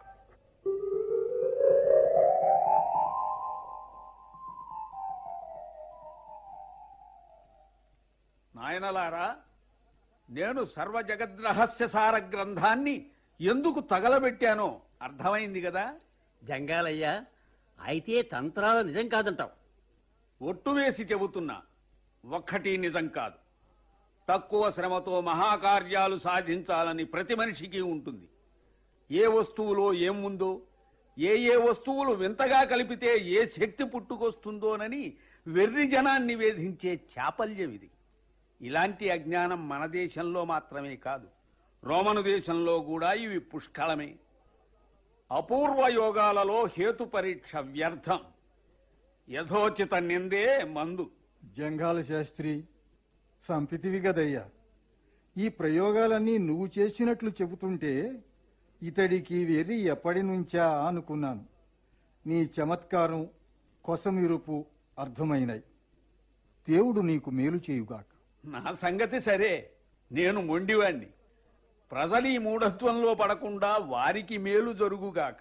నాయనలారా నేను సర్వ జగద్రహస్య సార గ్రంథాన్ని ఎందుకు తగలబెట్టానో అర్థమైంది కదా జంగాలయ్యా అయితే తంత్రాలు నిజం కాదంటావు ఒట్టు వేసి చెబుతున్నా ఒక్కటి నిజం కాదు తక్కువ శ్రమతో మహాకార్యాలు సాధించాలని ప్రతి మనిషికి ఉంటుంది ఏ వస్తువులో ఏముందో ఏ ఏ వస్తువులు వింతగా కలిపితే ఏ శక్తి పుట్టుకొస్తుందోనని వెర్రి జనాన్ని వేధించే చాపల్యం ఇది ఇలాంటి అజ్ఞానం మన దేశంలో మాత్రమే కాదు రోమను దేశంలో కూడా ఇవి పుష్కళమే అపూర్వ యోగాలలో హేతు పరీక్ష వ్యర్థం యథోచిత నిందే మందు జంగాల శాస్త్రి సంపితివి గదయ్యా ఈ ప్రయోగాలన్నీ నువ్వు చేసినట్లు చెబుతుంటే ఇతడికి వెర్రి ఎప్పటి నుంచా అనుకున్నాను నీ చమత్కారం కొసమిరుపు అర్థమైనాయి దేవుడు నీకు మేలు చేయుగాక నా సంగతి సరే నేను మొండివాణ్ణి ప్రజలు ఈ మూఢత్వంలో పడకుండా వారికి మేలు జరుగుగాక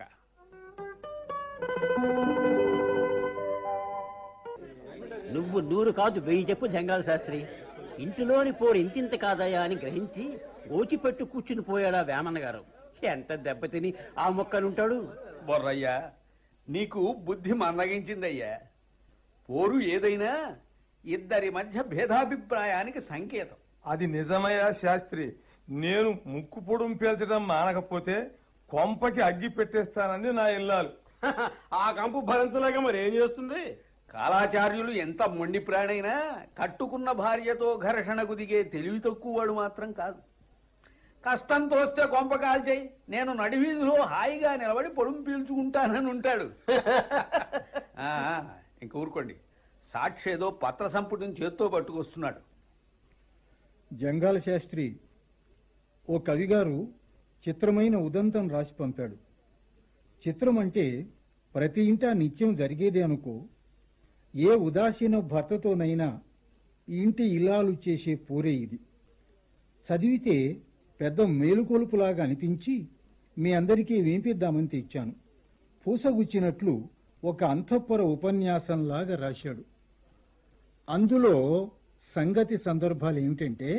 నువ్వు నూరు కాదు వెయ్యి చెప్పు జంగాల శాస్త్రి ఇంటిలోని పోరు ఇంతింత కాదయా అని గ్రహించి గోచిపెట్టు కూర్చుని పోయాడా వేమన్న గారు ఎంత దెబ్బతిని ఆ మొక్కనుంటాడు బొర్రయ్యా నీకు బుద్ధి మందగించిందయ్యా పోరు ఏదైనా ఇద్దరి మధ్య భేదాభిప్రాయానికి సంకేతం అది నిజమయ్యా శాస్త్రి నేను ముక్కు పొడుం పేల్చడం మానకపోతే కొంపకి అగ్గి పెట్టేస్తానంది నా ఇల్లాలు ఆ కంపు భరించలేక మరి ఏం చేస్తుంది కాలాచార్యులు ఎంత మొండి ప్రాణైనా కట్టుకున్న భార్యతో ఘర్షణకు దిగే తెలివి తక్కువ వాడు మాత్రం కాదు కష్టం తోస్తే కొంప కాల్చేయి నేను నడివీధిలో హాయిగా నిలబడి పొడుము పీల్చుకుంటానని ఉంటాడు ఆ, ఆ, ఇంక ఊరుకోండి సాక్షి ఏదో పత్ర సంపుటిని చేత్తో పట్టుకొస్తున్నాడు జంగాల శాస్త్రి ఓ కవిగారు చిత్రమైన ఉదంతం రాసి పంపాడు చిత్రం అంటే ప్రతి ఇంటా నిత్యం జరిగేదే అనుకో ఏ ఉదాసీన భర్తతోనైనా ఈ ఇంటి ఇల్లాలు చేసే పూరే ఇది చదివితే పెద్ద మేలుకొలుపులాగా అనిపించి మీ అందరికీ వినిపిద్దామని తెచ్చాను పూసగుచ్చినట్లు ఒక అంతఃపుర ఉపన్యాసంలాగా రాశాడు అందులో సంగతి సందర్భాలు ఏమిటంటే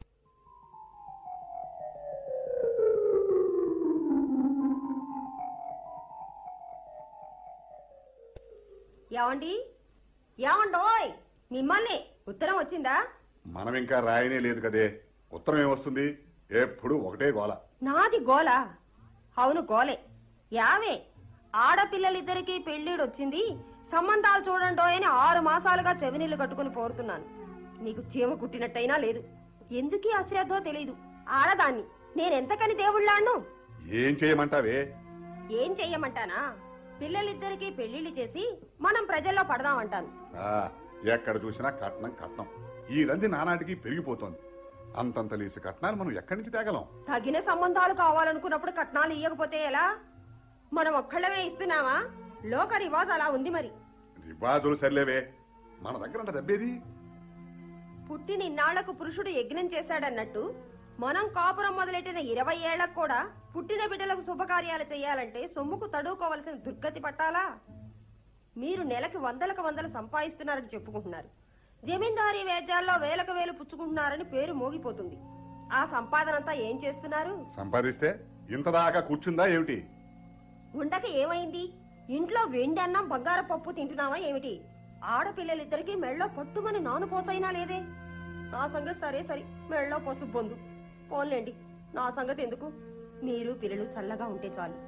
ఏమండి ఏమండోయ్ మిమ్మల్ని ఉత్తరం వచ్చిందా మనం ఇంకా రాయనే లేదు కదే ఉత్తరం ఏమొస్తుంది ఎప్పుడు ఒకటే గోల నాది గోల అవును గోలే యావే ఆడపిల్లలిద్దరికీ పెళ్ళిడొచ్చింది సంబంధాలు చూడండోయ్ అని ఆరు మాసాలుగా చెవినీళ్లు కట్టుకుని పోరుతున్నాను నీకు చీమ కుట్టినట్టయినా లేదు ఎందుకీ అశ్రద్ధో తెలీదు ఆడదాన్ని నేనెంతకని దేవుళ్ళాను ఏం చేయమంటావే ఏం చెయ్యమంటానా పిల్లలిద్దరికీ పెళ్లిళ్ళు చేసి మనం ప్రజల్లో పడదామంటాను ఆ ఎక్కడ చూసినా కట్నం కట్నం ఈ రంది నానాటికి పెరిగిపోతోంది అంతంత లేసి కట్నాలు మనం ఎక్కడి నుంచి తేగలం తగిన సంబంధాలు కావాలనుకున్నప్పుడు కట్నాలు ఇవ్వకపోతే ఎలా మనం ఒక్కళ్ళమే ఇస్తున్నావా లోక రివాజ్ అలా ఉంది మరి రివాజులు సర్లేవే మన దగ్గర అంత డబ్బేది పుట్టిన ఇన్నాళ్లకు పురుషుడు యజ్ఞం చేశాడన్నట్టు మనం కాపురం మొదలెట్టిన ఇరవై ఏళ్లకు కూడా పుట్టిన బిడ్డలకు శుభకార్యాలు చేయాలంటే సొమ్ముకు తడుకోవలసిన దుర్గతి పట్టాలా మీరు నెలకి వందలకు వందలు సంపాదిస్తున్నారని చెప్పుకుంటున్నారు జమీందారీ వేద్యాల్లో వేలకు వేలు పుచ్చుకుంటున్నారని పేరు మోగిపోతుంది ఆ సంపాదనంతా ఏం చేస్తున్నారు సంపాదిస్తే ఇంత దాకా కూర్చుందా ఏమిటి ఉండక ఏమైంది ఇంట్లో వెండి అన్నం బంగార పప్పు తింటున్నావా ఏమిటి ఆడపిల్లలిద్దరికి మెళ్ళో పట్టుమని నాను పోచైనా లేదే నా సంగతి సరే సరి మెళ్ళో పసుపు బొందు పోన్లేండి నా సంగతి ఎందుకు మీరు పిల్లలు చల్లగా ఉంటే చాలు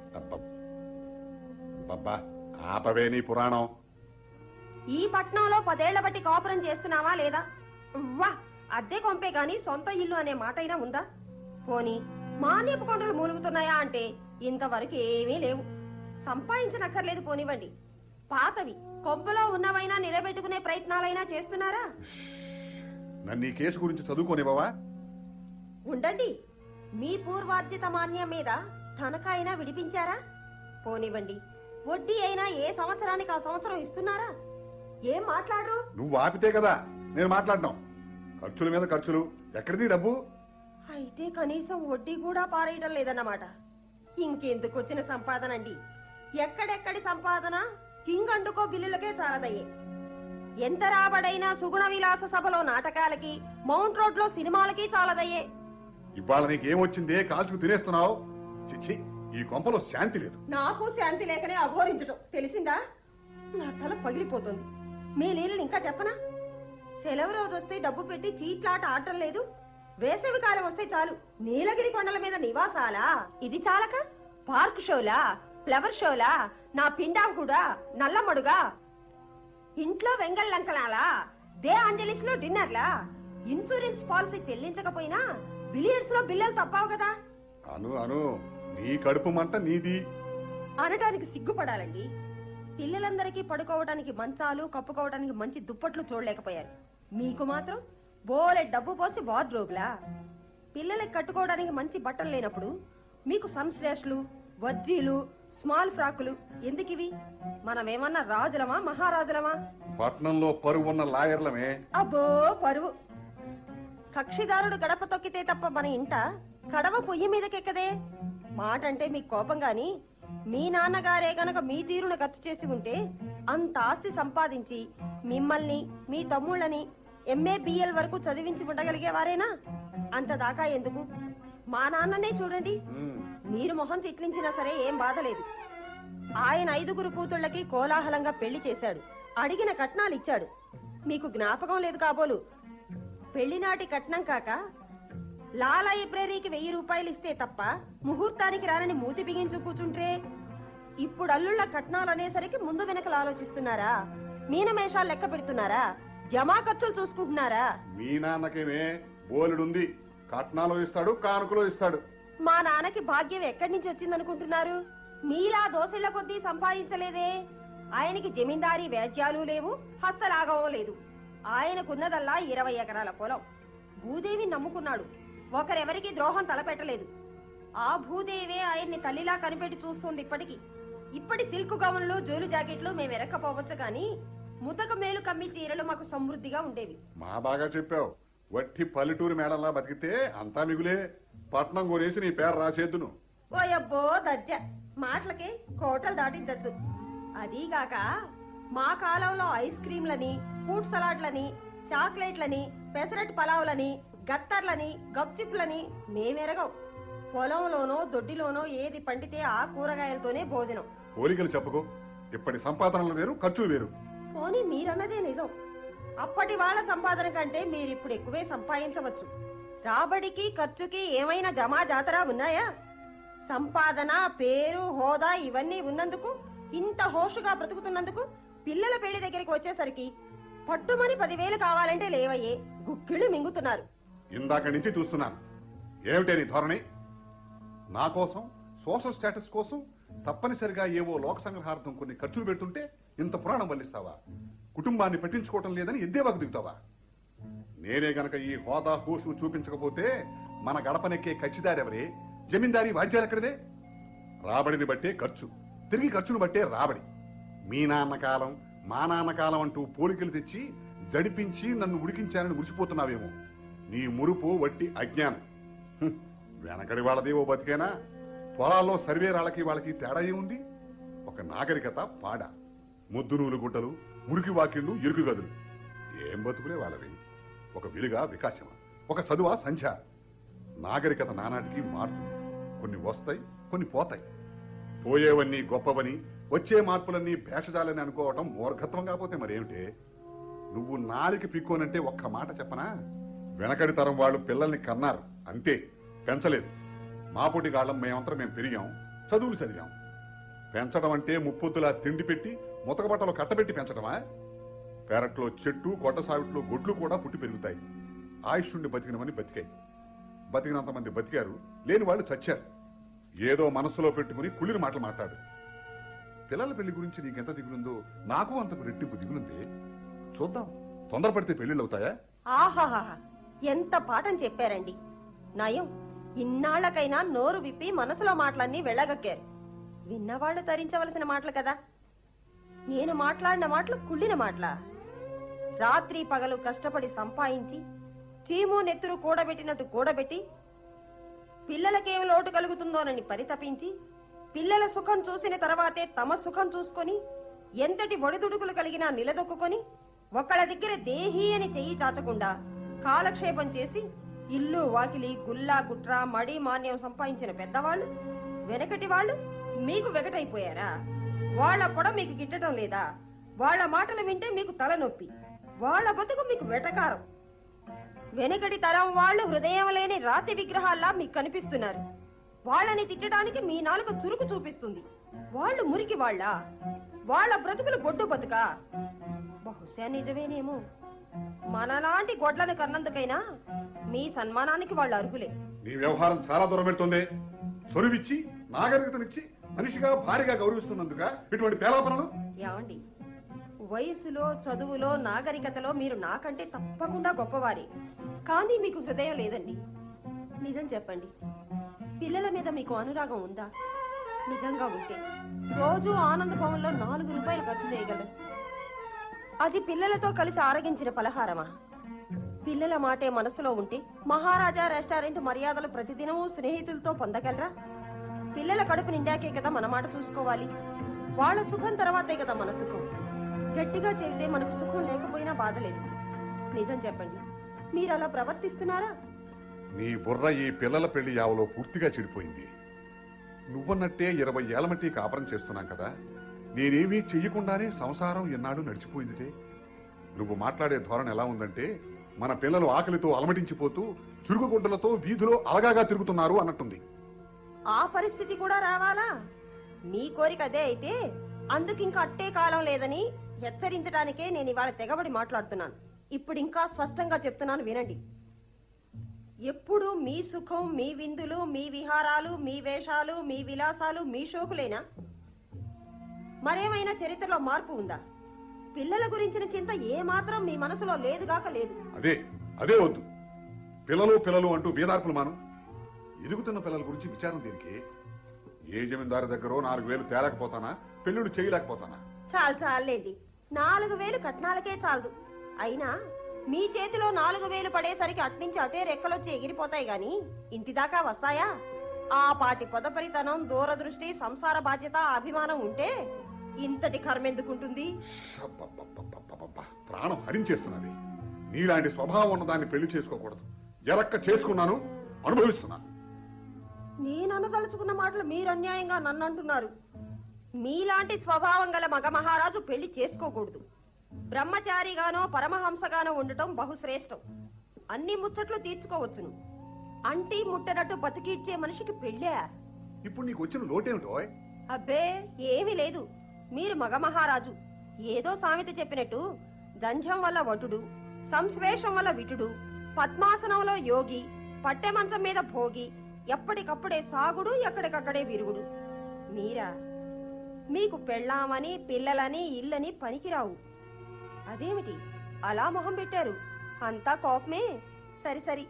అబ్బబ్బా ఆపవే నీ పురాణం ఈ పట్నంలో పదేళ్ల బట్టి కాపురం చేస్తున్నావా లేదా వా అద్దె కొంపే గాని సొంత ఇల్లు అనే మాటైనా ఉందా పోని మాన్యపు కొండలు మూలుగుతున్నాయా అంటే ఇంతవరకు ఏమీ లేవు సంపాదించనక్కర్లేదు పోనివ్వండి పాతవి కొంపలో ఉన్నవైనా నిలబెట్టుకునే ప్రయత్నాలైనా చేస్తున్నారా నన్ను ఈ కేసు గురించి చదువుకోనివ్వవా ఉండండి మీ పూర్వార్జిత మాన్యం మీద తనఖాయినా విడిపించారా పోనివ్వండి వడ్డీ అయినా ఏ సంవత్సరానికి ఆ సంవత్సరం ఇస్తున్నారా ఏం మాట్లాడరు నువ్వు ఆపితే కదా నేను మాట్లాడటం ఖర్చుల మీద ఖర్చులు ఎక్కడిది డబ్బు అయితే కనీసం వడ్డీ కూడా పారేయడం లేదన్నమాట ఇంకెందుకు వచ్చిన సంపాదన అండి ఎక్కడెక్కడి సంపాదన కింగండుకో బిల్లులకే చాలదయ్యే ఎంత రాబడైనా సుగుణ విలాస సభలో నాటకాలకి మౌంట్ రోడ్ లో సినిమాలకి చాలదయ్యే ఇవాళ నీకేమొచ్చిందే కాల్చుకు తినేస్తున్నావు చిచ్చి ఈ కొంపలో శాంతి లేదు నాకు శాంతి లేకనే అఘోరించడం తెలిసిందా నా తల పగిలిపోతుంది మీ లీలలు ఇంకా చెప్పనా సెలవు రోజు వస్తే డబ్బు పెట్టి చీట్లాట ఆడటం లేదు వేసవి కాలం వస్తే చాలు నీలగిరి కొండల మీద నివాసాలా ఇది చాలక పార్క్ షోలా ఫ్లవర్ షోలా నా పిండాం కూడా నల్లమడుగా ఇంట్లో వెంగళ్ లంకణాలా దే అంజలిస్ లో డిన్నర్లా ఇన్సూరెన్స్ పాలసీ చెల్లించకపోయినా బిలియర్డ్స్ లో బిల్లలు తప్పావు కదా అను అను నీ కడుపు మంట నీది అనటానికి సిగ్గుపడాలండి పిల్లలందరికీ పడుకోవడానికి మంచాలు కప్పుకోవడానికి మంచి దుప్పట్లు చూడలేకపోయారు మీకు మాత్రం బోలె డబ్బు పోసి వార్డ్రోబ్లా పిల్లలకి కట్టుకోవడానికి మంచి బట్టలు లేనప్పుడు మీకు సన్ శ్రేష్లు వజ్జీలు స్మాల్ ఫ్రాకులు ఎందుకివి మనమేమన్నా రాజులమా మహారాజులమా పట్నంలో పరువున్న లాయర్లమే అబ్బో పరువు కక్షిదారుడు గడప తొక్కితే తప్ప మన ఇంట కడవ పొయ్యి మీదకెక్కదే మాట అంటే మీకు కోపం గాని మీ నాన్నగారే గనక మీ తీరును ఖర్చు చేసి ఉంటే అంత ఆస్తి సంపాదించి మిమ్మల్ని మీ తమ్ముళ్ళని ఎంఏ బిఎల్ వరకు చదివించి ఉండగలిగేవారేనా అంత దాకా ఎందుకు మా నాన్ననే చూడండి మీరు మొహం చిట్లించినా సరే ఏం బాధ లేదు ఆయన ఐదుగురు కూతుళ్ళకి కోలాహలంగా పెళ్లి చేశాడు అడిగిన కట్నాలు ఇచ్చాడు మీకు జ్ఞాపకం లేదు కాబోలు పెళ్లినాటి కట్నం కాక లా లైబ్రరీకి వెయ్యి రూపాయలు ఇస్తే తప్ప ముహూర్తానికి రానని మూతి బిగించు కూర్చుంటే ఇప్పుడు అల్లుళ్ళ కట్నాలు అనేసరికి ముందు వెనకలు ఆలోచిస్తున్నారా మీనమేషాలు లెక్క పెడుతున్నారా జమా ఖర్చులు చూసుకుంటున్నారా మీ నాన్నకేమే బోలెడుంది కట్నాలు ఇస్తాడు కానుకలు ఇస్తాడు మా నాన్నకి భాగ్యం ఎక్కడి నుంచి వచ్చిందనుకుంటున్నారు మీలా దోసెళ్ల కొద్దీ సంపాదించలేదే ఆయనకి జమీందారీ వ్యాజ్యాలు లేవు హస్తలాఘవం లేదు ఆయనకున్నదల్లా ఇరవై ఎకరాల పొలం భూదేవి నమ్ముకున్నాడు ఒకరెవరికి ద్రోహం తలపెట్టలేదు ఆ భూదేవే ఆయన్ని తల్లిలా కనిపెట్టి చూస్తుంది ఇప్పటికి ఇప్పటి సిల్క్ గౌన్లు జోలు జాకెట్లు మేము ఎరక్కపోవచ్చు కానీ ముతక మేలు కమ్మి చీరలు మాకు సమృద్ధిగా ఉండేవి మా బాగా చెప్పావు వట్టి పల్లెటూరు మేడల్లా బతికితే అంతా మిగులే పట్నం కొనేసి నీ పేరు రాసేద్దును ఓయబ్బో దజ్జ మాటలకి కోటలు దాటించచ్చు అదీగాక మా కాలంలో ఐస్ క్రీంలని ఫ్రూట్ సలాడ్లని చాక్లెట్లని పెసరట్ పలావులని గత్తర్లని గప్చిప్లని మేమెరగం పొలంలోనో దొడ్డిలోనో ఏది పండితే ఆ కూరగాయలతోనే భోజనం పోలికలు చెప్పుకో ఇప్పటి సంపాదనలు వేరు ఖర్చులు వేరు పోనీ మీరన్నదే నిజం అప్పటి వాళ్ళ సంపాదన కంటే మీరిప్పుడు ఎక్కువే సంపాదించవచ్చు రాబడికి ఖర్చుకి ఏమైనా జమా జాతరా ఉన్నాయా సంపాదన పేరు హోదా ఇవన్నీ ఉన్నందుకు ఇంత హోషుగా బ్రతుకుతున్నందుకు పిల్లల పెళ్లి దగ్గరికి వచ్చేసరికి పట్టుమని పదివేలు కావాలంటే లేవయ్యే గుక్కిళ్ళు మింగుతున్నారు ఇందాక నుంచి చూస్తున్నాను ఏమిటే నీ ధోరణి నా కోసం సోషల్ స్టేటస్ కోసం తప్పనిసరిగా ఏవో లోక సంగ్రహార్థం కొన్ని ఖర్చులు పెడుతుంటే ఇంత పురాణం వల్లిస్తావా కుటుంబాన్ని పట్టించుకోవటం లేదని ఎద్దేవాకు దిగుతావా నేనే గనక ఈ హోదా హోషు చూపించకపోతే మన గడపనెక్కే ఖచ్చిదారెవరే జమీందారీ వాద్యాలెక్కడిదే రాబడిని బట్టే ఖర్చు తిరిగి ఖర్చును బట్టే రాబడి మీ నాన్న కాలం మా నాన్న కాలం అంటూ పోలికలు తెచ్చి జడిపించి నన్ను ఉడికించానని మురిసిపోతున్నావేమో నీ మురుపు వట్టి అజ్ఞానం హ్మ్. వెనకడి వాళ్ళది ఓ బతికేనా పొలాల్లో సర్వేరాళ్ళకి వాళ్ళకి తేడా ఏముంది ఒక నాగరికత పాడ ముద్దు నూలు గుడ్డలు మురికి వాకిళ్ళు ఇరుకు గదులు ఏం బతుకులే వాళ్ళవి ఒక వెలుగా వికాసమా ఒక చదువా సంధ్య నాగరికత నానాటికి మారుతుంది కొన్ని వస్తాయి కొన్ని పోతాయి పోయేవన్నీ గొప్పవని వచ్చే మార్పులన్నీ భేషజాలని అనుకోవటం మూర్ఘత్వం కాకపోతే మరేమిటే నువ్వు నాలికి పిక్కోనంటే ఒక్క మాట చెప్పనా వెనకడి తరం వాళ్ళు పిల్లల్ని కన్నారు అంతే పెంచలేదు మాపొటి గాళ్ళం మేమంతా మేము పెరిగాం చదువులు చదివాం పెంచడం అంటే ముప్పొద్దులా తిండి పెట్టి ముతక బట్టలు కట్టబెట్టి పెంచడమా పెరట్లో చెట్టు గొడ్డ సావిట్లో గొడ్లు కూడా పుట్టి పెరుగుతాయి ఆయుష్యుండి బతికినవని బతికాయి బతికినంత మంది బతికారు లేని వాళ్ళు చచ్చారు ఏదో మనసులో పెట్టుకుని కుళ్ళిన మాటలు మాట్లాడు పిల్లల పెళ్లి గురించి నీకెంత దిగులుందో నాకు అంతకు రెట్టింపు దిగులుంది చూద్దాం తొందరపడితే పెళ్లిళ్ళు అవుతాయా ఆహాహా ఎంత పాఠం చెప్పారండి నయం ఇన్నాళ్లకైనా నోరు విప్పి మనసులో మాటలన్నీ వెళ్ళగక్కారు విన్నవాళ్లు తరించవలసిన మాటలు కదా నేను మాట్లాడిన మాటలు కుళ్ళిన మాటలా రాత్రి పగలు కష్టపడి సంపాదించి చీము నెత్తురు కూడబెట్టినట్టు కూడబెట్టి పిల్లలకేం లోటు కలుగుతుందోనని పరితపించి పిల్లల సుఖం చూసిన తర్వాతే తమ సుఖం చూసుకొని ఎంతటి ఒడిదుడుకులు కలిగినా నిలదొక్కుకొని ఒకళ్ళ దగ్గర దేహి అని చెయ్యి చాచకుండా కాలక్షేపం చేసి ఇల్లు వాకిలి గుల్లా గుట్ర మడి మాన్యం సంపాదించిన పెద్దవాళ్ళు వెనకటి వాళ్ళు మీకు వెగటైపోయారా వాళ్ళ పొడ మీకు గిట్టడం లేదా వాళ్ళ మాటలు వింటే మీకు తలనొప్పి వాళ్ళ బతుకు మీకు వెటకారం వెనకటి తరం వాళ్ళు హృదయం లేని రాతి విగ్రహాల్లా మీకు కనిపిస్తున్నారు వాళ్ళని తిట్టడానికి మీ నాలుక చురుకు చూపిస్తుంది వాళ్ళు మురికి వాళ్ళ వాళ్ళ బ్రతుకులు గొడ్డు బతుకా బహుశా నిజమేనేమో మనలాంటి గొడ్లను కన్నందుకైనా మీ సన్మానానికి వాళ్ళు అర్హులే నీ వ్యవహారం చాలా దూరం పెడుతుంది సొరువిచ్చి నాగరికతనిచ్చి మనిషిగా భారీగా గౌరవిస్తున్నందుక ఇటువంటి పేలాపనలు ఏమండి వయసులో చదువులో నాగరికతలో మీరు నాకంటే తప్పకుండా గొప్పవారే కానీ మీకు హృదయం లేదండి నిజం చెప్పండి పిల్లల మీద మీకు అనురాగం ఉందా నిజంగా ఉంటే రోజు ఆనంద భవన్లో నాలుగు రూపాయలు ఖర్చు చేయగలరు అది పిల్లలతో కలిసి ఆరగించిన పలహారమా పిల్లల మాటే మనసులో ఉంటే మహారాజా రెస్టారెంట్ మర్యాదలు ప్రతిదినమూ స్నేహితులతో పొందగలరా పిల్లల కడుపు నిండాకే కదా మన మాట చూసుకోవాలి వాళ్ళ సుఖం తర్వాతే కదా మన సుఖం గట్టిగా చెబితే మనకు సుఖం లేకపోయినా బాధలేదు నిజం చెప్పండి మీరు అలా ప్రవర్తిస్తున్నారా నీ బుర్ర ఈ పిల్లల పెళ్లి యావలో పూర్తిగా చెడిపోయింది నువ్వన్నట్టే ఇరవై ఏళ్ల మట్టి కాపురం చేస్తున్నాం కదా నేనేమీ చెయ్యకుండానే సంసారం ఎన్నాడు నడిచిపోయిందిటే నువ్వు మాట్లాడే ధోరణి ఎలా ఉందంటే మన పిల్లలు ఆకలితో అలమటించిపోతూ చురుగుగుడ్డలతో వీధిలో అలగాగా తిరుగుతున్నారు అన్నట్టుంది ఆ పరిస్థితి కూడా రావాలా మీ కోరిక అదే అయితే అందుకింక అట్టే కాలం లేదని హెచ్చరించడానికే నేను ఇవాళ తెగబడి మాట్లాడుతున్నాను ఇప్పుడు ఇంకా స్పష్టంగా చెప్తున్నాను వినండి ఎప్పుడు మీ సుఖం మీ విందులు మీ విహారాలు మీ వేషాలు మీ విలాసాలు మీ షోకులేనా మరేమైనా చరిత్రలో మార్పు ఉందా పిల్లల గురించిన చింత ఏమాత్రం మీ మనసులో లేదుగాక లేదు అదే అదే వద్దు పిల్లలు పిల్లలు అంటూ బీదార్పులు మాను ఎదుగుతున్న పిల్లల గురించి విచారం దీనికి ఏ జమీందారు దగ్గర నాలుగు వేలు తేలేకపోతానా పెళ్ళిళ్ళు చేయలేకపోతానా చాలు చాలండి నాలుగు వేలు కట్నాలకే చాలదు అయినా మీ చేతిలో నాలుగు వేలు పడేసరికి అట్నుంచి అటే రెక్కలొచ్చి ఎగిరిపోతాయి గాని ఇంటి దాకా వస్తాయా ఆ పాటి పొదపరితనం దూరదృష్టి సంసార బాధ్యత అభిమానం ఉంటే ఇంతటి కర్మెందుకుంటుంది అబ్బబ్బబ్బబ్బబ్బబ్బా, ప్రాణం హరించేస్తున్నది నీలాంటి స్వభావం ఉన్న దాన్ని పెళ్లి చేసుకోకూడదు ఎలక్క చేసుకున్నాను అనుభవిస్తున్నాను నేను అనదలుచుకున్న మాటలు మీరు అన్యాయంగా నన్ను అంటున్నారు మీలాంటి స్వభావం గల మగ మహారాజు పెళ్లి చేసుకోకూడదు బ్రహ్మచారిగానో పరమహంసగానో ఉండటం బహుశ్రేష్టం అన్ని ముచ్చట్లు తీర్చుకోవచ్చును అంటి ముట్టనట్టు బతికిచ్చే మనిషికి పెళ్ళా ఇప్పుడు నీకు వచ్చిన లోటేమిటో అబ్బే ఏమీ లేదు మీరు మగ మహారాజు ఏదో సామెత చెప్పినట్టు జంఝం వల్ల వటుడు సంశ్లేషం వల్ల విటుడు పద్మాసనంలో యోగి పట్టె మంచం మీద భోగి ఎప్పటికప్పుడే సాగుడు ఎక్కడికక్కడే విరుగుడు మీరా మీకు పెళ్ళామని పిల్లలని ఇల్లని పనికిరావు అదేమిటి అలా మొహం పెట్టారు అంతా కోపమే సరి సరి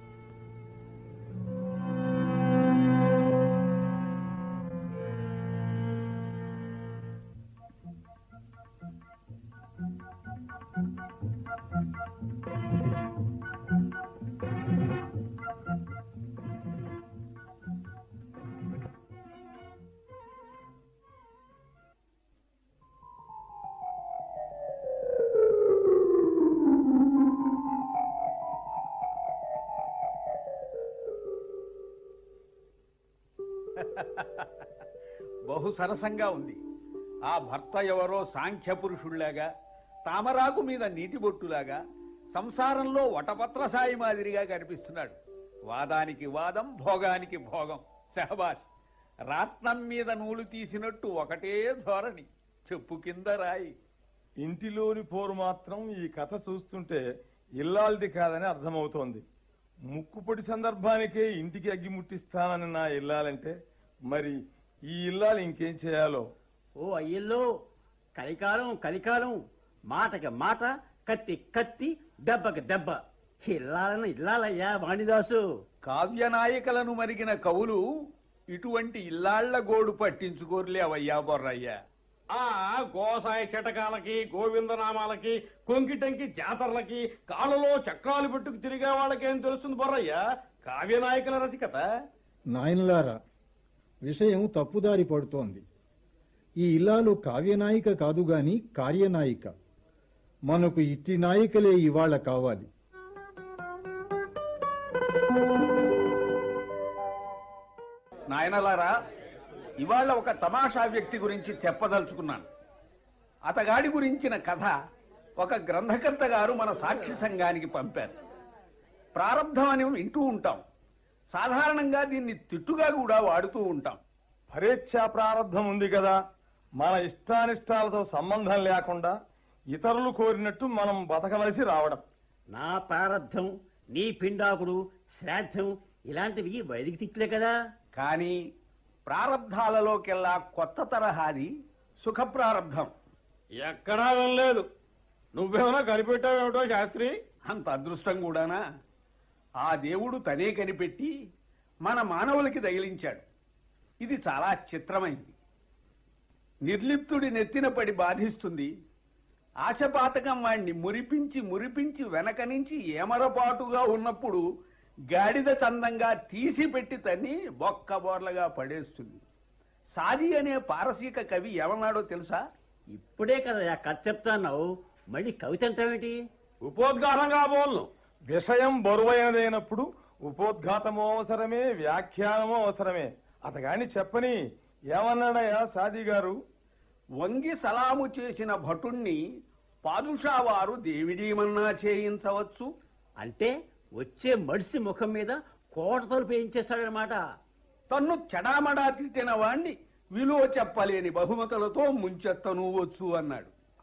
బహు సరసంగా ఉంది ఆ భర్త ఎవరో సాంఖ్య పురుషుళ్లాగా తామరాకు మీద నీటి బొట్టులాగా సంసారంలో వటపత్ర సాయి మాదిరిగా కనిపిస్తున్నాడు వాదానికి వాదం భోగానికి భోగం సహబాష్ రాట్నం మీద నూలు తీసినట్టు ఒకటే ధోరణి చెప్పు కింద రాయి ఇంటిలోని పోరు మాత్రం ఈ కథ చూస్తుంటే ఇల్లాల్ది కాదని అర్థమవుతోంది ముక్కుపొడి సందర్భానికే ఇంటికి అగ్గి ముట్టిస్తానని నా ఇల్లాలంటే మరి ఈ ఇల్లాలు ఇంకేం చేయాలో ఓ అయ్యల్లో కలికాలం కలికాలం మాటకి మాట కత్తి కత్తి దెబ్బకి దెబ్బ ఇల్లాలను ఇల్లాలయ్యా వాణిదాసు కావ్యనాయికలను మరిగిన కవులు ఇటువంటి ఇల్లాళ్ల గోడు పట్టించుకోరులే అవయ్యా బొర్రయ్యా ఆ గోసాయ చటకాలకి గోవిందనామాలకి కొంకిటంకి జాతరలకి కాళ్ళలో చక్రాలు పెట్టుకు తిరిగే వాళ్ళకేం తెలుస్తుంది బొర్రయ్య కావ్యనాయకుల రసికత నాయనలారా విషయం తప్పుదారి పడుతోంది ఈ ఇల్లాలు కావ్యనాయిక కాదు గాని కార్యనాయిక మనకు ఇట్టి నాయికలే ఇవాళ కావాలి నాయనలారా ఇవాళ ఒక తమాషా వ్యక్తి గురించి చెప్పదలుచుకున్నాను అతగాడి గురించిన కథ ఒక గ్రంథకర్త గారు మన సాక్షి సంఘానికి పంపారు ప్రారంధం అని వింటూ ఉంటాం సాధారణంగా దీన్ని తిట్టుగా కూడా వాడుతూ ఉంటాం పరీక్షా ప్రారంధం ఉంది కదా మన ఇష్టానిష్టాలతో సంబంధం లేకుండా ఇతరులు కోరినట్టు మనం బతకవలసి రావడం నా ప్రారంధం నీ పిండాకుడు శ్రాద్ధం ఇలాంటివి వైదిక తిట్లే కదా కానీ ప్రారంధాలలోకెల్లా కొత్త తరహాది సుఖ ప్రారంధం ఎక్కడా వినలేదు నువ్వేమైనా కనిపెట్టావేమిటో శాస్త్రి అంత అదృష్టం కూడానా ఆ దేవుడు తనే కనిపెట్టి మన మానవులకి తగిలించాడు ఇది చాలా చిత్రమైంది నిర్లిప్తుడి నెత్తిన పడి బాధిస్తుంది ఆశపాతకం వాణ్ణి మురిపించి మురిపించి వెనక నుంచి ఏమరపాటుగా ఉన్నప్పుడు గాడిద చందంగా తీసి పెట్టి తన్ని బొక్క బోర్లగా పడేస్తుంది సాది అనే పారసీక కవి ఎవన్నాడో తెలుసా ఇప్పుడే కదా కథ చెప్తాన్నావు మళ్ళీ కవిత అంటావేంటి ఉపోద్ఘాతంగా బోల్ను విషయం బరువైనదైనప్పుడు ఉపోద్ఘాతము అవసరమే వ్యాఖ్యానము అవసరమే అతగాని చెప్పని ఏమన్నాడయ్యా సాది గారు వంగి సలాము చేసిన భటుణ్ణి పాదుషా వారు దేవిడీమన్నా చేయించవచ్చు అంటే వచ్చే మడిసి ముఖం మీద కోట తలుపు ఏం చేస్తాడనమాట తన్ను చెడామడా తిట్టిన వాణ్ణి విలువ చెప్పలేని బహుమతులతో ముంచెత్తను వచ్చు అన్నాడు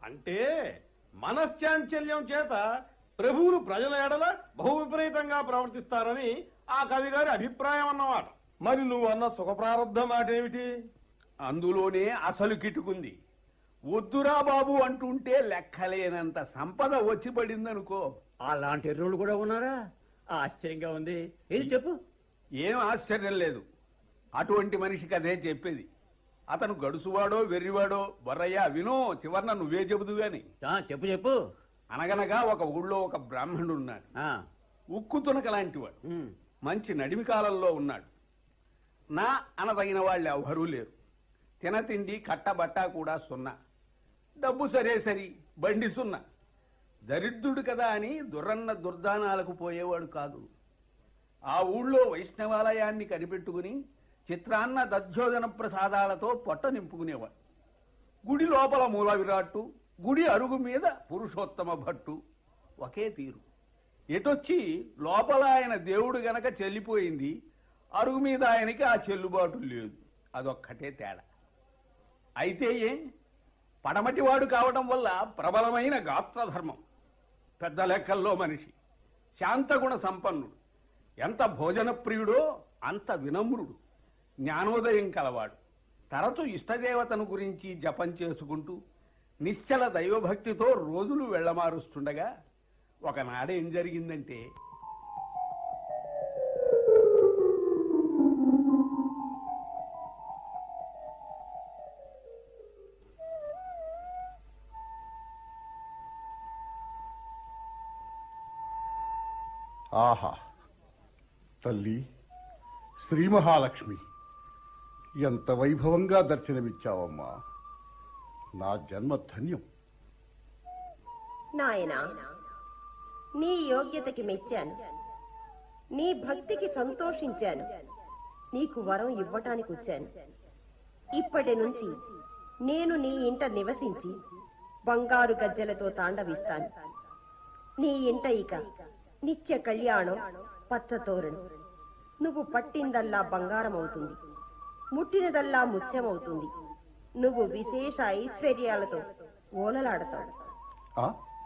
అంటే మనశ్చాంచల్యం చేత ప్రభువులు ప్రజల ఎడల బహు విపరీతంగా ప్రవర్తిస్తారని ఆ కవి గారి అభిప్రాయం అన్నమాట మరి నువ్వు అన్న సుఖ ప్రారంధ మాట ఏమిటి అందులోనే అసలు కిటుకుంది వద్దురా బాబు అంటుంటే లెక్కలేనంత సంపద వచ్చి పడిందనుకో అలాంటి ఎర్రోళ్ళు కూడా ఉన్నారా ఆశ్చర్యంగా ఉంది ఏది చెప్పు ఏం ఆశ్చర్యం లేదు అటువంటి మనిషికి అదే చెప్పేది అతను గడుసువాడో వెర్రివాడో బొర్రయ్య వినో చివర్న నువ్వే చెబుదు గాని చెప్పు చెప్పు అనగనగా ఒక ఊళ్ళో ఒక బ్రాహ్మణుడు ఉన్నాడు ఉక్కు తునక లాంటివాడు మంచి నడిమి కాలంలో ఉన్నాడు నా అనదగిన వాళ్ళు ఎవరూ లేరు తినతిండి కట్టబట్ట కూడా సున్నా డబ్బు సరే సరి బండి సున్నా దరిద్రుడు కదా అని దురన్న దుర్దానాలకు పోయేవాడు కాదు ఆ ఊళ్ళో వైష్ణవాలయాన్ని కనిపెట్టుకుని చిత్రాన్న దధ్యోదన ప్రసాదాలతో పొట్ట నింపుకునేవాడు గుడి లోపల మూల విరాట్టు గుడి అరుగు మీద పురుషోత్తమ భట్టు ఒకే తీరు ఎటొచ్చి లోపల ఆయన దేవుడు గనక చెల్లిపోయింది అరుగు మీద ఆయనకి ఆ చెల్లుబాటు లేదు అదొక్కటే తేడా అయితే ఏం పడమటివాడు కావడం వల్ల ప్రబలమైన గాత్రధర్మం పెద్ద లెక్కల్లో మనిషి శాంతగుణ సంపన్నుడు ఎంత భోజన ప్రియుడో అంత వినమ్రుడు జ్ఞానోదయం కలవాడు తరచు ఇష్టదేవతను గురించి జపం చేసుకుంటూ నిశ్చల దైవభక్తితో రోజులు వెళ్లమారుస్తుండగా ఒకనాడేం జరిగిందంటే ఆహా తల్లి శ్రీ మహాలక్ష్మి ఎంత వైభవంగా దర్శనమిచ్చావమ్మా నా జన్మ ధన్యం నాయనా నీ యోగ్యతకి మెచ్చాను నీ భక్తికి సంతోషించాను నీకు వరం ఇవ్వటానికి వచ్చాను ఇప్పటి నుంచి నేను నీ ఇంట నివసించి బంగారు గజ్జలతో తాండవిస్తాను నీ ఇంట ఇక నిత్య కళ్యాణం పచ్చతోరణం నువ్వు పట్టిందల్లా బంగారం అవుతుంది ముట్టినదల్లా ముత్యమవుతుంది నువ్వు విశేష ఐశ్వర్యాలతో ఓలలాడతావు ఆ?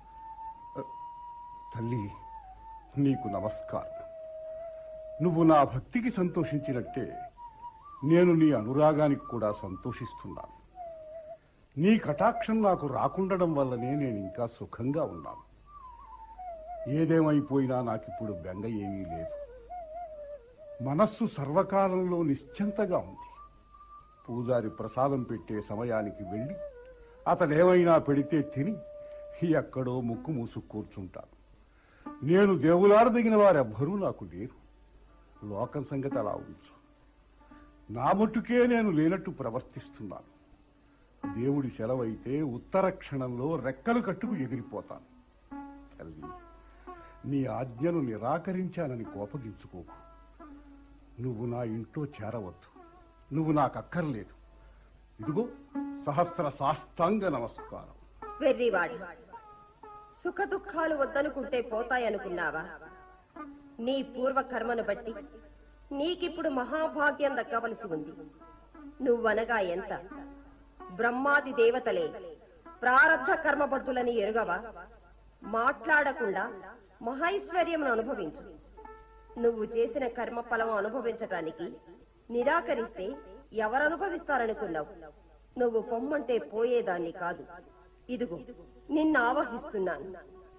తల్లి నీకు నమస్కారం నువ్వు నా భక్తికి సంతోషించినట్టే నేను నీ అనురాగానికి కూడా సంతోషిస్తున్నాను నీ కటాక్షం నాకు రాకుండడం వల్లనే నేను ఇంకా సుఖంగా ఉన్నాను ఏదేమైపోయినా నాకిప్పుడు బెంగ ఏమీ లేదు మనస్సు సర్వకాలంలో నిశ్చింతగా ఉంది పూజారి ప్రసాదం పెట్టే సమయానికి వెళ్ళి అతడేమైనా పెడితే తిని ఎక్కడో ముక్కు మూసు కూర్చుంటాను నేను దేవులాడదగిన వారెవ్వరూ నాకు లేరు లోకం సంగతి అలా ఉంచు నా మట్టుకే నేను లేనట్టు ప్రవర్తిస్తున్నాను దేవుడి సెలవైతే ఉత్తర క్షణంలో రెక్కలు కట్టుకు ఎగిరిపోతాను తల్లి నీ ఆజ్ఞను నిరాకరించానని కోపగించుకోకు నువ్వు నా ఇంట్లో చేరవద్దు నువ్వు నాకు అక్కర్లేదు ఇదిగో సహస్ర సాష్టాంగ నమస్కారం వెర్రివాడి సుఖ దుఃఖాలు వద్దనుకుంటే పోతాయనుకున్నావా నీ పూర్వ కర్మను బట్టి నీకిప్పుడు మహాభాగ్యం దక్కవలసి ఉంది నువ్వనగా ఎంత బ్రహ్మాది దేవతలే ప్రారబ్ధ కర్మబద్ధులని ఎరుగవా మాట్లాడకుండా మహైశ్వర్యమును అనుభవించు నువ్వు చేసిన కర్మ ఫలం అనుభవించటానికి నిరాకరిస్తే ఎవరు అనుభవిస్తారనుకున్నావు నువ్వు పొమ్మంటే పోయేదాన్ని కాదు ఇదిగో నిన్ను ఆవహిస్తున్నాను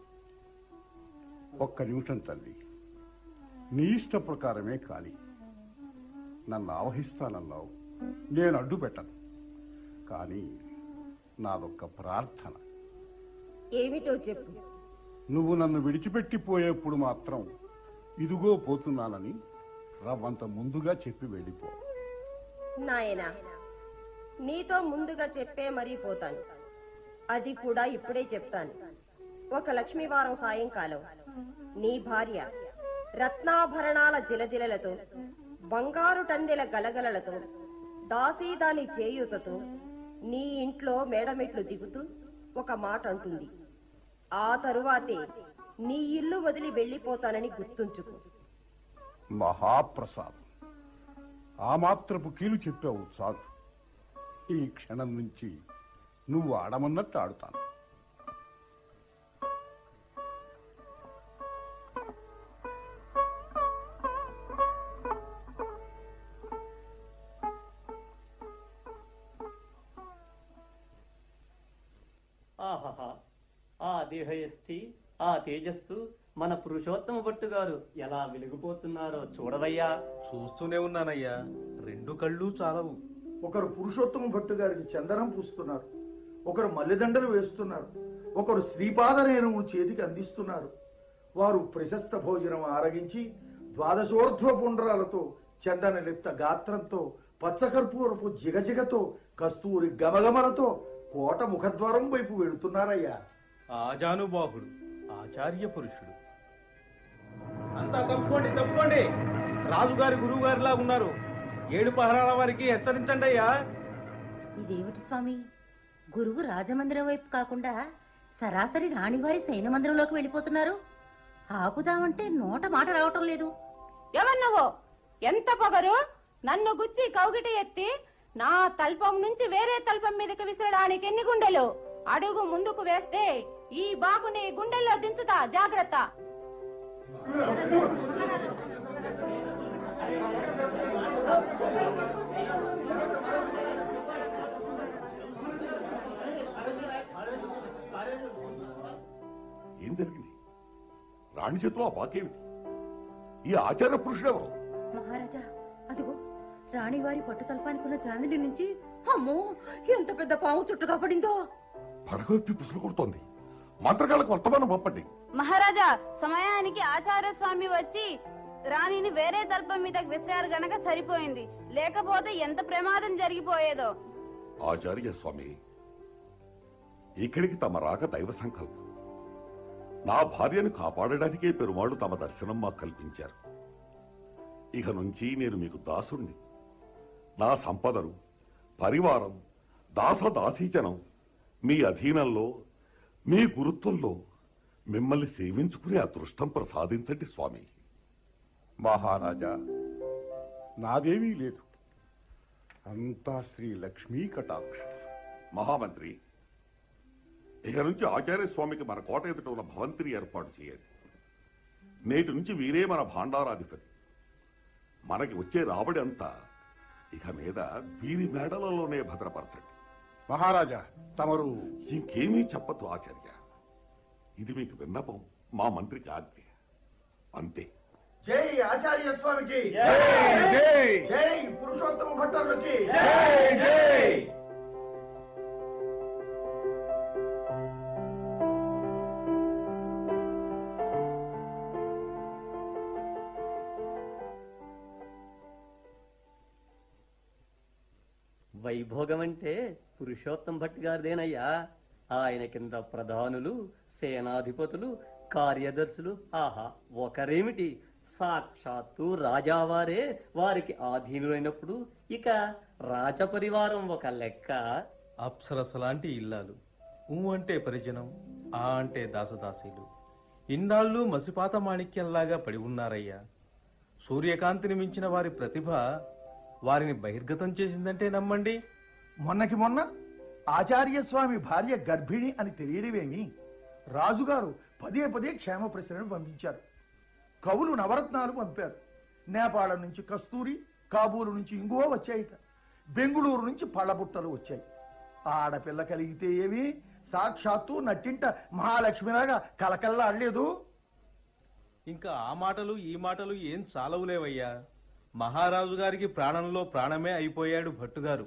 ఒక్క నిమిషం తల్లి నీ ఇష్ట ప్రకారమే కాని నన్ను ఆవహిస్తానన్నావు నేను అడ్డు పెట్టను కానీ నాదొక్క ప్రార్థన ఏమిటో చెప్పు నువ్వు నన్ను విడిచిపెట్టిపోయేప్పుడు మాత్రం ఇదిగో పోతున్నానని రవ్వంత ముందుగా చెప్పి వెళ్ళిపో నాయనా నీతో ముందుగా చెప్పే మరీ పోతాను అది కూడా ఇప్పుడే చెప్తాను ఒక లక్ష్మీవారం సాయంకాలం నీ భార్య రత్నాభరణాల జిలజిలలతో బంగారు టందెల గలగలలతో దాసీదాని చేయూతతో నీ ఇంట్లో మేడమెట్లు దిగుతూ ఒక మాట అంటుంది ఆ తరువాతే నీ ఇల్లు వదిలి వెళ్ళిపోతానని గుర్తుంచుకో మహాప్రసాదం ఆ మాత్రపు కీలు చెప్పావు చాలు ఈ క్షణం నుంచి నువ్వు ఆడమన్నట్టు ఆడుతాను దేహయష్టి ఆ తేజస్సు మన పురుషోత్తమ భట్టు గారు ఎలా వెలిగిపోతున్నారో చూడవయ్యా చూస్తూనే ఉన్నానయ్యా రెండు కళ్ళు చాలవు ఒకరు పురుషోత్తమ భట్టు గారికి చందనం పూస్తున్నారు ఒకరు మల్లెదండలు వేస్తున్నారు ఒకరు శ్రీపాద రేణువు చేతికి అందిస్తున్నారు వారు ప్రశస్త భోజనం ఆరగించి ద్వాదశోర్ధ్వ పుండ్రాలతో చందన లిప్త గాత్రంతో పచ్చకర్పూరపు జిగజిగతో కస్తూరి గమగమలతో కోట ముఖద్వారం వైపు వెళుతున్నారయ్యా ఆజానుబాహుడు ఆచార్య పురుషుడు అంతా తప్పుకోండి తప్పుకోండి రాజుగారి గురువు గారిలా ఉన్నారు ఏడు పహరాల వారికి హెచ్చరించండి అయ్యా ఇదేమిటి స్వామి గురువు రాజమందిరం వైపు కాకుండా సరాసరి రాణివారి సైన మందిరంలోకి వెళ్ళిపోతున్నారు ఆపుదామంటే నోట మాట రావటం లేదు ఎవరు ఎంత పొగరు నన్ను గుచ్చి కౌగిట ఎత్తి నా తల్పం నుంచి వేరే తల్పం మీదకి విసరడానికి ఎన్ని గుండెలు అడుగు ముందుకు వేస్తే ఈ బాబుని గుండెల్లో దించుతా జాగ్రత్త ఏం జరిగింది రాణి చేతిలో ఆ బాకేమిటి ఈ ఆచార్య పురుషుడెవరు మహారాజా అదిగో రాణివారి పట్టు తల్పానికున్న చాందిని నుంచి అమ్మో ఎంత పెద్ద పాము చుట్టుగా పడిందో పడగ విప్పి పుసులు కొడుతోంది మంత్రగాళ్ళకు వర్తమానం పంపండి మహారాజా సమయానికి ఆచార్య స్వామి వచ్చి రాణిని వేరే తల్పం మీదకి విసిరారు గనక సరిపోయింది లేకపోతే ఎంత ప్రమాదం జరిగిపోయేదో ఆచార్య స్వామి ఇక్కడికి తమ రాక దైవ సంకల్పం నా భార్యను కాపాడడానికే పెరుమాళ్ళు తమ దర్శనం మాకు కల్పించారు ఇక నుంచి నేను మీకు దాసుణ్ణి నా సంపదలు పరివారం దాస దాసీచనం మీ అధీనంలో మీ గురుత్వంలో మిమ్మల్ని సేవించుకునే అదృష్టం ప్రసాదించండి స్వామి మహారాజా నాదేమీ లేదు అంతా శ్రీ లక్ష్మీ కటాక్ష మహామంత్రి ఇక నుంచి ఆచార్య స్వామికి మన కోట ఎదుట ఉన్న భవంతిని ఏర్పాటు చేయండి నేటి నుంచి వీరే మన భాండారాధిపతి మనకి వచ్చే రాబడి అంతా ఇక మీద వీరి మేడలలోనే భద్రపరచండి మహారాజా తమరు ఇంకేమీ చెప్పద్దు ఆచార్య ఇది మీకు విన్నపం మా మంత్రికి ఆజ్ఞ అంతే జై ఆచార్య స్వామికి జై! జై పురుషోత్తమ భట్టర్లకి వైభోగం అంటే పురుషోత్తం భట్ గారిదేనయ్యా ఆయన కింద ప్రధానులు సేనాధిపతులు కార్యదర్శులు ఆహా ఒకరేమిటి సాక్షాత్తు రాజావారే వారికి ఆధీనులైనప్పుడు ఇక రాజపరివారం ఒక లెక్క అప్సరస లాంటి ఇల్లాలు ఊ అంటే పరిజనం ఆ అంటే దాసదాసీలు ఇన్నాళ్ళు మసిపాత మాణిక్యంలాగా పడి ఉన్నారయ్యా సూర్యకాంతిని మించిన వారి ప్రతిభ వారిని బహిర్గతం చేసిందంటే నమ్మండి మొన్నకి మొన్న ఆచార్య స్వామి భార్య గర్భిణి అని తెలియడమేమి రాజుగారు పదే పదే క్షేమ ప్రశ్నలు పంపించారు కవులు నవరత్నాలు పంపారు నేపాళ నుంచి కస్తూరి కాబూలు నుంచి ఇంగువ వచ్చాయిట బెంగుళూరు నుంచి పళ్ళబుట్టలు వచ్చాయి ఆడపిల్ల కలిగితే ఏమి సాక్షాత్తు నట్టింట మహాలక్ష్మిలాగా కలకల్లాడలేదు ఇంకా ఆ మాటలు ఈ మాటలు ఏం చాలవులేవయ్యా మహారాజు గారికి ప్రాణంలో ప్రాణమే అయిపోయాడు భట్టుగారు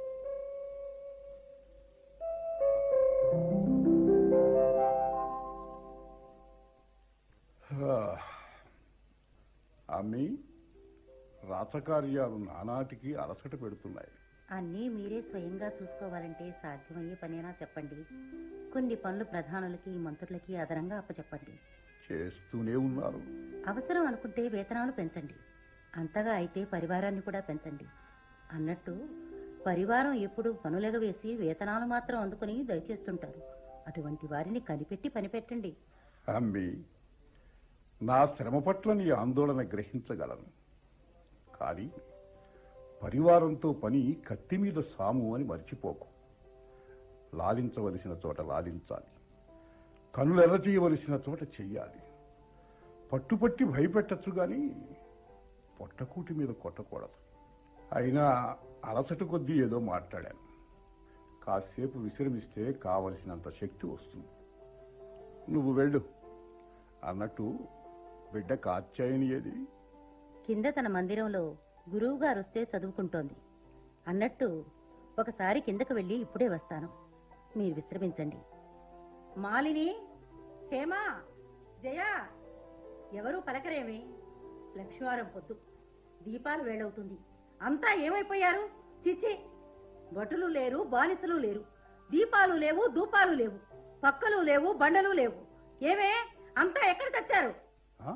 అమ్మి రాచకార్యాలు నానాటికి అలసట పెడుతున్నాయి అన్నీ మీరే స్వయంగా చూసుకోవాలంటే సాధ్యమయ్యే పనేనా చెప్పండి కొన్ని పనులు ప్రధానులకి మంత్రులకి అదనంగా అప్పచెప్పండి చేస్తూనే ఉన్నారు అవసరం అనుకుంటే వేతనాలు పెంచండి అంతగా అయితే పరివారాన్ని కూడా పెంచండి అన్నట్టు పరివారం ఎప్పుడు పనులెగవేసి వేతనాలు మాత్రం అందుకుని దయచేస్తుంటారు అటువంటి వారిని కనిపెట్టి పనిపెట్టండి అమ్మి నా శ్రమ పట్ల నీ ఆందోళన గ్రహించగలను కానీ పరివారంతో పని కత్తి మీద సాము అని మర్చిపోకు లాలించవలసిన చోట లాలించాలి కనులెర్ర చేయవలసిన చోట చెయ్యాలి పట్టుపట్టి భయపెట్టచ్చు గాని పొట్టకూటి మీద కొట్టకూడదు అయినా అలసట కొద్దీ ఏదో మాట్లాడాను కాసేపు విశ్రమిస్తే కావలసినంత శక్తి వస్తుంది నువ్వు వెళ్ళు అన్నట్టు బిడ్డ కాత్యాయని ఏది కింద తన మందిరంలో గురువు గారు వస్తే చదువుకుంటోంది అన్నట్టు ఒకసారి కిందకు వెళ్ళి ఇప్పుడే వస్తాను మీరు విశ్రమించండి మాలిని హేమా జయా ఎవరు పలకరేమి లక్ష్మీవారం పొద్దు దీపాలు వేళవుతుంది అంతా ఏమైపోయారు చిచి భటులు లేరు బానిసలు లేరు దీపాలు లేవు ధూపాలు లేవు పక్కలు లేవు బండలు లేవు ఏమే అంతా ఎక్కడ తెచ్చారు ఆ?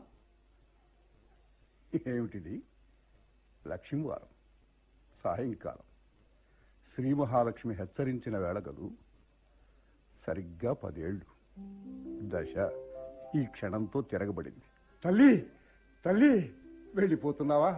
ఏమిటిది లక్ష్మీవారం సాయంకాలం శ్రీ మహాలక్ష్మి హెచ్చరించిన వేళ కదూ సరిగ్గా పదేళ్లు దశ ఈ క్షణంతో తిరగబడింది తల్లి తల్లి వెళ్ళిపోతున్నావా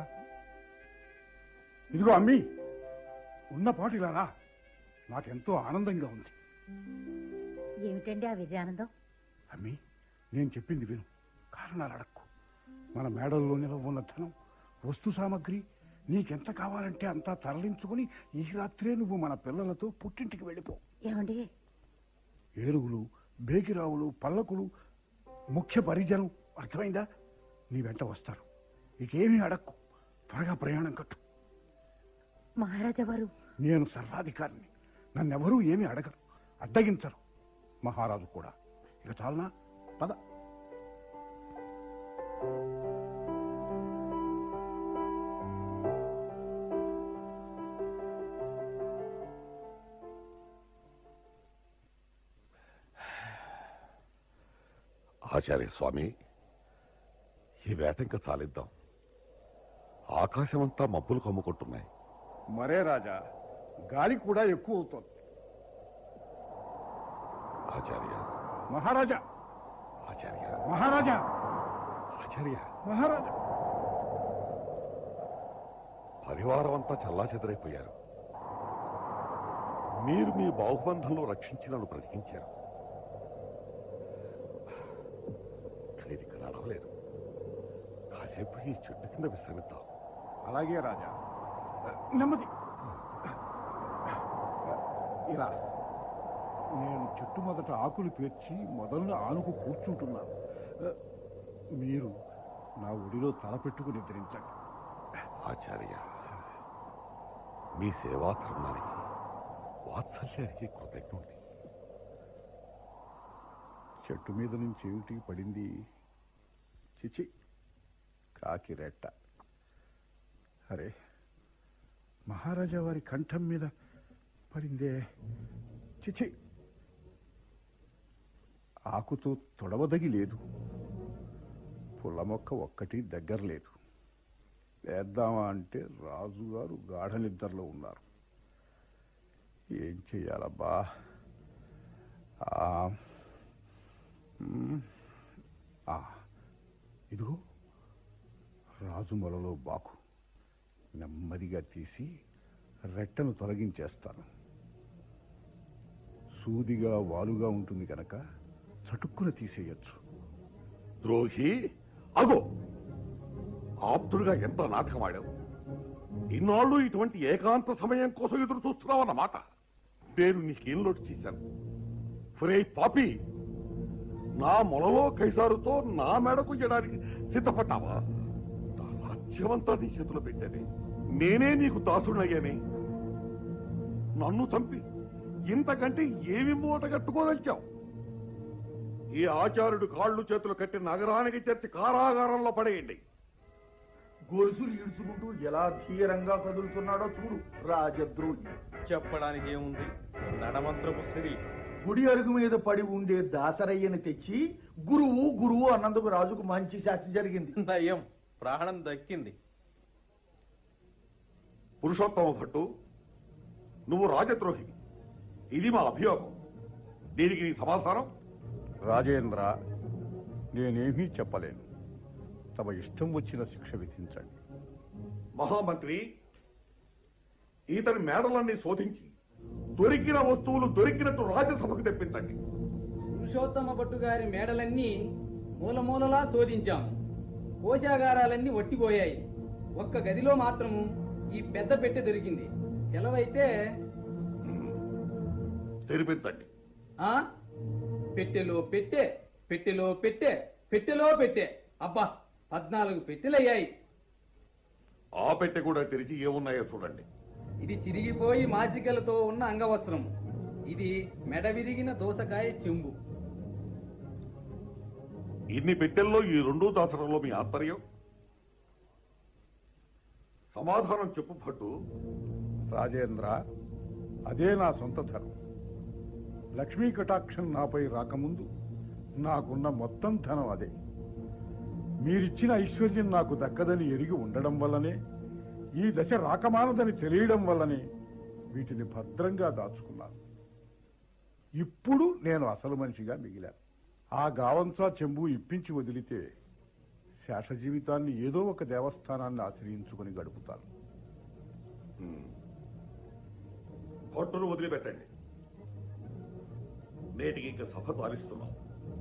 ఇదిగో అమ్మి ఉన్న పాటు ఇలా రా నాకెంతో ఆనందంగా ఉంది ఏమిటండి ఆ విజయానందం అమ్మి నేను చెప్పింది విను కారణాలు అడక్కు మన మేడల్లో నిలవ ఉన్న ధనం వస్తు సామగ్రి నీకెంత కావాలంటే అంతా తరలించుకుని ఈ రాత్రే నువ్వు మన పిల్లలతో పుట్టింటికి వెళ్ళిపో ఏమండి ఏరుగులు బేకిరావులు పల్లకులు ముఖ్య పరిజనం అర్థమైందా నీ వెంట వస్తారు ఇకేమీ అడక్కు త్వరగా ప్రయాణం కట్టు మహారాజా వారు నేను సర్వాధికారిని నన్నెవరూ ఏమీ అడగరు అడ్డగించరు మహారాజు కూడా ఇక చాలనా పద ఆచార్య స్వామి ఈ వేట ఇంకా చాలిద్దాం ఆకాశమంతా మబ్బులు కమ్ముకుంటున్నాయి మరే రాజా గాలి కూడా ఎక్కువ అవుతోంది ఆచార్య మహారాజా ఆచార్య మహారాజా ఆచార్య మహారాజా పరివారం అంతా చల్లా చెదరైపోయారు మీరు మీ బాహుబంధంలో రక్షించి నన్ను బ్రతికించారు కానీ ఇది ఇక్కడ నడవలేదు కాసేపు ఈ చెట్టు కింద విశ్రమిద్దాం అలాగే రాజా నెమ్మది ఇలా నేను చెట్టు మొదట ఆకులు పేర్చి మొదలు ఆనుకు కూర్చుంటున్నాను మీరు నా ఒడిలో తల పెట్టుకుని నిద్రించండి ఆచార్య మీ సేవా ధర్మానికి వాత్సల్యానికి కృతజ్ఞుడి చెట్టు మీద నుంచి ఏమిటి పడింది చిచి కాకి రెట్ట అరే మహారాజా వారి కంఠం మీద పడిందే చిచి ఆకుతో తొడవదగి లేదు పుల్ల మొక్క ఒక్కటి దగ్గర లేదు వేద్దామా అంటే రాజుగారు గాఢ నిద్రలో ఉన్నారు ఏం చెయ్యాలబ్బా ఆ, మ్, ఆ, ఇదిగో రాజు మొలలో బాకు నెమ్మదిగా తీసి రెట్టను తొలగించేస్తాను సూదిగా వాలుగా ఉంటుంది కనుక చటుక్కున తీసేయచ్చు ద్రోహి అగో ఆప్తుడుగా ఎంత నాటకం ఆడావు ఇన్నాళ్ళు ఇటువంటి ఏకాంత సమయం కోసం ఎదురు చూస్తున్నావు అన్నమాట నేను నీకేం లోటు చేశాను ఫురే పాపి నా మొలలో కైసారుతో నా మెడకు ఇయ్యడానికి సిద్ధపడ్డావా నా రాజ్యమంతా నీ చేతిలో పెట్టానే నేనే నీకు దాసుడయ్యానే నన్ను చంపి ఇంతకంటే ఏమి మూట కట్టుకోదలిచావు ఈ ఆచార్యుడు కాళ్ళు చేతులు కట్టి నగరానికి చేర్చి కారాగారంలో పడేయండి గొలుసులు ఈడ్చుకుంటూ ఎలా ధీరంగా కదులుతున్నాడో చూడు రాజద్రోహి చెప్పడానికి ఏముంది నడమంత్రపు సిరి గుడి అరుగు మీద పడి ఉండే దాసరయ్యని తెచ్చి గురువు గురువు అన్నందుకు రాజుకు మంచి శాస్తి జరిగింది నయం ప్రాణం దక్కింది పురుషోత్తమ భట్టు నువ్వు రాజద్రోహి ఇది మా అభియోగం దీనికి నీ సమాధానం రాజేంద్ర నేనేమీ చెప్పలేను తమ ఇష్టం వచ్చిన శిక్ష విధించండి మహామంత్రి ఇతని మేడలన్నీ శోధించి దొరికిన వస్తువులు దొరికినట్టు రాజ్యసభకు తెప్పించండి పురుషోత్తమ భట్టు గారి మేడలన్నీ మూలమూలలా శోధించాము కోశాగారాలన్నీ వట్టిపోయాయి ఒక్క గదిలో మాత్రము ఈ పెద్ద పెట్టె దొరికింది సెలవైతే తెరిపించండి ఆ పెట్టెలో పెట్టె పెట్టెలో పెట్టే పెట్టెలో పెట్టే అబ్బా పద్నాలుగు పెట్టెలయ్యాయి ఆ పెట్టె కూడా తెరిచి ఏమున్నాయో చూడండి ఇది చిరిగిపోయి మాసికలతో ఉన్న అంగవస్త్రం ఇది మెడ విరిగిన దోసకాయ చెంబు ఇన్ని పెట్టెల్లో ఈ రెండో దాసరంలో మీ ఆత్మర్యం సమాధానం చెప్పు భట్టు రాజేంద్ర అదే నా సొంత ధనం లక్ష్మీ కటాక్షం నాపై రాకముందు నాకున్న మొత్తం ధనం అదే మీరిచ్చిన ఐశ్వర్యం నాకు దక్కదని ఎరిగి ఉండడం వల్లనే ఈ దశ రాకమానదని తెలియడం వల్లనే వీటిని భద్రంగా దాచుకున్నాను ఇప్పుడు నేను అసలు మనిషిగా మిగిలాను ఆ గావంచా చెంబు ఇప్పించి వదిలితే శేష జీవితాన్ని ఏదో ఒక దేవస్థానాన్ని ఆశ్రయించుకుని గడుపుతాను భట్టును వదిలిపెట్టండి నేటికి ఇంకా సభ సారిస్తున్నాం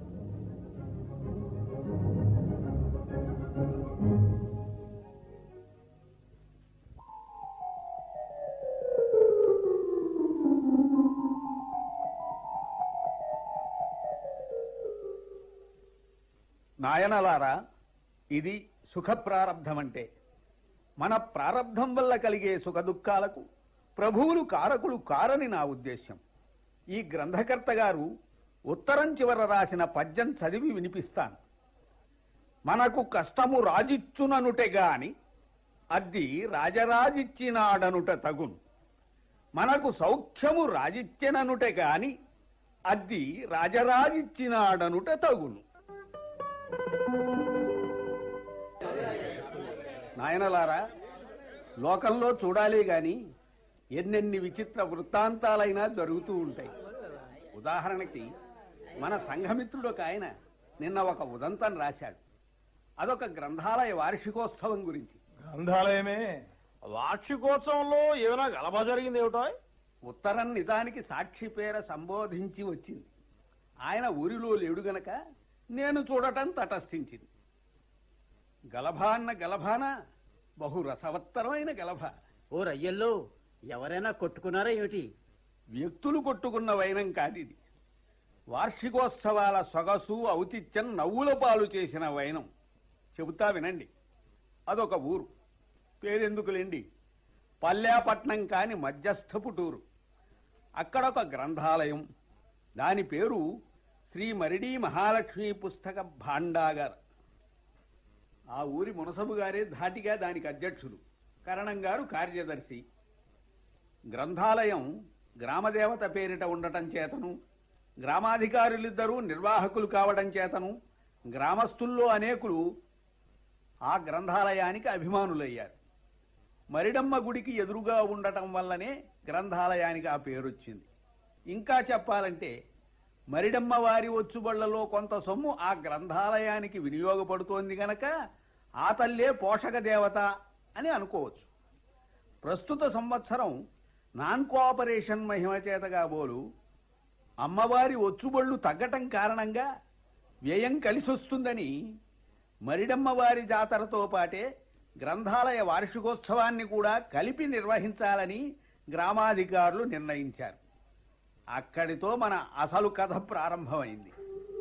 నాయనలారా ఇది సుఖ ప్రారంధమంటే మన ప్రారంధం వల్ల కలిగే సుఖ దుఃఖాలకు ప్రభువులు కారకులు కారని నా ఉద్దేశ్యం ఈ గ్రంథకర్త గారు ఉత్తరం చివర రాసిన పద్యం చదివి వినిపిస్తాను మనకు కష్టము రాజిచ్చుననుటే గాని అద్ది రాజరాజిచ్చినాడనుట తగును మనకు సౌఖ్యము రాజిచ్చెననుటే గాని అద్ది రాజరాజిచ్చినాడనుట తగును నాయనలారా లోకంలో చూడాలి గాని ఎన్నెన్ని విచిత్ర వృత్తాంతాలైనా జరుగుతూ ఉంటాయి ఉదాహరణకి మన సంఘమిత్రుడు ఒక ఆయన నిన్న ఒక ఉదంతం రాశాడు అదొక గ్రంథాలయ వార్షికోత్సవం గురించి గ్రంథాలయమే వార్షికోత్సవంలో ఏమైనా గలభ జరిగింది ఏమిటో ఉత్తరం నిజానికి సాక్షి పేర సంబోధించి వచ్చింది ఆయన ఊరిలో లేడు గనక నేను చూడటం తటస్థించింది గలభ అన్న గలభాన బహు రసవత్తరమైన గలభ ఓ రయ్యల్లో ఎవరైనా కొట్టుకున్నారా ఏమిటి వ్యక్తులు కొట్టుకున్న వైనం కాదిది వార్షికోత్సవాల సొగసు ఔచిత్యం నవ్వుల పాలు చేసిన వైనం చెబుతా వినండి అదొక ఊరు పేరెందుకులేండి పల్లాపట్నం కాని మధ్యస్థపు టూరు అక్కడొక గ్రంథాలయం దాని పేరు శ్రీ మరిడీ మహాలక్ష్మి పుస్తక భాండాగర్ ఆ ఊరి మునసబు గారే ధాటిగా దానికి అధ్యక్షులు కరణం గారు కార్యదర్శి గ్రంథాలయం గ్రామదేవత పేరిట ఉండటం చేతను గ్రామాధికారులిద్దరూ నిర్వాహకులు కావడం చేతను గ్రామస్తుల్లో అనేకులు ఆ గ్రంథాలయానికి అభిమానులయ్యారు మరిడమ్మ గుడికి ఎదురుగా ఉండటం వల్లనే గ్రంథాలయానికి ఆ పేరొచ్చింది ఇంకా చెప్పాలంటే మరిడమ్మ వారి వచ్చుబళ్లలో కొంత సొమ్ము ఆ గ్రంథాలయానికి వినియోగపడుతోంది గనక ఆ తల్లే పోషక దేవత అని అనుకోవచ్చు ప్రస్తుత సంవత్సరం నాన్ కోఆపరేషన్ మహిమ చేత కాబోలు అమ్మవారి ఒచ్చుబళ్ళు తగ్గటం కారణంగా వ్యయం కలిసొస్తుందని మరిడమ్మవారి జాతరతో పాటే గ్రంథాలయ వార్షికోత్సవాన్ని కూడా కలిపి నిర్వహించాలని గ్రామాధికారులు నిర్ణయించారు అక్కడితో మన అసలు కథ ప్రారంభమైంది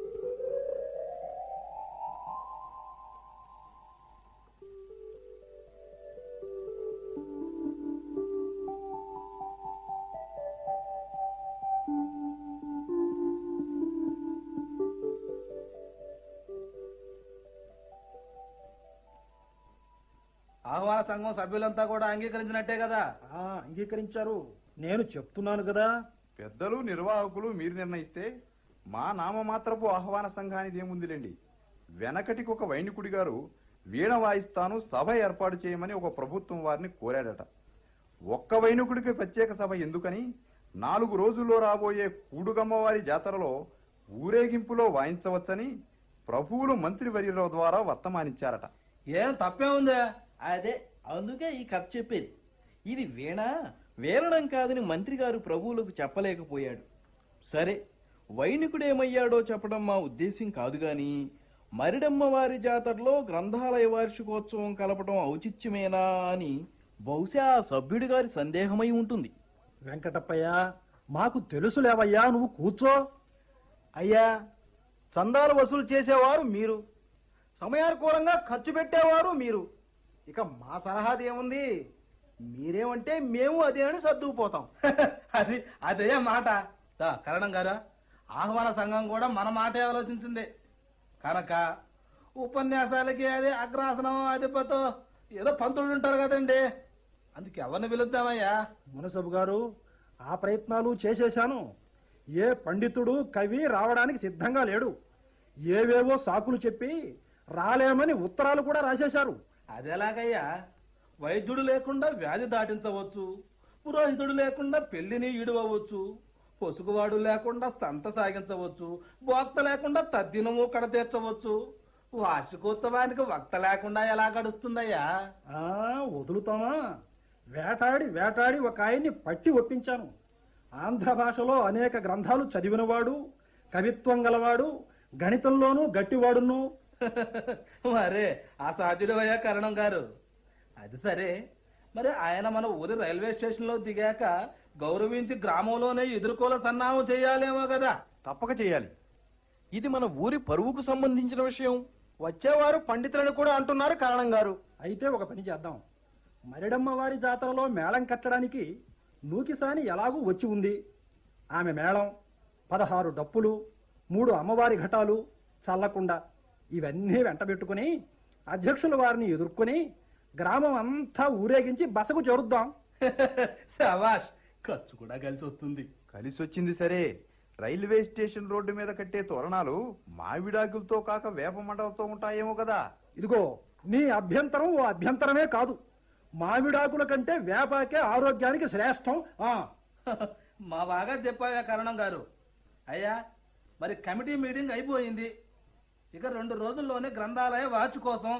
ఆహ్వాన సంఘం సభ్యులంతా కూడా అంగీకరించినట్టే కదా అంగీకరించారు నేను చెప్తున్నాను కదా పెద్దలు నిర్వాహకులు మీరు నిర్ణయిస్తే మా నామమాత్రపు ఆహ్వాన సంఘానికి ఏముందిలేండి వెనకటికి ఒక వైనికుడి గారు వీణ వాయిస్తాను సభ ఏర్పాటు చేయమని ఒక ప్రభుత్వం వారిని కోరాడట ఒక్క వైనికుడికి ప్రత్యేక సభ ఎందుకని నాలుగు రోజుల్లో రాబోయే కూడుగమ్మవారి జాతరలో ఊరేగింపులో వాయించవచ్చని ప్రభువులు మంత్రివర్యుల ద్వారా వర్తమానించారట ఏం తప్పే ఉందా అదే అందుకే ఈ కథ చెప్పేది ఇది వీణ వేరడం కాదని మంత్రి గారు ప్రభువులకు చెప్పలేకపోయాడు సరే వైనికుడేమయ్యాడో చెప్పడం మా ఉద్దేశం కాదు గాని మరిడమ్మ వారి జాతరలో గ్రంథాలయ వార్షికోత్సవం కలపడం ఔచిత్యమేనా అని బహుశా ఆ సభ్యుడి గారి సందేహమై ఉంటుంది వెంకటప్పయ్య మాకు తెలుసులేవయ్యా నువ్వు కూర్చో అయ్యా చందాలు వసూలు చేసేవారు మీరు సమయానుకూలంగా ఖర్చు పెట్టేవారు మీరు ఇక మా సలహాది ఏముంది మీరేమంటే మేము అదే అని సర్దుకుపోతాం అది అదే మాట దా, కరణం గారు ఆహ్వాన సంఘం కూడా మన మాటే ఆలోచించింది కనుక ఉపన్యాసాలకి అదే అగ్రాసనం అధిపతో ఏదో పంతులు ఉంటారు కదండి అందుకు ఎవరిని పిలుద్దామయ్యా మునసబు గారు ఆ ప్రయత్నాలు చేసేశాను ఏ పండితుడు కవి రావడానికి సిద్ధంగా లేడు ఏవేవో సాకులు చెప్పి రాలేమని ఉత్తరాలు కూడా రాసేశారు అదెలాగయ్యా వైద్యుడు లేకుండా వ్యాధి దాటించవచ్చు పురోహితుడు లేకుండా పెళ్లిని ఈడవచ్చు పొసుగువాడు లేకుండా సంత సాగించవచ్చు భోక్త లేకుండా తద్దినము కడ తీర్చవచ్చు వార్షికోత్సవానికి వక్త లేకుండా ఎలా గడుస్తుందయ్యా ఆ వదులుతామా వేటాడి వేటాడి ఒక ఆయన్ని పట్టి ఒప్పించాను ఆంధ్ర భాషలో అనేక గ్రంథాలు చదివినవాడు కవిత్వం గలవాడు గణితంలోనూ గట్టివాడును మరే అసాధ్యుడు అయ్యా కరణం గారు అది సరే మరి ఆయన మన ఊరి రైల్వే స్టేషన్ లో దిగాక గౌరవించి గ్రామంలోనే ఎదుర్కోల సన్నాహం చేయాలేమో కదా తప్పక చేయాలి ఇది మన ఊరి పరువుకు సంబంధించిన విషయం వచ్చేవారు పండితులను కూడా అంటున్నారు కారణం గారు అయితే ఒక పని చేద్దాం మరిడమ్మ వారి జాతరలో మేళం కట్టడానికి నూకిసాని ఎలాగూ వచ్చి ఉంది ఆమె మేళం పదహారు డప్పులు మూడు అమ్మవారి ఘటాలు చల్లకుండా ఇవన్నీ వెంటబెట్టుకుని అధ్యక్షుల వారిని ఎదుర్కొని గ్రామం అంతా ఊరేగించి బసకు చేరుద్దాం శవాష్ ఖర్చు కూడా కలిసి వస్తుంది కలిసి వచ్చింది సరే రైల్వే స్టేషన్ రోడ్డు మీద కట్టే తోరణాలు మామిడాకులతో కాక వేప మండలతో ఉంటాయేమో కదా ఇదిగో నీ అభ్యంతరం ఓ అభ్యంతరమే కాదు మామిడాకుల కంటే వేపాకే ఆరోగ్యానికి శ్రేష్టం ఆ మా బాగా చెప్పావా కరణం గారు అయ్యా మరి కమిటీ మీటింగ్ అయిపోయింది ఇక రెండు రోజుల్లోనే గ్రంథాలయ వాచ్ కోసం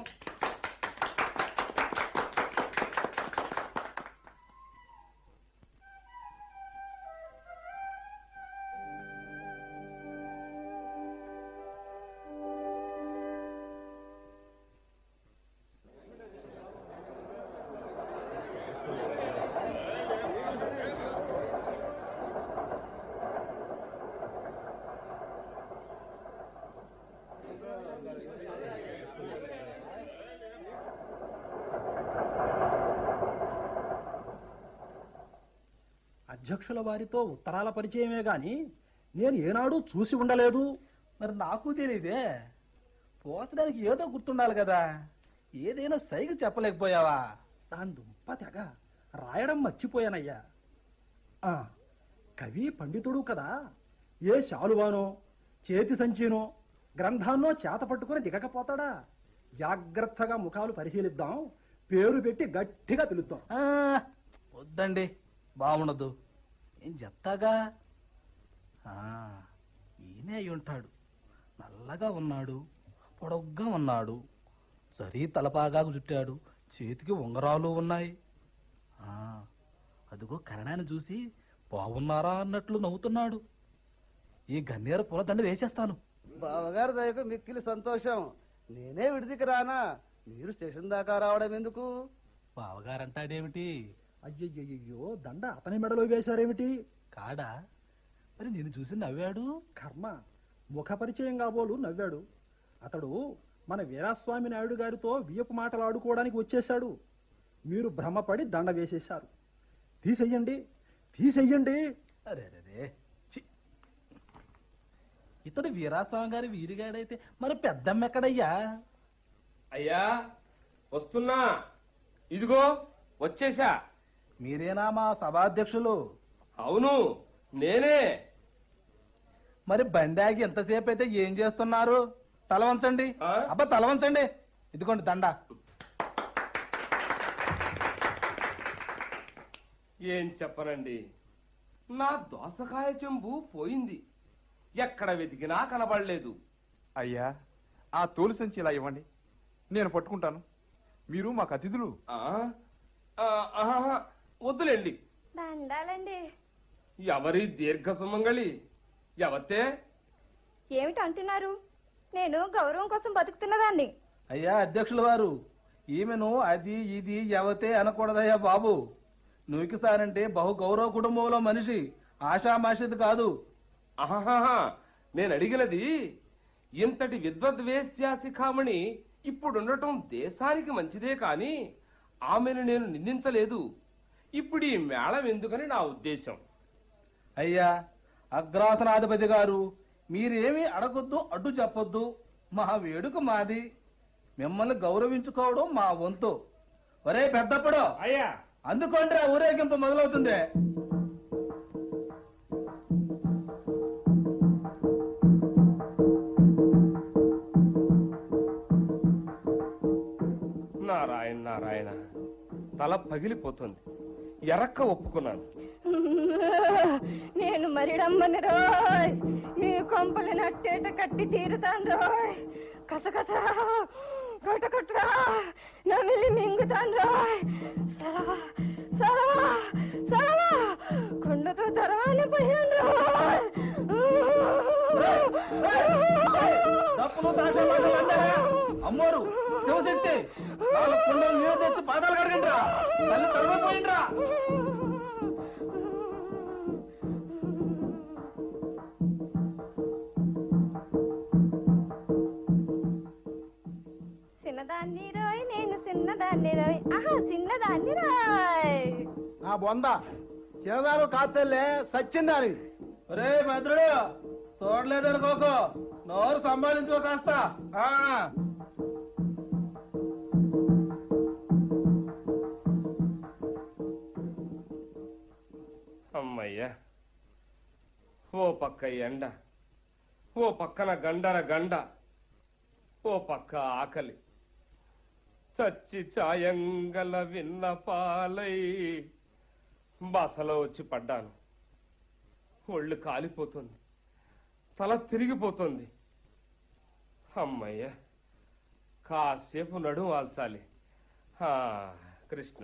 అధ్యక్షుల వారితో ఉత్తరాల పరిచయమే గాని నేను ఏనాడు చూసి ఉండలేదు మరి నాకు తెలియదే పోతడానికి ఏదో గుర్తుండాలి కదా ఏదైనా సైగ చెప్పలేకపోయావా దాని దుంప తెగ రాయడం మర్చిపోయానయ్యా ఆ కవి పండితుడు కదా ఏ శాలువానో చేతి సంచినో గ్రంథాన్నో చేత పట్టుకుని దిగకపోతాడా జాగ్రత్తగా ముఖాలు పరిశీలిద్దాం పేరు పెట్టి గట్టిగా పిలుద్దాం ఆ, వద్దండి బాగుండదు ఏం చెప్తాగా ఆ, ఈయనే అయి ఉంటాడు నల్లగా ఉన్నాడు పొడగ్గా ఉన్నాడు జరీ తలపాగా చుట్టాడు చేతికి ఉంగరాలు ఉన్నాయి ఆ, అదిగో కరణాన్ని చూసి బాగున్నారా అన్నట్లు నవ్వుతున్నాడు ఈ గన్నేరు పూలదండ వేసేస్తాను బావగారు దయకు మిక్కిలి సంతోషం నేనే విడిదికి రానా మీరు స్టేషన్ దాకా రావడం ఎందుకు బావగారంటాడేమిటి అయ్యయ్యో దండ అతని మెడలో వేశారేమిటి కాడా మరి నేను చూసి నవ్వాడు కర్మ ముఖ పరిచయం కాబోలు నవ్వాడు అతడు మన వీరాస్వామి నాయుడు గారితో వియపు మాటలు ఆడుకోవడానికి వచ్చేశాడు మీరు భ్రమపడి దండ వేసేశారు తీసెయ్యండి తీసెయ్యండి అరే అరే ఛీ. ఇతడు వీరాస్వామి గారి వీరిగాడైతే మరి పెద్దమ్మ ఎక్కడయ్యా అయ్యా వస్తున్నా ఇదిగో వచ్చేసా మీరేనా మా సభాధ్యక్షులు అవును నేనే మరి బండి ఆగి ఎంతసేపు అయితే ఏం చేస్తున్నారు తల వంచండి అబ్బా తల వంచండి ఇదిగోండి దండ ఏం చెప్పనండి నా దోసకాయ చెంబు పోయింది ఎక్కడ వెతికినా కనబడలేదు అయ్యా ఆ తోలు సంచి ఇలా ఇవ్వండి నేను పట్టుకుంటాను మీరు మాకు అతిథులు ఆ? ఆ, ఆహా, వద్దులేండి దండాలండి ఎవరి దీర్ఘ సుమంగళి ఎవతే ఏమిటి అంటున్నారు నేను గౌరవం కోసం బతుకుతున్నదాన్ని అయ్యా అధ్యక్షుల వారు ఈమెను అది ఇది ఎవతే అనకూడదయ్యా బాబు నువ్వుకి సారంటే బహు గౌరవ కుటుంబంలో మనిషి ఆషామాషిది కాదు ఆహాహా నేను అడిగినది ఇంతటి విద్వద్వేశ్యా శిఖామణి ఇప్పుడుండటం దేశానికి మంచిదే కాని ఆమెను నేను నిందించలేదు ఇప్పుడు ఈ మేళం ఎందుకని నా ఉద్దేశం అయ్యా అగ్రాసనాధిపతి గారు మీరేమీ అడగొద్దు అడ్డు చెప్పొద్దు మా వేడుక మాది మిమ్మల్ని గౌరవించుకోవడం మా వంతు ఒరే పెద్దప్పుడు అయ్యా అందుకోండి ఆ ఊరేగింపు మొదలవుతుంది నారాయణ నారాయణ తల పగిలిపోతుంది ఎరక్క ఒప్పుకున్నాను నేను మరిడమ్మని రోయ్ ఈ కొంపలు నట్టేట కట్టి తీరుతాను రోయ్ కసకస కొట్టకొట్టురా నమిలి మింగుతాను రోయ్ సరవా సరవా సరవా కుండతో తరవాని పోయాను రోయ్ తప్పులు దాక్షమాషలు అంటారా అమ్మోరు శివశక్తి నాలుగు కుండలు నీరు తెచ్చి పాదాలు కడగండి రా తల్లి తలమైపోయిండ్రా చిన్నదాన్ని రోయ్ నేను చిన్నదాన్ని రోయ్ ఆహా చిన్నదాన్ని రోయ్ ఆ బొంద చిన్నదారు కాత్తల్లే సచ్చిందాని ఒరే భద్రుడు చూడలేదనుకోకు నోరు సంభాళించుకో కాస్త ఆ అమ్మయ్యా ఓ పక్క ఎండ ఓ పక్కన గండర గండ ఓ పక్క ఆకలి చచ్చి చాయంగల విన్న పాలై బసలో వచ్చి పడ్డాను ఒళ్ళు కాలిపోతుంది తల తిరిగిపోతుంది అమ్మయ్య కాసేపు నడుం వాల్చాలి ఆ, కృష్ణ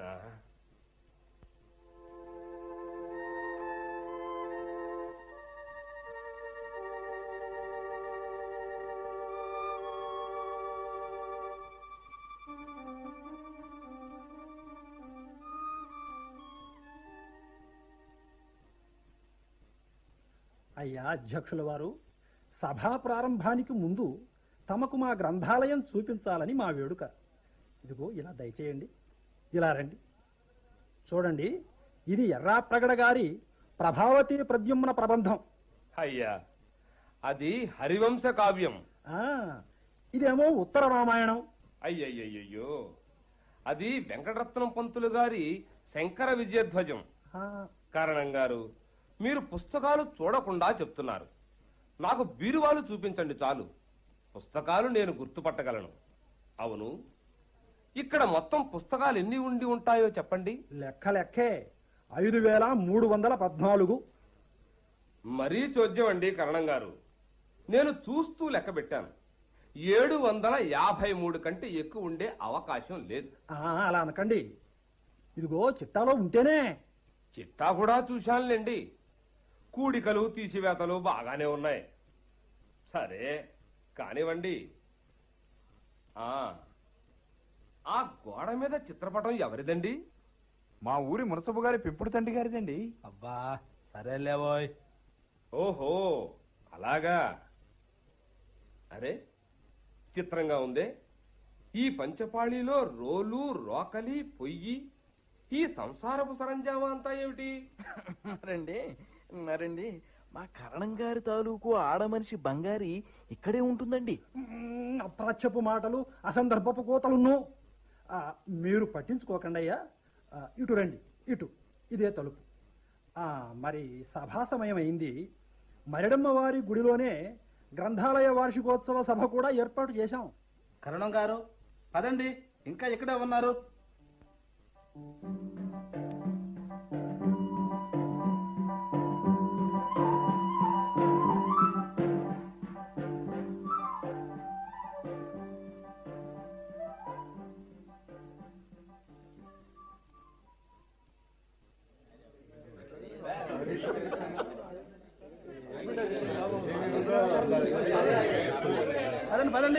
అయ్యా అధ్యక్షుల వారు సభా ప్రారంభానికి ముందు తమకు మా గ్రంథాలయం చూపించాలని మా వేడుక ఇదిగో ఇలా దయచేయండి ఇలా రండి చూడండి ఇది ఎర్రాప్రగడ గారి ప్రభావతి ప్రద్యుమ్న ప్రబంధం అయ్యా అది హరివంశ కావ్యం ఆ ఇదేమో ఉత్తర రామాయణం అయ్యయ్యయ్యో అది వెంకటరత్నం పంతులు గారి శంకర విజయధ్వజం ఆ, కారణం గారు మీరు పుస్తకాలు చూడకుండా చెప్తున్నారు నాకు బీరువాలు చూపించండి చాలు పుస్తకాలు నేను గుర్తుపట్టగలను అవును ఇక్కడ మొత్తం పుస్తకాలు ఎన్ని ఉండి ఉంటాయో చెప్పండి లెక్క లెక్కే ఐదు వేల మూడు వందల పద్నాలుగు మరీ చోద్యం అండి కరణం గారు నేను చూస్తూ లెక్క పెట్టాను ఏడు వందల యాభై మూడు కంటే ఎక్కువ ఉండే అవకాశం లేదు ఆ, అలా అనకండి ఇదిగో చిట్టాలో ఉంటేనే చిట్టా కూడా చూశానులేండి కూడికలు తీసివేతలు బాగానే ఉన్నాయి సరే కానివ్వండి ఆ ఆ గోడ మీద చిత్రపటం ఎవరిదండి మా ఊరి మునసబు గారి పెంపుడు తండ్రి గారిదండి అబ్బా సరేలేవోయ్ ఓహో అలాగా అరే చిత్రంగా ఉందే ఈ పంచపాళీలో రోలు రోకలి పొయ్యి ఈ సంసారపు సరంజామా అంతా ఏమిటి మరండి మరండి మా కరణం గారి తాలూకు ఆడమనిషి బంగారి ఇక్కడే ఉంటుందండి మ్, అప్రాచ్యపు మాటలు అసందర్భపు కోతలున్ను ఆ, మీరు పట్టించుకోకండి అయ్యా ఆ, ఇటు రండి ఇటు ఇదే తలుపు ఆ, మరి సభా సమయం అయింది మరిడమ్మ వారి గుడిలోనే గ్రంథాలయ వార్షికోత్సవ సభ కూడా ఏర్పాటు చేశాం కరుణం గారు పదండి ఇంకా ఇక్కడే ఉన్నారు పదండి పదండి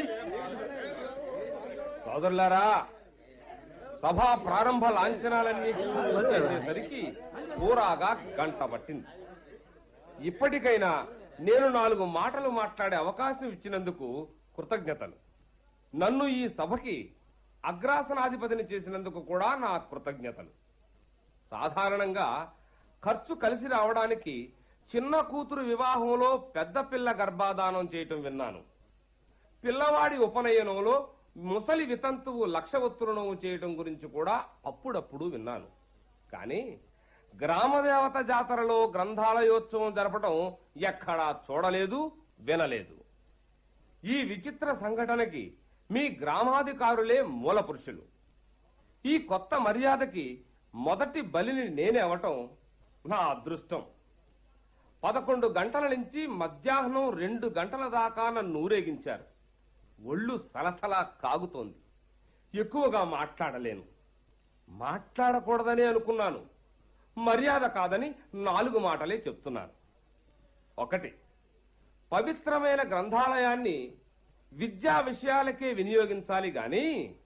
సోదరులారా సభా ప్రారంభ లాంఛనాలన్నీ చేసేసరికి పూరాగా గంట పట్టింది ఇప్పటికైనా నేను నాలుగు మాటలు మాట్లాడే అవకాశం ఇచ్చినందుకు కృతజ్ఞతలు నన్ను ఈ సభకి అగ్రాసనాధిపతిని చేసినందుకు కూడా నా కృతజ్ఞతలు సాధారణంగా ఖర్చు కలిసి రావడానికి చిన్న కూతురు వివాహంలో పెద్ద పిల్ల గర్భాధానం చేయటం విన్నాను పిల్లవాడి ఉపనయనంలో ముసలి వితంతువు లక్షవత్తురణము చేయటం గురించి కూడా అప్పుడప్పుడు విన్నాను కానీ గ్రామదేవత జాతరలో గ్రంథాలయోత్సవం జరపటం ఎక్కడా చూడలేదు వినలేదు ఈ విచిత్ర సంఘటనకి మీ గ్రామాధికారులే మూల పురుషులు ఈ కొత్త మర్యాదకి మొదటి బలిని నేనే అవటం నా అదృష్టం పదకొండు గంటల నుంచి మధ్యాహ్నం రెండు గంటల దాకా నన్ను ఊరేగించారు ఒళ్ళు సలసలా కాగుతోంది ఎక్కువగా మాట్లాడలేను మాట్లాడకూడదని అనుకున్నాను మర్యాద కాదని నాలుగు మాటలే చెప్తున్నాను ఒకటి పవిత్రమైన గ్రంథాలయాన్ని విద్యా విషయాలకే వినియోగించాలి గాని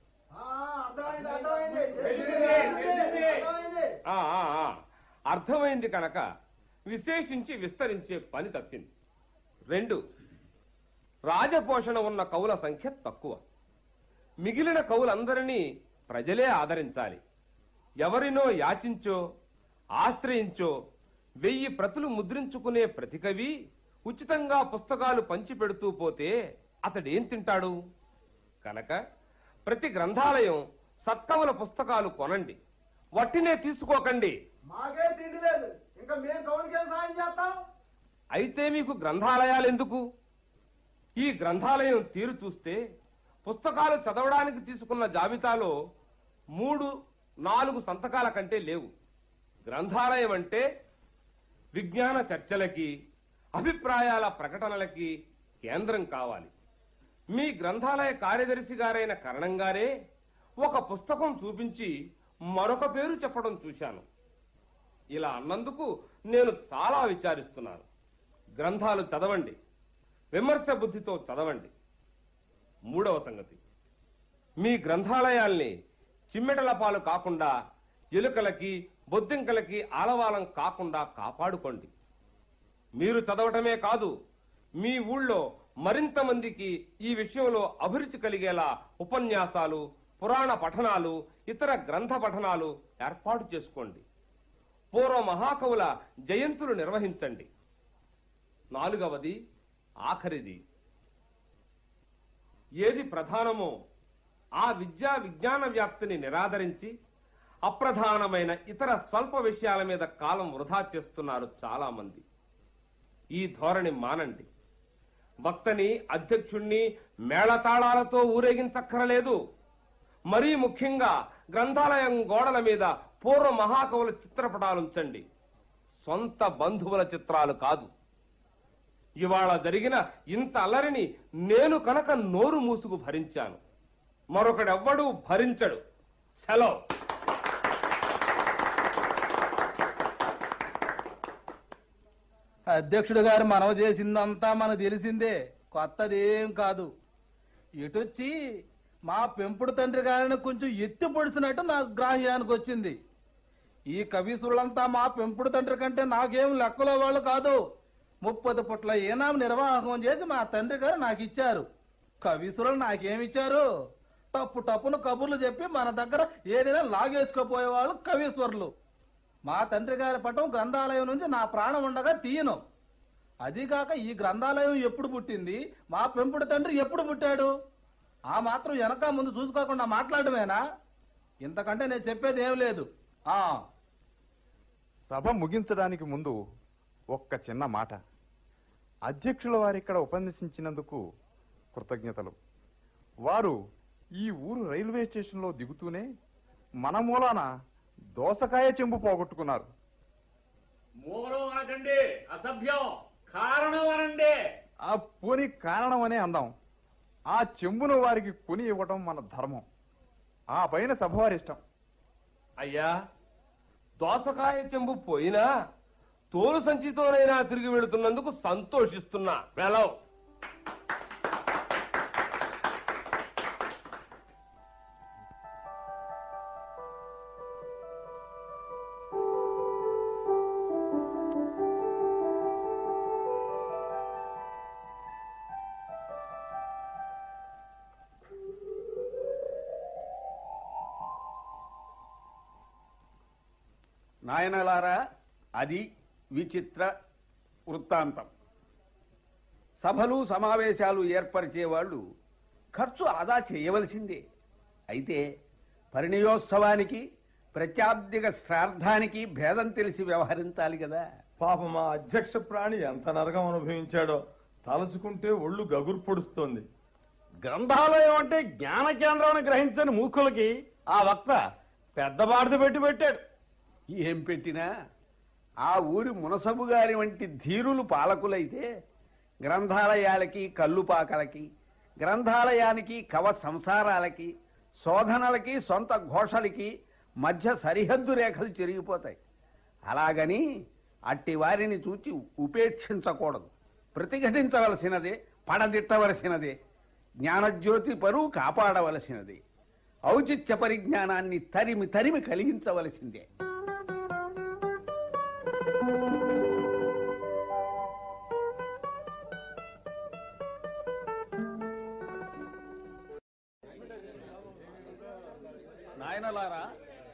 ఆ, ఆ, ఆ, అర్థమైంది కనుక విశేషించి విస్తరించే పని తప్పింది రెండు రాజపోషణ ఉన్న కవుల సంఖ్య తక్కువ మిగిలిన కవులందరినీ ప్రజలే ఆదరించాలి ఎవరినో యాచించో ఆశ్రయించో వెయ్యి ప్రతులు ముద్రించుకునే ప్రతి కవి ఉచితంగా పుస్తకాలు పంచిపెడుతూ పోతే అతడేం తింటాడు కనుక ప్రతి గ్రంథాలయం సత్కవుల పుస్తకాలు కొనండి వట్టినే తీసుకోకండి మాకే తిండి లేదు ఇంకా మేము కౌలుకేం సాయం చేస్తాం అయితే మీకు గ్రంథాలయాలు ఎందుకు ఈ గ్రంథాలయం తీరు చూస్తే పుస్తకాలు చదవడానికి తీసుకున్న జాబితాలో మూడు నాలుగు సంతకాల కంటే లేవు గ్రంథాలయం అంటే విజ్ఞాన చర్చలకి అభిప్రాయాల ప్రకటనలకి కేంద్రం కావాలి మీ గ్రంథాలయ కార్యదర్శి గారైన కరణం గారే ఒక పుస్తకం చూపించి మరొక పేరు చెప్పడం చూశాను ఇలా అన్నందుకు నేను చాలా విచారిస్తున్నాను గ్రంథాలు చదవండి విమర్శ బుద్ధితో చదవండి మూడవ సంగతి మీ గ్రంథాలయాల్ని చిమ్మెటల పాలు కాకుండా ఎలుకలకి బొద్దింకలకి ఆలవాలం కాకుండా కాపాడుకోండి మీరు చదవటమే కాదు మీ ఊళ్ళో మరింత మందికి ఈ విషయంలో అభిరుచి కలిగేలా ఉపన్యాసాలు పురాణ పఠనాలు ఇతర గ్రంథ పఠనాలు ఏర్పాటు చేసుకోండి పూర్వ మహాకవుల జయంతులు నిర్వహించండి నాలుగవది ఆఖరిది ఏది ప్రధానమో ఆ విద్యా విజ్ఞాన వ్యాప్తిని నిరాదరించి అప్రధానమైన ఇతర స్వల్ప విషయాల మీద కాలం వృధా చేస్తున్నారు చాలా మంది ఈ ధోరణి మానండి వక్తని అధ్యక్షుణ్ణి మేళతాళాలతో ఊరేగించక్కరలేదు మరీ ముఖ్యంగా గ్రంథాలయం గోడల మీద పూర్వ మహాకవుల చిత్రపటాలుంచండి సొంత బంధువుల చిత్రాలు కాదు ఇవాళ జరిగిన ఇంత అల్లరిని నేను కనుక నోరు మూసుకు భరించాను మరొకడెవ్వడూ భరించడు సెలవు అధ్యక్షుడు గారు మనవ చేసిందంతా మనకు తెలిసిందే కొత్తదేం కాదు ఎటొచ్చి మా పెంపుడు తండ్రి గారిని కొంచెం ఎత్తి పొడిచినట్టు నాకు గ్రాహ్యానికి వచ్చింది ఈ కవీసులంతా మా పెంపుడు తండ్రి కంటే నాకేం లెక్కలో వాళ్ళు కాదు ముప్పది పుట్ల ఏనాం నిర్వాహకం చేసి మా తండ్రి గారు నాకు ఇచ్చారు కవీసులు నాకేమిచ్చారు టప్పు టప్పును కబుర్లు చెప్పి మన దగ్గర ఏదైనా లాగేసుకుపోయేవాళ్ళు కవీశ్వరులు మా తండ్రి గారి పటం గ్రంథాలయం నుంచి నా ప్రాణం ఉండగా తీయను అదిగాక ఈ గ్రంథాలయం ఎప్పుడు పుట్టింది మా పెంపుడు తండ్రి ఎప్పుడు పుట్టాడు ఆ మాత్రం వెనక ముందు చూసుకోకుండా మాట్లాడమేనా ఇంతకంటే నేను చెప్పేది ఏం లేదు ఆ సభ ముగించడానికి ముందు ఒక్క చిన్న మాట అధ్యక్షుల వారు ఇక్కడ ఉపన్యసించినందుకు కృతజ్ఞతలు వారు ఈ ఊరు రైల్వే స్టేషన్లో దిగుతూనే మన మూలాన దోసకాయ చెంబు పోగొట్టుకున్నారు మూలం అనకండి అసభ్యం కారణం అనండి ఆ పోని కారణం అనే అందాం ఆ చెంబును వారికి కొని ఇవ్వటం మన ధర్మం ఆ పైన సభవారిష్టం అయ్యా దోసకాయ చెంబు పోయినా తోలు సంచితోనైనా తిరిగి వెళుతున్నందుకు సంతోషిస్తున్నా వెలవ్ నాయనలారా అది విచిత్ర వృత్తాంతం సభలు సమావేశాలు ఏర్పరిచే వాళ్ళు ఖర్చు ఆదా చేయవలసిందే అయితే పరిణయోత్సవానికి ప్రత్యాబ్దిక శ్రార్థానికి భేదం తెలిసి వ్యవహరించాలి కదా పాప మా అధ్యక్ష ప్రాణి ఎంత నరకం అనుభవించాడో తలుసుకుంటే ఒళ్ళు గగురు పొడుస్తోంది గ్రంథాలయం అంటే జ్ఞాన కేంద్రాన్ని గ్రహించని మూర్ఖులకి ఆ వక్త పెద్ద బాధ పెట్టి పెట్టాడు ఏం పెట్టినా ఆ ఊరి మునసబు గారి వంటి ధీరులు పాలకులైతే గ్రంథాలయాలకి కల్లుపాకలకి గ్రంథాలయానికి కవ సంసారాలకి శోధనలకి సొంత ఘోషలకి మధ్య సరిహద్దు రేఖలు చెరిగిపోతాయి అలాగని అట్టి వారిని చూచి ఉపేక్షించకూడదు ప్రతిఘటించవలసినదే పడదిట్టవలసినదే జ్ఞానజ్యోతి పరువు కాపాడవలసినదే ఔచిత్య పరిజ్ఞానాన్ని తరిమి తరిమి కలిగించవలసిందే నాయనలారా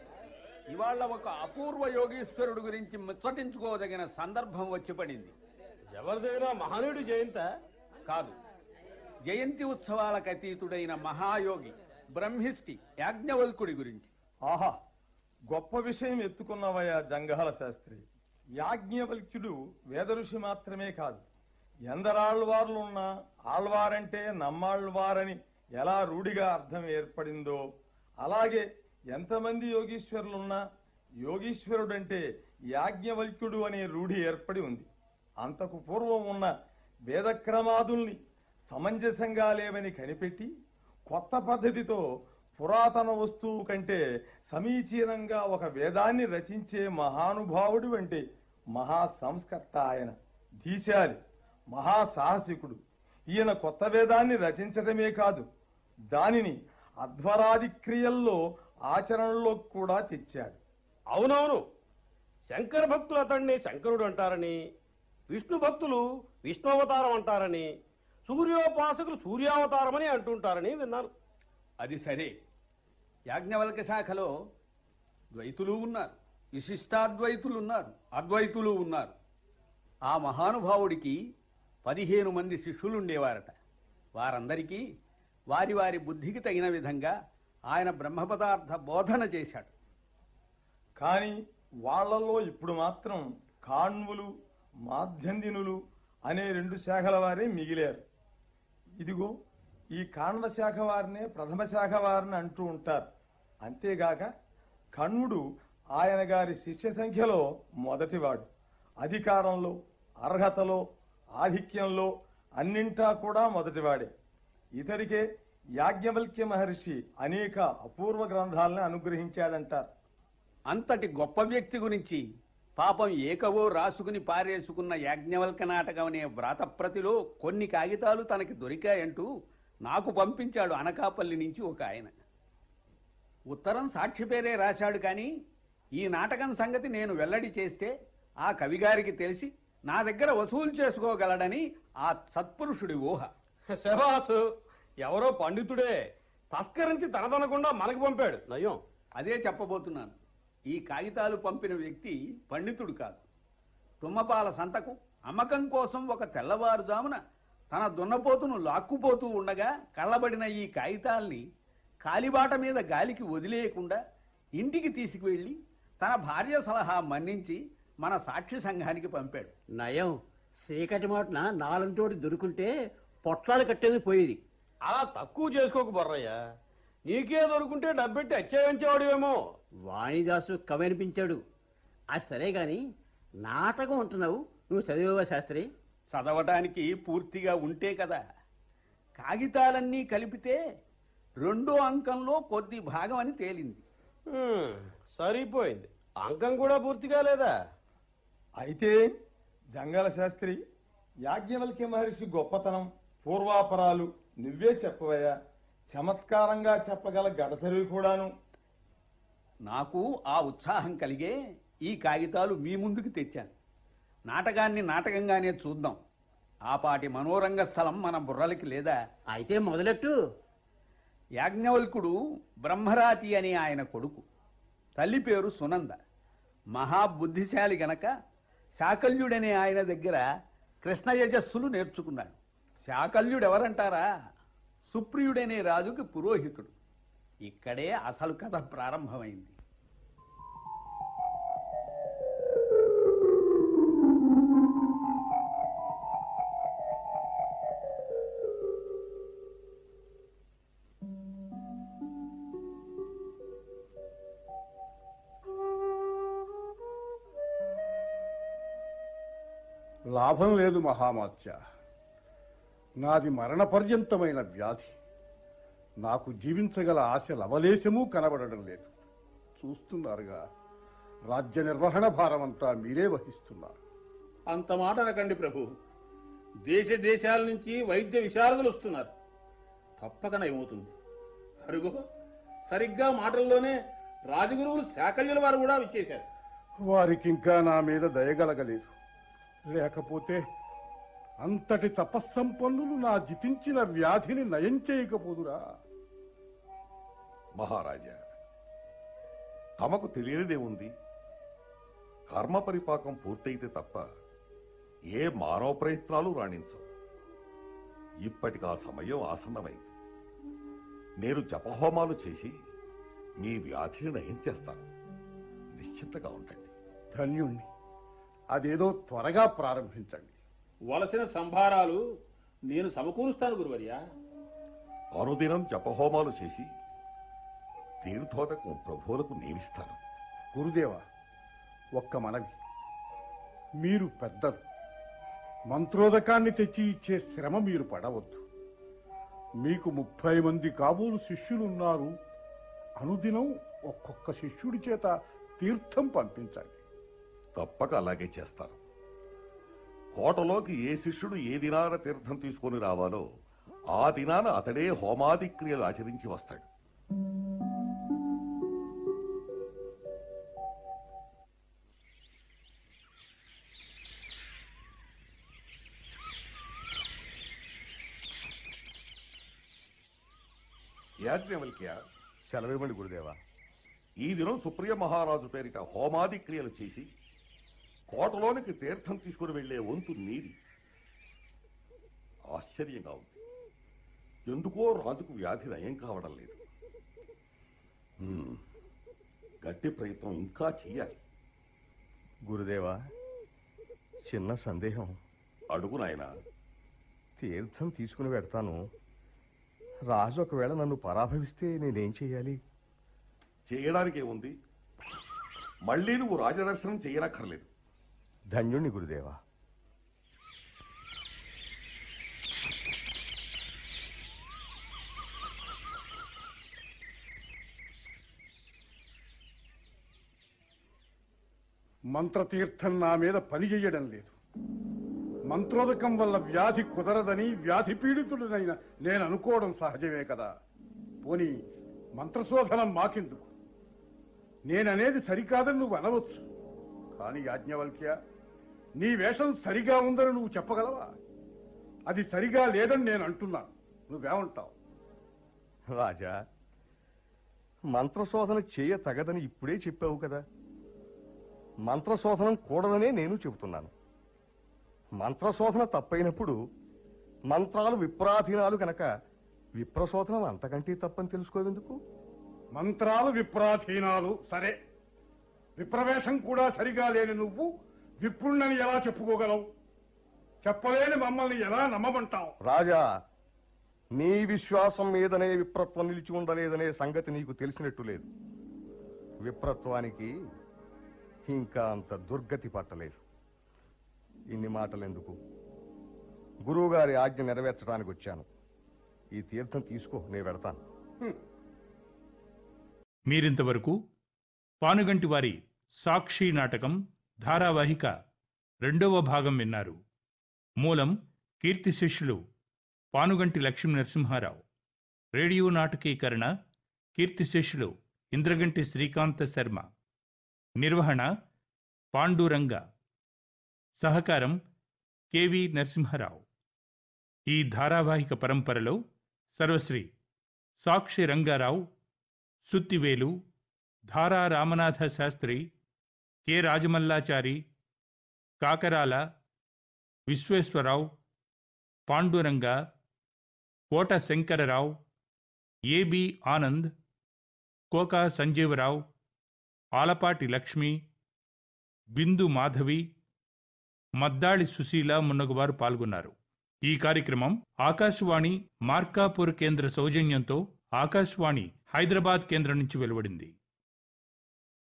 ఇవాళ ఒక అపూర్వ యోగీశ్వరుడు గురించి ముచ్చటించుకోదగిన సందర్భం వచ్చి పడింది ఎవరిదైనా మహనీయుడు జయంత కాదు జయంతి ఉత్సవాలకు అతీతుడైన మహాయోగి బ్రహ్మిష్టి యాజ్ఞవల్కుడి గురించి ఆహా గొప్ప విషయం ఎత్తుకున్నవయ్యా జంగాల శాస్త్రి యాజ్ఞవల్క్యుడు వేదఋషి మాత్రమే కాదు ఎందరాళ్వార్లున్నా ఆళ్వారంటే నమ్మాళ్వారని ఎలా రూఢిగా అర్థం ఏర్పడిందో అలాగే ఎంతమంది యోగీశ్వరులున్నా యోగీశ్వరుడంటే యాజ్ఞవల్క్యుడు అనే రూఢి ఏర్పడి ఉంది అంతకు పూర్వం ఉన్న వేదక్రమాదుల్ని సమంజసంగా లేవని కనిపెట్టి కొత్త పద్ధతితో పురాతన వస్తువు కంటే సమీచీనంగా ఒక వేదాన్ని రచించే మహానుభావుడు అంటే మహా సంస్కర్త ఆయన ధీశాలి మహాసాహసికుడు ఈయన కొత్త వేదాన్ని రచించటమే కాదు దానిని అధ్వరాది క్రియల్లో ఆచరణలో కూడా తెచ్చాడు అవునవును శంకర భక్తులు అతన్ని శంకరుడు అంటారని విష్ణు భక్తులు విష్ణువతారం అంటారని సూర్యోపాసకులు సూర్యావతారమని అంటుంటారని విన్నాను అది సరే యాజ్ఞవల్క శాఖలో ద్వైతులు ఉన్నారు విశిష్టాద్వైతులు ఉన్నారు అద్వైతులు ఉన్నారు ఆ మహానుభావుడికి పదిహేను మంది శిష్యులుండేవారట వారందరికీ వారి వారి బుద్ధికి తగిన విధంగా ఆయన బ్రహ్మపదార్థ బోధన చేశాడు కానీ వాళ్ళల్లో ఇప్పుడు మాత్రం కాణ్వులు మాధ్యందినులు అనే రెండు శాఖల వారే మిగిలారు ఇదిగో ఈ కాణ్వ శాఖ వారినే ప్రథమ శాఖ వారిని అంటూ ఉంటారు అంతేగాక కణ్వుడు ఆయన గారి శిష్య సంఖ్యలో మొదటివాడు అధికారంలో అర్హతలో ఆధిక్యంలో అన్నింటా కూడా మొదటివాడే ఇతడికే యాజ్ఞవల్క్య మహర్షి అనేక అపూర్వ గ్రంథాలను అనుగ్రహించాడంటారు అంతటి గొప్ప వ్యక్తి గురించి పాపం ఏకవో రాసుకుని పారేసుకున్న యాజ్ఞవల్క నాటకం అనే వ్రాతప్రతిలో కొన్ని కాగితాలు తనకి దొరికాయంటూ నాకు పంపించాడు అనకాపల్లి నుంచి ఒక ఆయన ఉత్తరం సాక్షి పేరే రాశాడు కానీ ఈ నాటకం సంగతి నేను వెల్లడి చేస్తే ఆ కవిగారికి తెలిసి నా దగ్గర వసూలు చేసుకోగలడని ఆ సత్పురుషుడి ఊహ శబాసు ఎవరో పండితుడే తస్కరించి తనదనకుండా మనకు పంపాడు నయం అదే చెప్పబోతున్నాను ఈ కాగితాలు పంపిన వ్యక్తి పండితుడు కాదు తుమ్మపాల సంతకు అమ్మకం కోసం ఒక తెల్లవారుజామున తన దున్నపోతును లాక్కుపోతూ ఉండగా కళ్ళబడిన ఈ కాగితాల్ని కాలిబాట మీద గాలికి వదిలేయకుండా ఇంటికి తీసుకువెళ్ళి తన భార్య సలహా మన్నించి మన సాక్షి సంఘానికి పంపాడు నయం చీకటి మాటన నాలంటోటి దొరుకుంటే పొట్లాలు కట్టేది పోయేది అలా తక్కువ చేసుకోకు బొర్రయ్య నీకే దొరుకుంటే డబ్బెట్టి అచ్చేయించేవాడివేమో వాణిదాసు కవి అనిపించాడు అది సరే గాని నాటకం అంటున్నావు నువ్వు చదివేవా శాస్త్రి చదవటానికి పూర్తిగా ఉంటే కదా కాగితాలన్నీ కలిపితే రెండో అంకంలో కొద్ది భాగం అని తేలింది హ్మ్, సరిపోయింది అంకం కూడా పూర్తిగా లేదా అయితే జంగల శాస్త్రి యాజ్ఞవల్క్య మహర్షి గొప్పతనం పూర్వాపరాలు నువ్వే చెప్పవయ్యా చమత్కారంగా చెప్పగల గడసరివి కూడాను నాకు ఆ ఉత్సాహం కలిగే ఈ కాగితాలు మీ ముందుకు తెచ్చాను నాటకాన్ని నాటకంగానే చూద్దాం ఆపాటి మనోరంగ స్థలం మన బుర్రలకి లేదా అయితే మొదలెట్టు యాజ్ఞవల్కుడు బ్రహ్మరాతి అనే ఆయన కొడుకు తల్లి పేరు సునంద మహాబుద్ధిశాలి గనక శాకల్యుడనే ఆయన దగ్గర కృష్ణ యజస్సులు నేర్చుకున్నాడు శాకల్యుడు ఎవరంటారా సుప్రియుడనే రాజుకి పురోహితుడు ఇక్కడే అసలు కథ ప్రారంభమైంది లాభం లేదు మహామాత్య నాది మరణపర్యంతమైన వ్యాధి నాకు జీవించగల ఆశ లవలేశమూ కనబడడం లేదు చూస్తున్నారుగా రాజ్య నిర్వహణ భారమంతా మీరే వహిస్తున్నారు అంత మాట అనకండి ప్రభు దేశ దేశాల నుంచి వైద్య విశారదులు వస్తున్నారు తప్పక నయమవుతుంది అరుగో సరిగ్గా మాటల్లోనే రాజగురువులు శాకల్యుల వారు కూడా విచ్చేశారు వారికి ఇంకా నా మీద దయగలగలేదు లేకపోతే అంతటి తపస్సంపన్నులు నా జితించిన వ్యాధిని నయం చేయకపోదురా మహారాజా తమకు తెలియనిదేముంది కర్మ పరిపాకం పూర్తయితే తప్ప ఏ మానవ ప్రయత్నాలు రాణించవు ఇప్పటికి ఆ సమయం ఆసన్నమైంది నేను జపహోమాలు చేసి మీ వ్యాధిని నయం చేస్తాను నిశ్చింతగా ఉండండి ధన్యుణ్ణి అదేదో త్వరగా ప్రారంభించండి వలసిన సంభారాలు నేను సమకూరుస్తాను గురువర్యా అనుదినం జపహోమాలు చేసి తీర్థోదకం ప్రభువులకు నియమిస్తాను గురుదేవ ఒక్క మనవి మీరు పెద్దలు మంత్రోదకాన్ని తెచ్చి ఇచ్చే శ్రమ మీరు పడవద్దు మీకు ముప్పై మంది కాబోలు శిష్యులున్నారు అనుదినం ఒక్కొక్క శిష్యుడి చేత తీర్థం పంపించండి తప్పక అలాగే చేస్తాను కోటలోకి ఏ శిష్యుడు ఏ దినాన తీర్థం తీసుకొని రావాలో ఆ దినాన అతడే హోమాది క్రియలు ఆచరించి వస్తాడు యాజ్ఞవల్క్య సెలవివ్వండి గురుదేవా ఈ దినం సుప్రియ మహారాజు పేరిట హోమాది క్రియలు చేసి కోటలోనికి తీర్థం తీసుకుని వెళ్లే వంతు నీది ఆశ్చర్యంగా ఉంది ఎందుకో రాజుకు వ్యాధి నయం కావడం లేదు హ్మ్. గట్టి ప్రయత్నం ఇంకా చెయ్యాలి గురుదేవా చిన్న సందేహం అడుగు నాయనా తీర్థం తీసుకుని పెడతాను రాజు ఒకవేళ నన్ను పరాభవిస్తే నేనేం చెయ్యాలి చేయడానికి ఏముంది మళ్ళీ నువ్వు రాజదర్శనం చేయనక్కర్లేదు ధన్యుణ్ణి గురుదేవా మంత్రతీర్థం నా మీద పని చెయ్యడం లేదు మంత్రోదకం వల్ల వ్యాధి కుదరదని వ్యాధి పీడితుడినైన నేను అనుకోవడం సహజమే కదా పోనీ మంత్రశోధనం మాకెందుకు నేననేది సరికాదని నువ్వు అనవచ్చు కానీ యాజ్ఞవల్క్య నీ వేషం సరిగా ఉందని నువ్వు చెప్పగలవా అది సరిగా లేదని నేను అంటున్నాను నువ్వేమంటావు రాజా మంత్రశోధన చేయ తగదని ఇప్పుడే చెప్పావు కదా మంత్రశోధనం కూడదనే నేను చెబుతున్నాను మంత్రశోధన తప్పైనప్పుడు మంత్రాలు విప్రాధీనాలు గనక విప్రశోధనం అంతకంటే తప్పని తెలుసుకోవెందుకు మంత్రాలు విప్రాధీనాలు సరే విప్రవేశం కూడా సరిగా లేని నువ్వు విప్రుణ్ణని ఎలా చెప్పుకోగలవు చెప్పలేని మమ్మల్ని ఎలా నమ్మమంటావు రాజా నీ విశ్వాసం మీదనే విప్రత్వం నిలిచి ఉండలేదనే సంగతి నీకు తెలిసినట్టు లేదు విప్రత్వానికి ఇంకా అంత దుర్గతి పట్టలేదు ఇన్ని మాటలెందుకు గురువుగారి ఆజ్ఞ నెరవేర్చడానికి వచ్చాను ఈ తీర్థం తీసుకో నేను వెడతాను మీరింతవరకు పానుగంటి వారి సాక్షి నాటకం ధారావాహిక రెండవ భాగం విన్నారు మూలం కీర్తి శిష్యులు పానుగంటి లక్ష్మీ నరసింహారావు రేడియో నాటకీకరణ కీర్తి శిష్యులు ఇంద్రగంటి శ్రీకాంత శర్మ నిర్వహణ పాండురంగ సహకారం కెవి నరసింహారావు ఈ ధారావాహిక పరంపరలో సర్వశ్రీ సాక్షి రంగారావు సుత్తివేలు ధారా రామనాథ శాస్త్రి కె రాజమల్లాచారి కాకరాల విశ్వేశ్వరరావు పాండురంగ కోట శంకరరావు ఏబి ఆనంద్ కోకా సంజీవరావు ఆలపాటి లక్ష్మి బిందు మాధవి మద్దాళి సుశీల మున్నగువారు పాల్గొన్నారు ఈ కార్యక్రమం ఆకాశవాణి మార్కాపూర్ కేంద్ర సౌజన్యంతో ఆకాశవాణి హైదరాబాద్ కేంద్రం నుంచి వెలువడింది